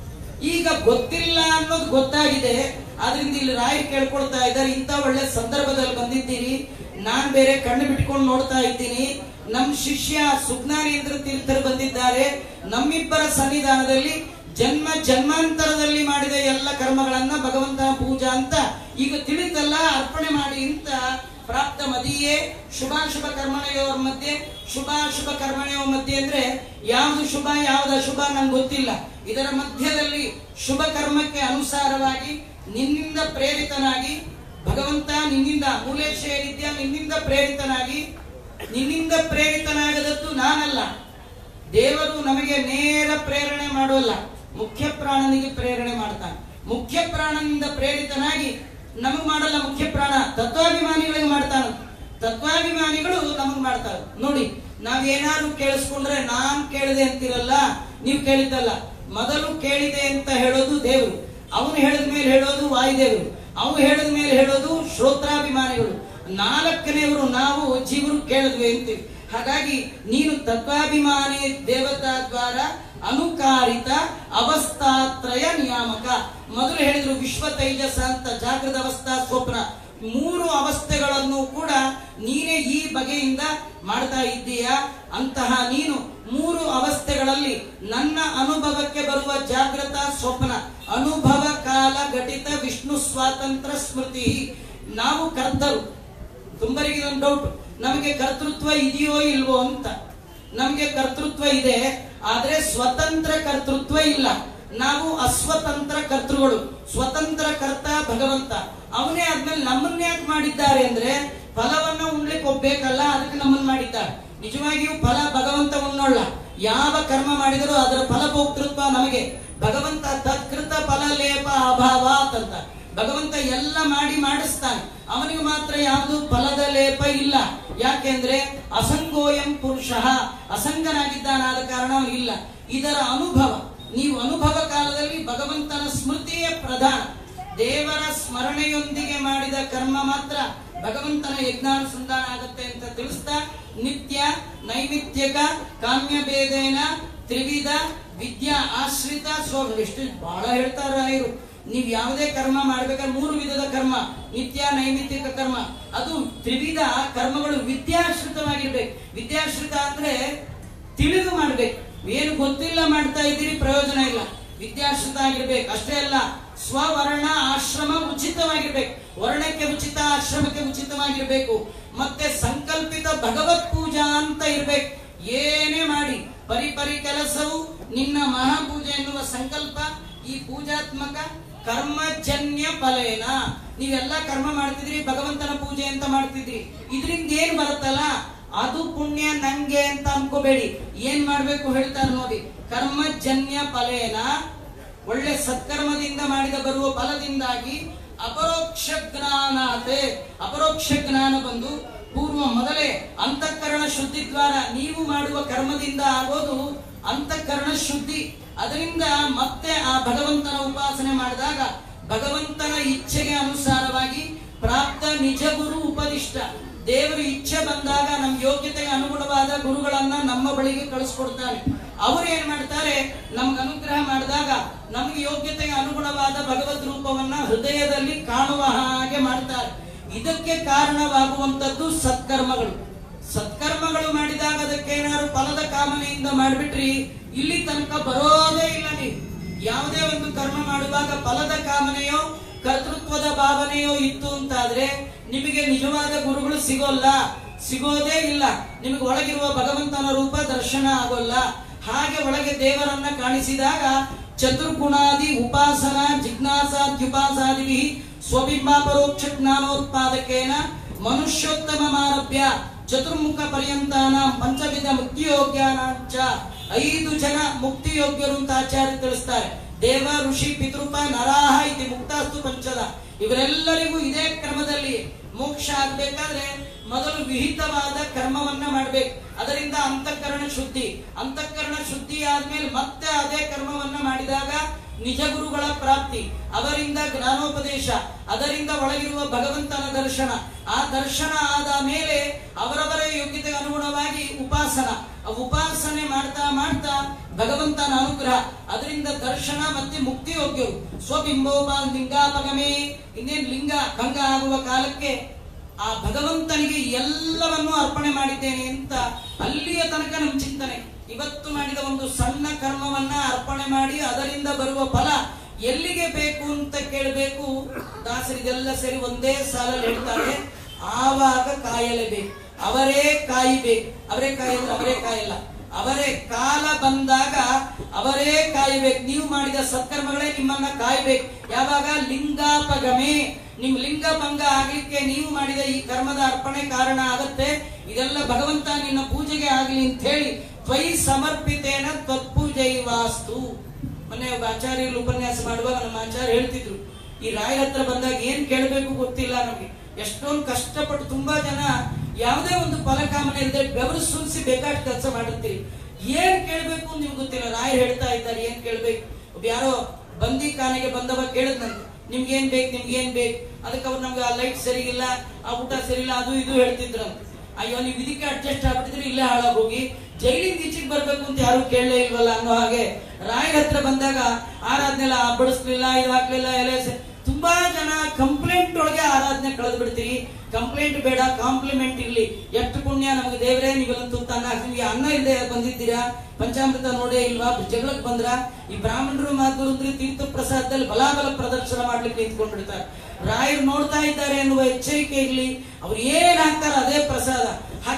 ಈಗ ಗೊತ್ತಿಲ್ಲ ಅನ್ನೋದು ಗೊತ್ತಾಗಿದೆ ಆದ್ರಿಂದ ಇಲ್ಲಿ ರಾಯರು ಕೇಳ್ಕೊಳ್ತಾ ಇದ್ದಾರೆ ಇಂಥ ಒಳ್ಳೆ ಸಂದರ್ಭದಲ್ಲಿ ಬಂದಿದ್ದೀರಿ ನಾನ್ ಬೇರೆ ಕಣ್ಣು ಬಿಟ್ಕೊಂಡು ನೋಡ್ತಾ ಇದ್ದೀನಿ ನಮ್ ಶಿಷ್ಯ ಸುಜ್ಞಾನೇಂದ್ರ ತೀರ್ಥರು ಬಂದಿದ್ದಾರೆ ನಮ್ಮಿಬ್ಬರ ಸನ್ನಿಧಾನದಲ್ಲಿ ಜನ್ಮ ಜನ್ಮಾಂತರದಲ್ಲಿ ಮಾಡಿದ ಎಲ್ಲ ಕರ್ಮಗಳನ್ನ ಭಗವಂತನ ಪೂಜಾ ಅಂತ ಈಗ ತಿಳಿತಲ್ಲ ಅರ್ಪಣೆ ಮಾಡಿ ಅಂತ ಪ್ರಾಪ್ತ ಮದಿಯೇ ಶುಭಾಶುಭ ಕರ್ಮಣೆಯವರ ಮಧ್ಯೆ ಶುಭಾಶುಭ ಕರ್ಮಣೆಯ ಮಧ್ಯೆ ಅಂದ್ರೆ ಯಾವುದು ಶುಭ ಯಾವ್ದು ಅಶುಭ ನಂಗೆ ಗೊತ್ತಿಲ್ಲ ಇದರ ಮಧ್ಯದಲ್ಲಿ ಶುಭ ಕರ್ಮಕ್ಕೆ ಅನುಸಾರವಾಗಿ ನಿನ್ನಿಂದ ಪ್ರೇರಿತನಾಗಿ ಭಗವಂತ ನಿನ್ನಿಂದ ಮೂಲೇಶ ಏನಿದ್ಯಾ ನಿನ್ನಿಂದ ಪ್ರೇರಿತನಾಗಿ ನಿನ್ನಿಂದ ಪ್ರೇರಿತನಾಗದದ್ದು ನಾನಲ್ಲ ದೇವರು ನಮಗೆ ನೇರ ಪ್ರೇರಣೆ ಮಾಡೋಲ್ಲ ಮುಖ್ಯ ಪ್ರಾಣನಿಗೆ ಪ್ರೇರಣೆ ಮಾಡ್ತಾನೆ ಮುಖ್ಯ ಪ್ರಾಣನಿಂದ ಪ್ರೇರಿತನಾಗಿ ನಮಗ್ ಮಾಡಲ್ಲ ಮುಖ್ಯ ಪ್ರಾಣ ತತ್ವಾಭಿಮಾನಿಗಳಿಗೆ ಮಾಡ್ತಾನ ತತ್ವಾಭಿಮಾನಿಗಳು ನಮಗ್ ಮಾಡ್ತಾರೆ ನೋಡಿ ನಾವೇನಾದ್ರು ಕೇಳಿಸ್ಕೊಂಡ್ರೆ ನಾನ್ ಕೇಳಿದೆ ಅಂತಿರಲ್ಲ ನೀವು ಕೇಳಿದ್ದಲ್ಲ ಮೊದಲು ಕೇಳಿದೆ ಅಂತ ಹೇಳೋದು ದೇವರು ಅವನು ಹೇಳಿದ ಮೇಲೆ ಹೇಳೋದು ವಾಯುದೇವರು ಅವನು ಹೇಳಿದ ಮೇಲೆ ಹೇಳೋದು ಶ್ರೋತ್ರಾಭಿಮಾನಿಗಳು ನಾಲ್ಕನೇವರು ನಾವು ಜೀವರು ಕೇಳಿದ್ವಿ ಅಂತೀವಿ ಹಾಗಾಗಿ ನೀನು ತತ್ವಾಭಿಮಾನಿ ದೇವತಾ ದ್ವಾರ ಅನುಕಾರಿತ ಅವಸ್ಥಾತ್ರಯ ನಿಯಾಮಕ ಮೊದಲು ಹೇಳಿದ್ರು ವಿಶ್ವ ತೈಜಸ ಅಂತ ಜಾಗೃತ ಅವಸ್ಥಾ ಸ್ವಪ್ನ ಮೂರು ಅವಸ್ಥೆಗಳನ್ನು ಕೂಡ ನೀನೇ ಈ ಬಗೆಯಿಂದ ಮಾಡ್ತಾ ಇದ್ದೀಯಾ ಅಂತಹ ನೀನು ಮೂರು ಅವಸ್ಥೆಗಳಲ್ಲಿ ನನ್ನ ಅನುಭವಕ್ಕೆ ಬರುವ ಜಾಗೃತ ಸ್ವಪ್ನ ಅನುಭವ ಕಾಲ ಘಟಿತ ವಿಷ್ಣು ಸ್ವಾತಂತ್ರ್ಯ ಸ್ಮೃತಿ ನಾವು ಕರ್ತರು ತುಂಬರಿಗೆ ಒಂದು ಡೌಟ್ ನಮಗೆ ಕರ್ತೃತ್ವ ಇದೆಯೋ ಇಲ್ವೋ ಅಂತ ನಮಗೆ ಕರ್ತೃತ್ವ ಇದೆ ಆದ್ರೆ ಸ್ವತಂತ್ರ ಕರ್ತೃತ್ವ ಇಲ್ಲ ನಾವು ಅಸ್ವತಂತ್ರ ಕರ್ತೃಗಳು ಸ್ವತಂತ್ರ ಕರ್ತ ಭಗವಂತ ಅವನೇ ಆದ್ಮೇಲೆ ನಮ್ಮನ್ನ ಯಾಕೆ ಮಾಡಿದ್ದಾರೆ ಅಂದ್ರೆ ಫಲವನ್ನ ಉಣ್ಲಿಕ್ಕೆ ಹೋಗ್ಬೇಕಲ್ಲ ಅದಕ್ಕೆ ನಮ್ಮನ್ನ ಮಾಡಿದ್ದಾರೆ ನಿಜವಾಗಿಯೂ ಫಲ ಭಗವಂತ ಉಣ್ಣೋಲ್ಲ ಯಾವ ಕರ್ಮ ಮಾಡಿದರೂ ಅದರ ಫಲಭೋಕ್ತೃತ್ವ ನಮಗೆ ಭಗವಂತ ತತ್ಕೃತ ಫಲ ಲೇಪ ಅಭಾವಾತ್ ಅಂತ ಭಗವಂತ ಎಲ್ಲ ಮಾಡಿ ಮಾಡಿಸ್ತಾನೆ ಅವನಿಗೆ ಮಾತ್ರ ಯಾವುದು ಫಲದ ಲೇಪ ಇಲ್ಲ ಯಾಕೆಂದ್ರೆ ಅಸಂಗೋಯಂ ಪುರುಷ ಅಸಂಗನಾಗಿದ್ದಾನಾದ ಕಾರಣ ಅವನಿಗಿಲ್ಲ ಇದರ ಅನುಭವ ನೀವು ಅನುಭವ ಕಾಲದಲ್ಲಿ ಭಗವಂತನ ಸ್ಮೃತಿಯೇ ಪ್ರಧಾನ ದೇವರ ಸ್ಮರಣೆಯೊಂದಿಗೆ ಮಾಡಿದ ಕರ್ಮ ಮಾತ್ರ ಭಗವಂತನ ಯಜ್ಞಾನುಸಂಧಾನ ಆಗುತ್ತೆ ಅಂತ ತಿಳಿಸ್ತಾ ನಿತ್ಯ ನೈಮಿತ್ಯಕ ಕಾಮ್ಯ ಭೇದೇನ ತ್ರಿವಿಧ ವಿದ್ಯಾ ಆಶ್ರಿತ ಸ್ವ ಎಷ್ಟು ಬಹಳ ಹೇಳ್ತಾರ ಇವರು ನೀವು ಯಾವುದೇ ಕರ್ಮ ಮಾಡ್ಬೇಕಾದ್ರೆ ಮೂರು ವಿಧದ ಕರ್ಮ ನಿತ್ಯ ನೈಮಿತ್ತಿಕ ಕರ್ಮ ಅದು ತ್ರಿವಿಧ ಕರ್ಮಗಳು ವಿದ್ಯಾಶ್ರಿತವಾಗಿರ್ಬೇಕು ವಿದ್ಯಾಶ್ರಿತ ಅಂದ್ರೆ ತಿಳಿದು ಮಾಡ್ಬೇಕು ಏನು ಗೊತ್ತಿಲ್ಲ ಮಾಡ್ತಾ ಇದ್ದೀರಿ ಪ್ರಯೋಜನ ಇಲ್ಲ ವಿದ್ಯಾಶ್ರಿತ ಆಗಿರ್ಬೇಕು ಅಷ್ಟೇ ಅಲ್ಲ ಸ್ವವರ್ಣ ಆಶ್ರಮ ಉಚಿತವಾಗಿರ್ಬೇಕು ವರ್ಣಕ್ಕೆ ಉಚಿತ ಆಶ್ರಮಕ್ಕೆ ಉಚಿತವಾಗಿರ್ಬೇಕು ಮತ್ತೆ ಸಂಕಲ್ಪಿತ ಭಗವತ್ ಪೂಜಾ ಅಂತ ಇರ್ಬೇಕು ಏನೇ ಮಾಡಿ ಪರಿಪರಿ ಕೆಲಸವು ನಿನ್ನ ಮಹಾಪೂಜೆ ಎನ್ನುವ ಸಂಕಲ್ಪ ಈ ಪೂಜಾತ್ಮಕ ಕರ್ಮಜನ್ಯ ಫಲೇನ ನೀವೆಲ್ಲ ಕರ್ಮ ಮಾಡ್ತಿದ್ರಿ ಭಗವಂತನ ಪೂಜೆ ಅಂತ ಮಾಡ್ತಿದ್ರಿ ಇದರಿಂದ ಏನ್ ಬರುತ್ತಲ್ಲ ಅದು ಪುಣ್ಯ ನಂಗೆ ಅಂತ ಅನ್ಕೋಬೇಡಿ ಏನ್ ಮಾಡ್ಬೇಕು ಹೇಳ್ತಾರೆ ನೋಡಿ ಕರ್ಮಜನ್ಯ ಫಲೇನ ಒಳ್ಳೆ ಸತ್ಕರ್ಮದಿಂದ ಮಾಡಿದ ಬರುವ ಫಲದಿಂದಾಗಿ ಅಪರೋಕ್ಷ ಜ್ಞಾನಾತೆ ಅಪರೋಕ್ಷ ಜ್ಞಾನ ಬಂದು ಪೂರ್ವ ಮೊದಲೇ ಅಂತಃಕರಣ ಶುದ್ಧಿ ದ್ವಾರ ನೀವು ಮಾಡುವ ಕರ್ಮದಿಂದ ಆಗೋದು ಅಂತಃಕರಣ ಶುದ್ಧಿ ಅದರಿಂದ ಮತ್ತೆ ಆ ಭಗವಂತನ ಉಪಾಸನೆ ಮಾಡಿದಾಗ ಭಗವಂತನ ಇಚ್ಛೆಗೆ ಅನುಸಾರವಾಗಿ ಪ್ರಾಪ್ತ ನಿಜ ಗುರು ಉಪದಿಷ್ಟ ದೇವರು ಇಚ್ಛೆ ಬಂದಾಗ ನಮ್ಮ ಯೋಗ್ಯತೆಗೆ ಅನುಗುಣವಾದ ಗುರುಗಳನ್ನ ನಮ್ಮ ಬಳಿಗೆ ಕಳಿಸ್ಕೊಡ್ತಾನೆ ಅವರು ಏನ್ ಮಾಡ್ತಾರೆ ನಮ್ಗೆ ಅನುಗ್ರಹ ಮಾಡಿದಾಗ ನಮ್ಗೆ ಯೋಗ್ಯತೆಗೆ ಅನುಗುಣವಾದ ಭಗವದ್ ರೂಪವನ್ನ ಹೃದಯದಲ್ಲಿ ಕಾಣುವ ಹಾಗೆ ಮಾಡ್ತಾರೆ ಇದಕ್ಕೆ ಕಾರಣವಾಗುವಂತದ್ದು ಸತ್ಕರ್ಮಗಳು ಸತ್ಕರ್ಮಗಳು ಮಾಡಿದಾಗ ಅದಕ್ಕೆ ಏನಾದ್ರು ಫಲದ ಕಾಮನೆಯಿಂದ ಮಾಡಿಬಿಟ್ರಿ ಇಲ್ಲಿ ತನಕ ಬರೋದೇ ಇಲ್ಲ ನೀವು ಯಾವುದೇ ಒಂದು ಕರ್ಮ ಮಾಡುವಾಗ ಫಲದ ಕಾಮನೆಯೋ ಕರ್ತೃತ್ವದ ಭಾವನೆಯೋ ಇತ್ತು ಅಂತಾದ್ರೆ ನಿಮಗೆ ನಿಜವಾದ ಗುರುಗಳು ಸಿಗೋಲ್ಲ ಸಿಗೋದೇ ಇಲ್ಲ ನಿಮಗೆ ಒಳಗಿರುವ ಭಗವಂತನ ರೂಪ ದರ್ಶನ ಆಗೋಲ್ಲ ಹಾಗೆ ಒಳಗೆ ದೇವರನ್ನ ಕಾಣಿಸಿದಾಗ ಚತುರ್ಗುಣಾದಿ ಉಪಾಸನ ಜಿಜ್ಞಾಸಾದ್ಯುಪಾಸಾದಿ ಸ್ವಬಿಂಬ ಪರೋಕ್ಷ ಜ್ಞಾನೋತ್ಪಾದಕೇನ ಮನುಷ್ಯೋತ್ತಮ ಮಾರಭ್ಯ ಚತುರ್ಮುಖ ಪರ್ಯಂತಾನ ಪಂಚವಿಧ ಮುಕ್ತಿಯೋಗ್ಯಾನಾಂಚ ಐದು ಜನ ಮುಕ್ತಿಯೋಗ್ಯರು ಅಂತ ಆಚಾರ್ಯ ತಿಳಿಸ್ತಾರೆ ದೇವ ಋಷಿ ಪಿತೃಪ ನರಾಹ ಇತಿ ಮುಕ್ತಾಸ್ತು ಪಂಚದ ಇವರೆಲ್ಲರಿಗೂ ಇದೇ ಕ್ರಮದಲ್ಲಿ ಮೋಕ್ಷ ಆಗ್ಬೇಕಾದ್ರೆ ಮೊದಲು ವಿಹಿತವಾದ ಕರ್ಮವನ್ನ ಮಾಡ್ಬೇಕು ಅದರಿಂದ ಅಂತಃಕರಣ ಶುದ್ಧಿ ಅಂತಃಕರಣ ಶುದ್ಧಿ ಆದ್ಮೇಲೆ ಮತ್ತೆ ಅದೇ ಕರ್ಮವನ್ನ ಮಾಡಿದಾಗ ನಿಜ ಗುರುಗಳ ಪ್ರಾಪ್ತಿ ಅವರಿಂದ ಜ್ಞಾನೋಪದೇಶ ಅದರಿಂದ ಒಳಗಿರುವ ಭಗವಂತನ ದರ್ಶನ ಆ ದರ್ಶನ ಆದ ಮೇಲೆ ಅವರವರ ಯೋಗ್ಯತೆಗೆ ಅನುಗುಣವಾಗಿ ಉಪಾಸನ ಆ ಉಪಾಸನೆ ಮಾಡ್ತಾ ಮಾಡ್ತಾ ಭಗವಂತನ ಅನುಗ್ರಹ ಅದರಿಂದ ದರ್ಶನ ಮತ್ತೆ ಮುಕ್ತಿ ಯೋಗ್ಯರು ಸ್ವಬಿಂಬೋಪ ಲಿಂಗಾಪಗಮೇ ಇನ್ನೇನ್ ಲಿಂಗ ಭಂಗ ಆಗುವ ಕಾಲಕ್ಕೆ ಆ ಭಗವಂತನಿಗೆ ಎಲ್ಲವನ್ನೂ ಅರ್ಪಣೆ ಮಾಡಿದ್ದೇನೆ ಅಂತ ಅಲ್ಲಿಯ ತನಕ ನಮ್ಮ ಚಿಂತನೆ ಇವತ್ತು ಮಾಡಿದ ಒಂದು ಸಣ್ಣ ಕರ್ಮವನ್ನ ಅರ್ಪಣೆ ಮಾಡಿ ಅದರಿಂದ ಬರುವ ಫಲ ಎಲ್ಲಿಗೆ ಬೇಕು ಅಂತ ಕೇಳಬೇಕು ದಾಸರಿಗೆಲ್ಲ ಸರಿ ಒಂದೇ ಸಾಲಲ್ಲಿ ಹೇಳ್ತಾರೆ ಆವಾಗ ಕಾಯಲೇಬೇಕು ಅವರೇ ಕಾಯಬೇಕು ಅವರೇ ಕಾಯಿದ್ರೆ ಅವರೇ ಕಾಯಲ್ಲ ಅವರೇ ಕಾಲ ಬಂದಾಗ ಅವರೇ ಕಾಯಬೇಕು ನೀವು ಮಾಡಿದ ಸತ್ಕರ್ಮಗಳೇ ನಿಮ್ಮನ್ನ ಕಾಯ್ಬೇಕು ಯಾವಾಗ ಲಿಂಗಾಪಗಮೆ ನಿಮ್ ಲಿಂಗ ಭಂಗ ಆಗ್ಲಿಕ್ಕೆ ನೀವು ಮಾಡಿದ ಈ ಕರ್ಮದ ಅರ್ಪಣೆ ಕಾರಣ ಆಗತ್ತೆ ಇದೆಲ್ಲ ಭಗವಂತ ನಿನ್ನ ಪೂಜೆಗೆ ಆಗ್ಲಿ ಅಂತ ಹೇಳಿ ತ್ವೈ ಸಮರ್ಪಿತೇನ ತತ್ಪೂಜೈ ವಾಸ್ತು ಮೊನ್ನೆ ಒಬ್ಬ ಆಚಾರ್ಯರು ಉಪನ್ಯಾಸ ಮಾಡುವಾಗ ನಮ್ಮ ಆಚಾರ್ಯ ಹೇಳ್ತಿದ್ರು ಈ ರಾಯರ ಹತ್ರ ಬಂದಾಗ ಏನ್ ಕೇಳಬೇಕು ಗೊತ್ತಿಲ್ಲ ನಮಗೆ ಎಷ್ಟೊಂದು ಕಷ್ಟಪಟ್ಟು ತುಂಬಾ ಜನ ಯಾವುದೇ ಒಂದು ಫಲಕಾಮನೆ ಇಲ್ಲದೆ ಬೆವರು ಸುರಿಸಿ ಬೇಕಾದ ಕೆಲಸ ಮಾಡಿರ್ತೀರಿ ಏನ್ ಕೇಳ್ಬೇಕು ಅಂತ ನಿಮ್ಗೆ ಗೊತ್ತಿಲ್ಲ ರಾಯರು ಹೇಳ್ತಾ ಇದ್ದಾರೆ ಏನ್ ಕೇಳ್ಬೇಕು ಒಬ್ಬ ಯಾರೋ ಬಂದಿ ಖಾನೆಗೆ ಬಂದವ ಕೇಳಿದ್ನಂತೆ ನಿಮ್ಗೆ ಏನ್ ಬೇಕು ನಿಮ್ಗೆ ಏನ್ ಬೇಕು ಅದಕ್ಕೆ ಅವ್ರು ನಮ್ಗೆ ಆ ಲೈಟ್ ಸರಿಗಿಲ್ಲ ಆ ಊಟ ಸರಿಯಿಲ್ಲ ಅದು ಇದು ಹೇಳ್ತಿದ್ರಂತೆ ಅಯ್ಯೋ ನೀವು ಇದಕ್ಕೆ ಅಡ್ಜಸ್ಟ್ ಆಗ್ಬಿಟ್ಟಿದ್ರೆ ಇಲ್ಲೇ ಹಾಳಾಗಿ ಹೋಗಿ ಜೈಲಿಂದ ಈಚೆಗೆ ಬರ್ಬೇಕು ಅಂತ ಯಾರು ಕೇಳಲೇ ಇಲ್ವಲ್ಲ ಅನ್ನೋ ಹಾಗೆ ರಾಯರ ಹತ್ರ ಬಂದಾಗ ಆರಾಧನೆ ಎಲ್ಲ ಬಡಿಸ್ಲಿಲ್ಲ ಇದು ಹಾಕ್ಲಿಲ್ಲ ಎಲೆ ಸ- ತುಂಬಾ ಜನ ಕಂಪ್ಲೇಂಟ್ ಒಳಗೆ ಆರಾಧನೆ ಕಳೆದು ಬಿಡ್ತೀರಿ ಕಂಪ್ಲೇಂಟ್ ಬೇಡ ಕಾಂಪ್ಲಿಮೆಂಟ್ ಇರ್ಲಿ ಎಷ್ಟು ಪುಣ್ಯ ನಮಗೆ ದೇವರೇ ನೀವೆಲ್ಲಂತೂ ತನ್ನ ನಿಮ್ಗೆ ಅನ್ನ ಇಲ್ಲದೆ ಬಂದಿದ್ದೀರಾ ಪಂಚಾಮೃತ ನೋಡೇ ಇಲ್ವಾ ಜಗಳಕ್ಕೆ ಬಂದ್ರ ಈ ಬ್ರಾಹ್ಮಣರು ಮಾತುರು ಅಂದ್ರೆ ತೀರ್ಥ ಪ್ರಸಾದದಲ್ಲಿ ಬಲಾಬಲ ಪ್ರದರ್ಶನ ಮಾಡ್ಲಿಕ್ಕೆ ನಿಂತ್ಕೊಂಡು ಬಿಡ್ತಾರೆ ರಾಯರು ನೋಡ್ತಾ ಇದ್ದಾರೆ ಎನ್ನುವ ಎಚ್ಚರಿಕೆ ಇರ್ಲಿ ಅವ್ರು ಏನ್ ಹಾಕ್ತಾರ ಅದೇ ಪ್ರಸಾದ ಹಾಕಿ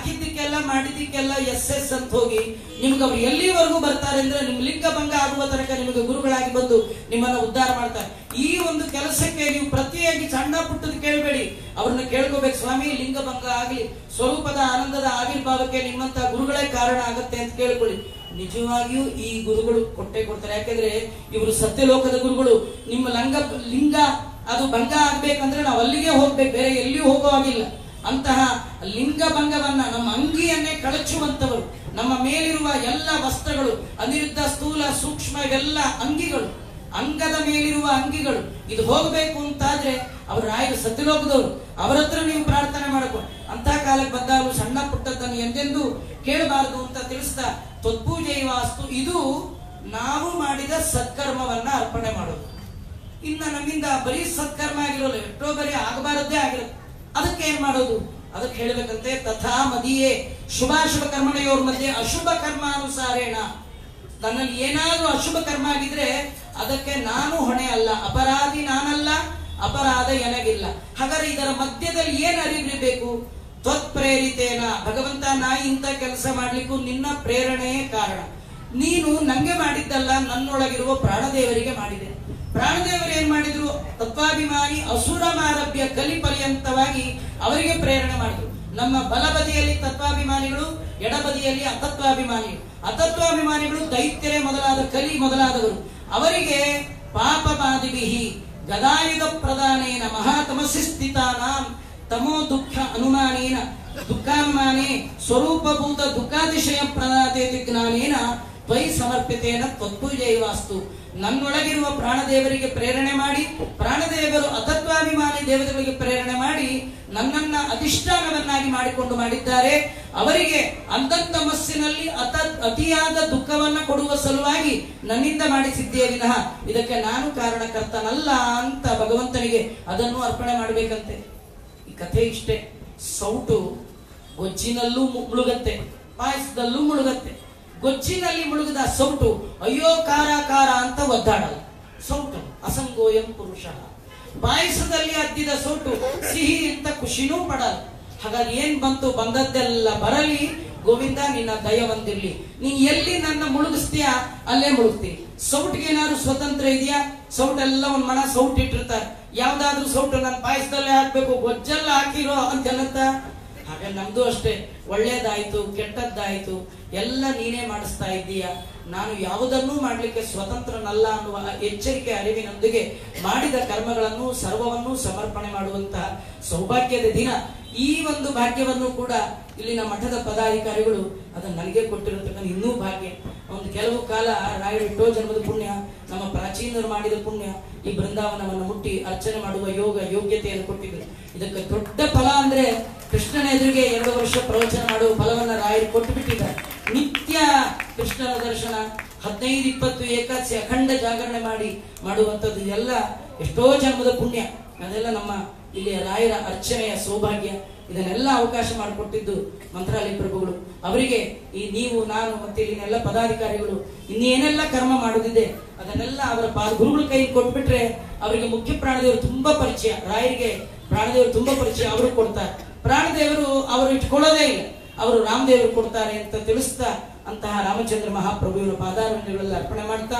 ಹಾಕಿದ್ದಕ್ಕೆಲ್ಲ ಮಾಡಿದ್ದಕ್ಕೆಲ್ಲ ಎಸ್ ಎಸ್ ಅಂತ ಹೋಗಿ ನಿಮ್ಗೆ ಅವ್ರು ಎಲ್ಲಿವರೆಗೂ ಬರ್ತಾರೆ ಅಂದ್ರೆ ನಿಮ್ ಲಿಂಗ ಭಂಗ ಆಗುವ ತನಕ ನಿಮಗೆ ಗುರುಗಳಾಗಿ ಬಂದು ನಿಮ್ಮನ್ನ ಉದ್ಧಾರ ಮಾಡ್ತಾರೆ ಈ ಒಂದು ಕೆಲಸಕ್ಕೆ ನೀವು ಪ್ರತಿಯಾಗಿ ಸಣ್ಣ ಪುಟ್ಟದ ಕೇಳಬೇಡಿ ಅವ್ರನ್ನ ಕೇಳ್ಕೋಬೇಕು ಸ್ವಾಮಿ ಲಿಂಗ ಭಂಗ ಆಗ್ಲಿ ಸ್ವರೂಪದ ಆನಂದದ ಆವಿರ್ಭಾವಕ್ಕೆ ನಿಮ್ಮಂತ ಗುರುಗಳೇ ಕಾರಣ ಆಗತ್ತೆ ಅಂತ ಕೇಳ್ಕೊಳ್ಳಿ ನಿಜವಾಗಿಯೂ ಈ ಗುರುಗಳು ಕೊಟ್ಟೆ ಕೊಡ್ತಾರೆ ಯಾಕಂದ್ರೆ ಇವರು ಸತ್ಯಲೋಕದ ಗುರುಗಳು ನಿಮ್ಮ ಲಂಗ ಲಿಂಗ ಅದು ಭಂಗ ಆಗ್ಬೇಕಂದ್ರೆ ನಾವು ಅಲ್ಲಿಗೆ ಹೋಗ್ಬೇಕು ಬೇರೆ ಎಲ್ಲಿಯೂ ಹೋಗೋ ಹಾಗಿಲ್ಲ ಅಂತಹ ಲಿಂಗ ಭಂಗವನ್ನ ನಮ್ಮ ಅಂಗಿಯನ್ನೇ ಕಳಚುವಂತವರು ನಮ್ಮ ಮೇಲಿರುವ ಎಲ್ಲ ವಸ್ತ್ರಗಳು ಅನಿರುದ್ಧ ಸ್ಥೂಲ ಸೂಕ್ಷ್ಮ ಇವೆಲ್ಲ ಅಂಗಿಗಳು ಅಂಗದ ಮೇಲಿರುವ ಅಂಗಿಗಳು ಇದು ಹೋಗಬೇಕು ಅಂತಾದ್ರೆ ಅವ್ರ ರಾಯರು ಸತ್ಯಲೋಕದವರು ಅವರ ಹತ್ರ ನೀವು ಪ್ರಾರ್ಥನೆ ಮಾಡಬೇಕು ಅಂತ ಕಾಲಕ್ಕೆ ಬಂದಾಗ ಸಣ್ಣ ಪುಟ್ಟದ್ದನ್ನು ಎಂದೆಂದೂ ಕೇಳಬಾರದು ಅಂತ ತಿಳಿಸ್ತಾ ತತ್ಪೂಜೆ ವಾಸ್ತು ಇದು ನಾವು ಮಾಡಿದ ಸತ್ಕರ್ಮವನ್ನ ಅರ್ಪಣೆ ಮಾಡೋದು ಇನ್ನ ನಮ್ಮಿಂದ ಬರೀ ಸತ್ಕರ್ಮ ಆಗಿರೋಲ್ಲ ಎಷ್ಟೋ ಬರೀ ಆಗಬಾರದ್ದೇ ಆಗಿರುತ್ತೆ ಅದಕ್ಕೆ ಏನ್ ಮಾಡೋದು ಅದಕ್ಕೆ ಹೇಳ್ಬೇಕಂತೆ ತಥಾ ಮದಿಯೇ ಶುಭಾಶುಭ ಕರ್ಮಣೆಯೋರ್ ಮಧ್ಯೆ ಅಶುಭ ಕರ್ಮಾನುಸಾರೇಣ ನನ್ನಲ್ಲಿ ಏನಾದ್ರೂ ಅಶುಭ ಕರ್ಮ ಆಗಿದ್ರೆ ಅದಕ್ಕೆ ನಾನು ಹೊಣೆ ಅಲ್ಲ ಅಪರಾಧಿ ನಾನಲ್ಲ ಅಪರಾಧ ಎನಗಿಲ್ಲ ಹಾಗಾದ್ರೆ ಇದರ ಮಧ್ಯದಲ್ಲಿ ಏನ್ ಅರಿವಿರಬೇಕು ತ್ವತ್ಪ್ರೇರಿತೇನ ಭಗವಂತ ನಾ ಇಂಥ ಕೆಲಸ ಮಾಡ್ಲಿಕ್ಕೂ ನಿನ್ನ ಪ್ರೇರಣೆಯೇ ಕಾರಣ ನೀನು ನಂಗೆ ಮಾಡಿದ್ದಲ್ಲ ನನ್ನೊಳಗಿರುವ ಪ್ರಾಣದೇವರಿಗೆ ಮಾಡಿದೆ ಪ್ರಾಣದೇವರು ಏನ್ ಮಾಡಿದ್ರು ತತ್ವಾಭಿಮಾನಿ ಅಸುರ ಮಾರಭ್ಯ ಕಲಿ ಪರ್ಯಂತವಾಗಿ ಅವರಿಗೆ ಪ್ರೇರಣೆ ಮಾಡಿದ್ರು ನಮ್ಮ ಬಲಬದಿಯಲ್ಲಿ ತತ್ವಾಭಿಮಾನಿಗಳು ಎಡಬದಿಯಲ್ಲಿ ಅತತ್ವಾಭಿಮಾನಿಗಳು ಅತತ್ವಾಭಿಮಾನಿಗಳು ದೈತ್ಯರೇ ಮೊದಲಾದ ಕಲಿ ಮೊದಲಾದವರು ಅವರಿಗೆ ಪಾಪ ಬಾದಿಭಿಹಿ ಗದಾಯುಧ ಪ್ರದಾನೇನ ಮಹಾತಮಸಿ ಸ್ಥಿತಾನಾಂ ತಮೋ ದುಃಖ ಅನುಮಾನೇನ ದುಃಖಾನುಮಾನೇ ಸ್ವರೂಪಭೂತ ದುಃಖಾತಿಶಯ ಪ್ರದಾತೇತಿ ಜ್ಞಾನೇನ ತ್ವಯಿ ಸಮರ್ಪಿತೇನ ತ್ವತ್ಪೂಜೈವಾಸ್ತು ನನ್ನೊಳಗಿರುವ ಪ್ರಾಣದೇವರಿಗೆ ಪ್ರೇರಣೆ ಮಾಡಿ ಪ್ರಾಣದೇವರು ಅತತ್ವಾಭಿಮಾನಿ ದೇವತೆಗಳಿಗೆ ಪ್ರೇರಣೆ ಮಾಡಿ ನನ್ನನ್ನ ಅಧಿಷ್ಠಾನವನ್ನಾಗಿ ಮಾಡಿಕೊಂಡು ಮಾಡಿದ್ದಾರೆ ಅವರಿಗೆ ಅಂತಸ್ತಮಸ್ಸಿನಲ್ಲಿ ಅತ ಅತಿಯಾದ ದುಃಖವನ್ನ ಕೊಡುವ ಸಲುವಾಗಿ ನನ್ನಿಂದ ಮಾಡಿಸಿದ್ದೇ ವಿನಃ ಇದಕ್ಕೆ ನಾನು ಕಾರಣಕರ್ತನಲ್ಲ ಅಂತ ಭಗವಂತನಿಗೆ ಅದನ್ನು ಅರ್ಪಣೆ ಮಾಡಬೇಕಂತೆ ಈ ಕಥೆ ಇಷ್ಟೇ ಸೌಟು ಗೊಜ್ಜಿನಲ್ಲೂ ಮು- ಮುಳುಗತ್ತೆ ಪಾಯಸದಲ್ಲೂ ಮುಳುಗತ್ತೆ ಗೊಜ್ಜಿನಲ್ಲಿ ಮುಳುಗಿದ ಸೌಟು ಅಯ್ಯೋ ಕಾರ ಕಾರ ಅಂತ ಒದ್ದಾಡಲ್ಲ ಸೌಟು ಅಸಂಗೋಯಂ ಪುರುಷ ಪಾಯಸದಲ್ಲಿ ಅದ್ದಿದ ಸೌಟು ಸಿಹಿ ಅಂತ ಖುಷಿನೂ ಪಡಲ್ಲ ಹಾಗಾಗಿ ಏನ್ ಬಂತು ಬಂದದ್ದೆಲ್ಲ ಬರಲಿ ಗೋವಿಂದ ನಿನ್ನ ದಯ ಹೊಂದಿರ್ಲಿ ನೀನ್ ಎಲ್ಲಿ ನನ್ನ ಮುಳುಗಿಸ್ತೀಯ ಅಲ್ಲೇ ಮುಳುಗ್ತೀನಿ ಸೌಟ್ಗೆ ಏನಾದ್ರು ಸ್ವತಂತ್ರ ಇದೆಯಾ ಸೌಟೆಲ್ಲ ಒಂದ್ ಮನ ಸೌಟ್ ಇಟ್ಟಿರ್ತಾರೆ ಯಾವ್ದಾದ್ರು ಸೌಟು ನನ್ನ ಪಾಯಸದಲ್ಲೇ ಹಾಕ್ಬೇಕು ಗೊಜ್ಜೆಲ್ಲ ಹಾಕಿರೋ ಅಂತ ಅನ್ನತ್ತ ಹಾಗೆ ನಮ್ದು ಅಷ್ಟೇ ಒಳ್ಳೇದಾಯ್ತು ಕೆಟ್ಟದ್ದಾಯ್ತು ಎಲ್ಲ ನೀನೇ ಮಾಡಿಸ್ತಾ ಇದ್ದೀಯ ನಾನು ಯಾವುದನ್ನೂ ಮಾಡ್ಲಿಕ್ಕೆ ಸ್ವತಂತ್ರನಲ್ಲ ಅನ್ನುವ ಎಚ್ಚರಿಕೆ ಅರಿವಿನೊಂದಿಗೆ ಮಾಡಿದ ಕರ್ಮಗಳನ್ನು ಸರ್ವವನ್ನು ಸಮರ್ಪಣೆ ಮಾಡುವಂತಹ ಸೌಭಾಗ್ಯದ ದಿನ ಈ ಒಂದು ಭಾಗ್ಯವನ್ನು ಕೂಡ ಇಲ್ಲಿನ ಮಠದ ಪದಾಧಿಕಾರಿಗಳು ಅದನ್ನು ನನಗೆ ಕೊಟ್ಟಿರತಕ್ಕಂಥ ಇನ್ನೂ ಭಾಗ್ಯ ಒಂದು ಕೆಲವು ಕಾಲ ರಾಯರು ಎಷ್ಟೋ ಜನ್ಮದ ಪುಣ್ಯ ನಮ್ಮ ಪ್ರಾಚೀನರು ಮಾಡಿದ ಪುಣ್ಯ ಈ ಬೃಂದಾವನವನ್ನು ಮುಟ್ಟಿ ಅರ್ಚನೆ ಮಾಡುವ ಯೋಗ ಯೋಗ್ಯತೆಯನ್ನು ಕೊಟ್ಟಿದ್ರು ಇದಕ್ಕೆ ದೊಡ್ಡ ಫಲ ಅಂದ್ರೆ ಕೃಷ್ಣನ ಎದುರಿಗೆ ಎರಡು ವರ್ಷ ಪ್ರವಚನ ಮಾಡುವ ಫಲವನ್ನ ರಾಯರು ಕೊಟ್ಟು ಬಿಟ್ಟಿದ್ದಾರೆ ನಿತ್ಯ ಕೃಷ್ಣನ ದರ್ಶನ ಹದಿನೈದು ಇಪ್ಪತ್ತು ಏಕಾದಶಿ ಅಖಂಡ ಜಾಗರಣೆ ಮಾಡಿ ಮಾಡುವಂಥದ್ದು ಇದೆಲ್ಲ ಎಷ್ಟೋ ಜನ್ಮದ ಪುಣ್ಯ ಅದೆಲ್ಲ ನಮ್ಮ ಇಲ್ಲಿ ರಾಯರ ಅರ್ಚನೆಯ ಸೌಭಾಗ್ಯ ಇದನ್ನೆಲ್ಲ ಅವಕಾಶ ಮಾಡಿಕೊಟ್ಟಿದ್ದು ಮಂತ್ರಾಲಯ ಪ್ರಭುಗಳು ಅವರಿಗೆ ಈ ನೀವು ನಾನು ಮತ್ತೆ ಇಲ್ಲಿನೆಲ್ಲ ಪದಾಧಿಕಾರಿಗಳು ಇನ್ನೇನೆಲ್ಲ ಕರ್ಮ ಮಾಡುದಿದೆ ಅದನ್ನೆಲ್ಲ ಅವರ ಪಾ ಗುರುಗಳ ಕೈ ಕೊಟ್ಬಿಟ್ರೆ ಅವರಿಗೆ ಮುಖ್ಯ ಪ್ರಾಣದೇವರು ತುಂಬಾ ಪರಿಚಯ ರಾಯರಿಗೆ ಪ್ರಾಣದೇವರು ತುಂಬಾ ಪರಿಚಯ ಅವರು ಕೊಡ್ತಾರೆ ಪ್ರಾಣದೇವರು ಅವರು ಇಟ್ಕೊಳ್ಳೋದೇ ಇಲ್ಲ ಅವರು ರಾಮದೇವರು ಕೊಡ್ತಾರೆ ಅಂತ ತಿಳಿಸ್ತಾ ಅಂತಹ ರಾಮಚಂದ್ರ ಮಹಾಪ್ರಭುವಿನ ಪಾದಾರಣ್ಯಗಳೆಲ್ಲ ಅರ್ಪಣೆ ಮಾಡ್ತಾ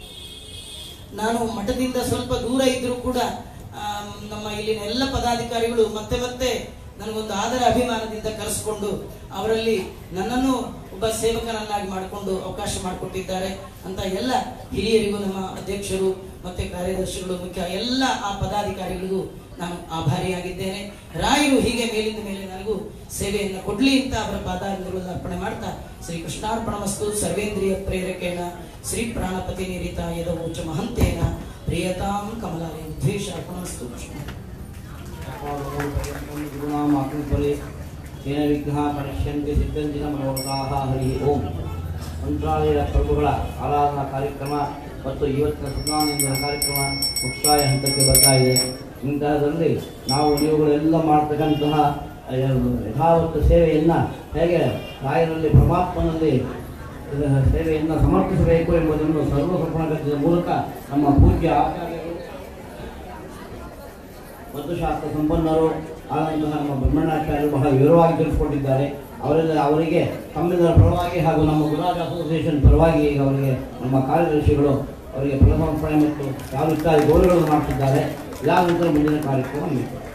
ನಾನು ಮಠದಿಂದ ಸ್ವಲ್ಪ ದೂರ ಇದ್ರೂ ಕೂಡ ಆಮ್, ನಮ್ಮ ಇಲ್ಲಿನ ಎಲ್ಲ ಪದಾಧಿಕಾರಿಗಳು ಮತ್ತೆ ಮತ್ತೆ ನನಗೊಂದು ಆದರ ಅಭಿಮಾನದಿಂದ ಕರೆಸಿಕೊಂಡು ಅವರಲ್ಲಿ ನನ್ನನ್ನು ಒಬ್ಬ ಸೇವಕನನ್ನಾಗಿ ಮಾಡಿಕೊಂಡು ಅವಕಾಶ ಮಾಡಿಕೊಟ್ಟಿದ್ದಾರೆ ಅಂತ ಎಲ್ಲ ಹಿರಿಯರಿಗೂ ನಮ್ಮ ಅಧ್ಯಕ್ಷರು ಮತ್ತೆ ಕಾರ್ಯದರ್ಶಿಗಳು ಮುಖ್ಯ ಎಲ್ಲ ಆ ಪದಾಧಿಕಾರಿಗಳಿಗೂ ನಾನು ಆಭಾರಿಯಾಗಿದ್ದೇನೆ ರಾಯರು ಹೀಗೆ ಮೇಲಿಂದ ಮೇಲೆ ನನಗೂ ಸೇವೆಯನ್ನು ಕೊಡ್ಲಿ ಅಂತ ಅವರ ಪಾದಾರಗಳನ್ನು ಅರ್ಪಣೆ ಮಾಡ್ತಾ ಶ್ರೀ ಕೃಷ್ಣಾರ್ಪಣ ಮಸ್ತು ಸರ್ವೇಂದ್ರಿಯ ಪ್ರೇರಕೇಣ ಶ್ರೀ ಪ್ರಾಣಪತಿ ನಿರಿತ ಯದವೋಚ ಮಹಂತೇನ ಪ್ರಿಯತಾಂ ಕಮಲಾಲಯ ದ್ವೇಷ ಅರ್ಪಣಮಸ್ತು ಕೃಷ್ಣ ಗುರುನಾಮಾಕೃಪರಿ ಏನ ವಿಘ್ನ ಪಶ್ಯಂತಿ ಸಿದ್ಧಂತಿನ ಮನೋರಥಾಹ ಹರಿ ಓಂ ಮಂತ್ರಾಲಯದ ಪ್ರಭುಗಳ ಆರಾಧನಾ ಕಾರ್ಯಕ್ರಮ ಮತ್ತು ಇವತ್ತಿನ ಸುಜ್ಞಾನೇಂದ್ರ ಕಾರ್ಯಕ್ರಮ ಮುಕ್ತಾಯ ಹಂತಕ್ಕೆ ಬರ್ತಾ ಇದೆ ಇಂತಹದ್ರಲ್ಲಿ ನಾವು ನೀವುಗಳೆಲ್ಲ ಮಾಡ್ತಕ್ಕಂತಹ ಯಥಾವತ್ತು ಸೇವೆಯನ್ನು ಹೇಗೆ ರಾಯರಲ್ಲಿ ಪರಮಾತ್ಮನಲ್ಲಿ ಇದರ ಸೇವೆಯನ್ನು ಸಮರ್ಪಿಸಬೇಕು ಎಂಬುದನ್ನು ಸರ್ವಸಮರ್ಪಣದ ಮೂಲಕ ನಮ್ಮ ಪೂಜ್ಯ ಆಚಾರ್ಯರು ಮಧುಶಾಸ್ತ್ರ ಸಂಪನ್ನರು ಆದಂತಹ ನಮ್ಮ ಬ್ರಹ್ಮಣ್ಣಾಚಾರ್ಯರು ಬಹಳ ವಿವರವಾಗಿ ತಿಳಿಸಿಕೊಟ್ಟಿದ್ದಾರೆ ಅವರಿಂದ ಅವರಿಗೆ ತಮ್ಮಿಂದರ ಪರವಾಗಿ ಹಾಗೂ ನಮ್ಮ ಗುರುರಾಜ್ ಅಸೋಸಿಯೇಷನ್ ಪರವಾಗಿ ಈಗ ಅವರಿಗೆ ನಮ್ಮ ಕಾರ್ಯದರ್ಶಿಗಳು ಅವರಿಗೆ ಪ್ರಥಮ ಮತ್ತು ಯಾವ ಇತ್ಯಾದಿ ಗೌರವಗಳನ್ನು ಮಾಡ್ತಿದ್ದಾರೆ ಇದಾದ ನಂತರ ಮುಂದಿನ ಕಾರ್ಯಕ್ರಮ ಮುಗಿಯುತ್ತೆ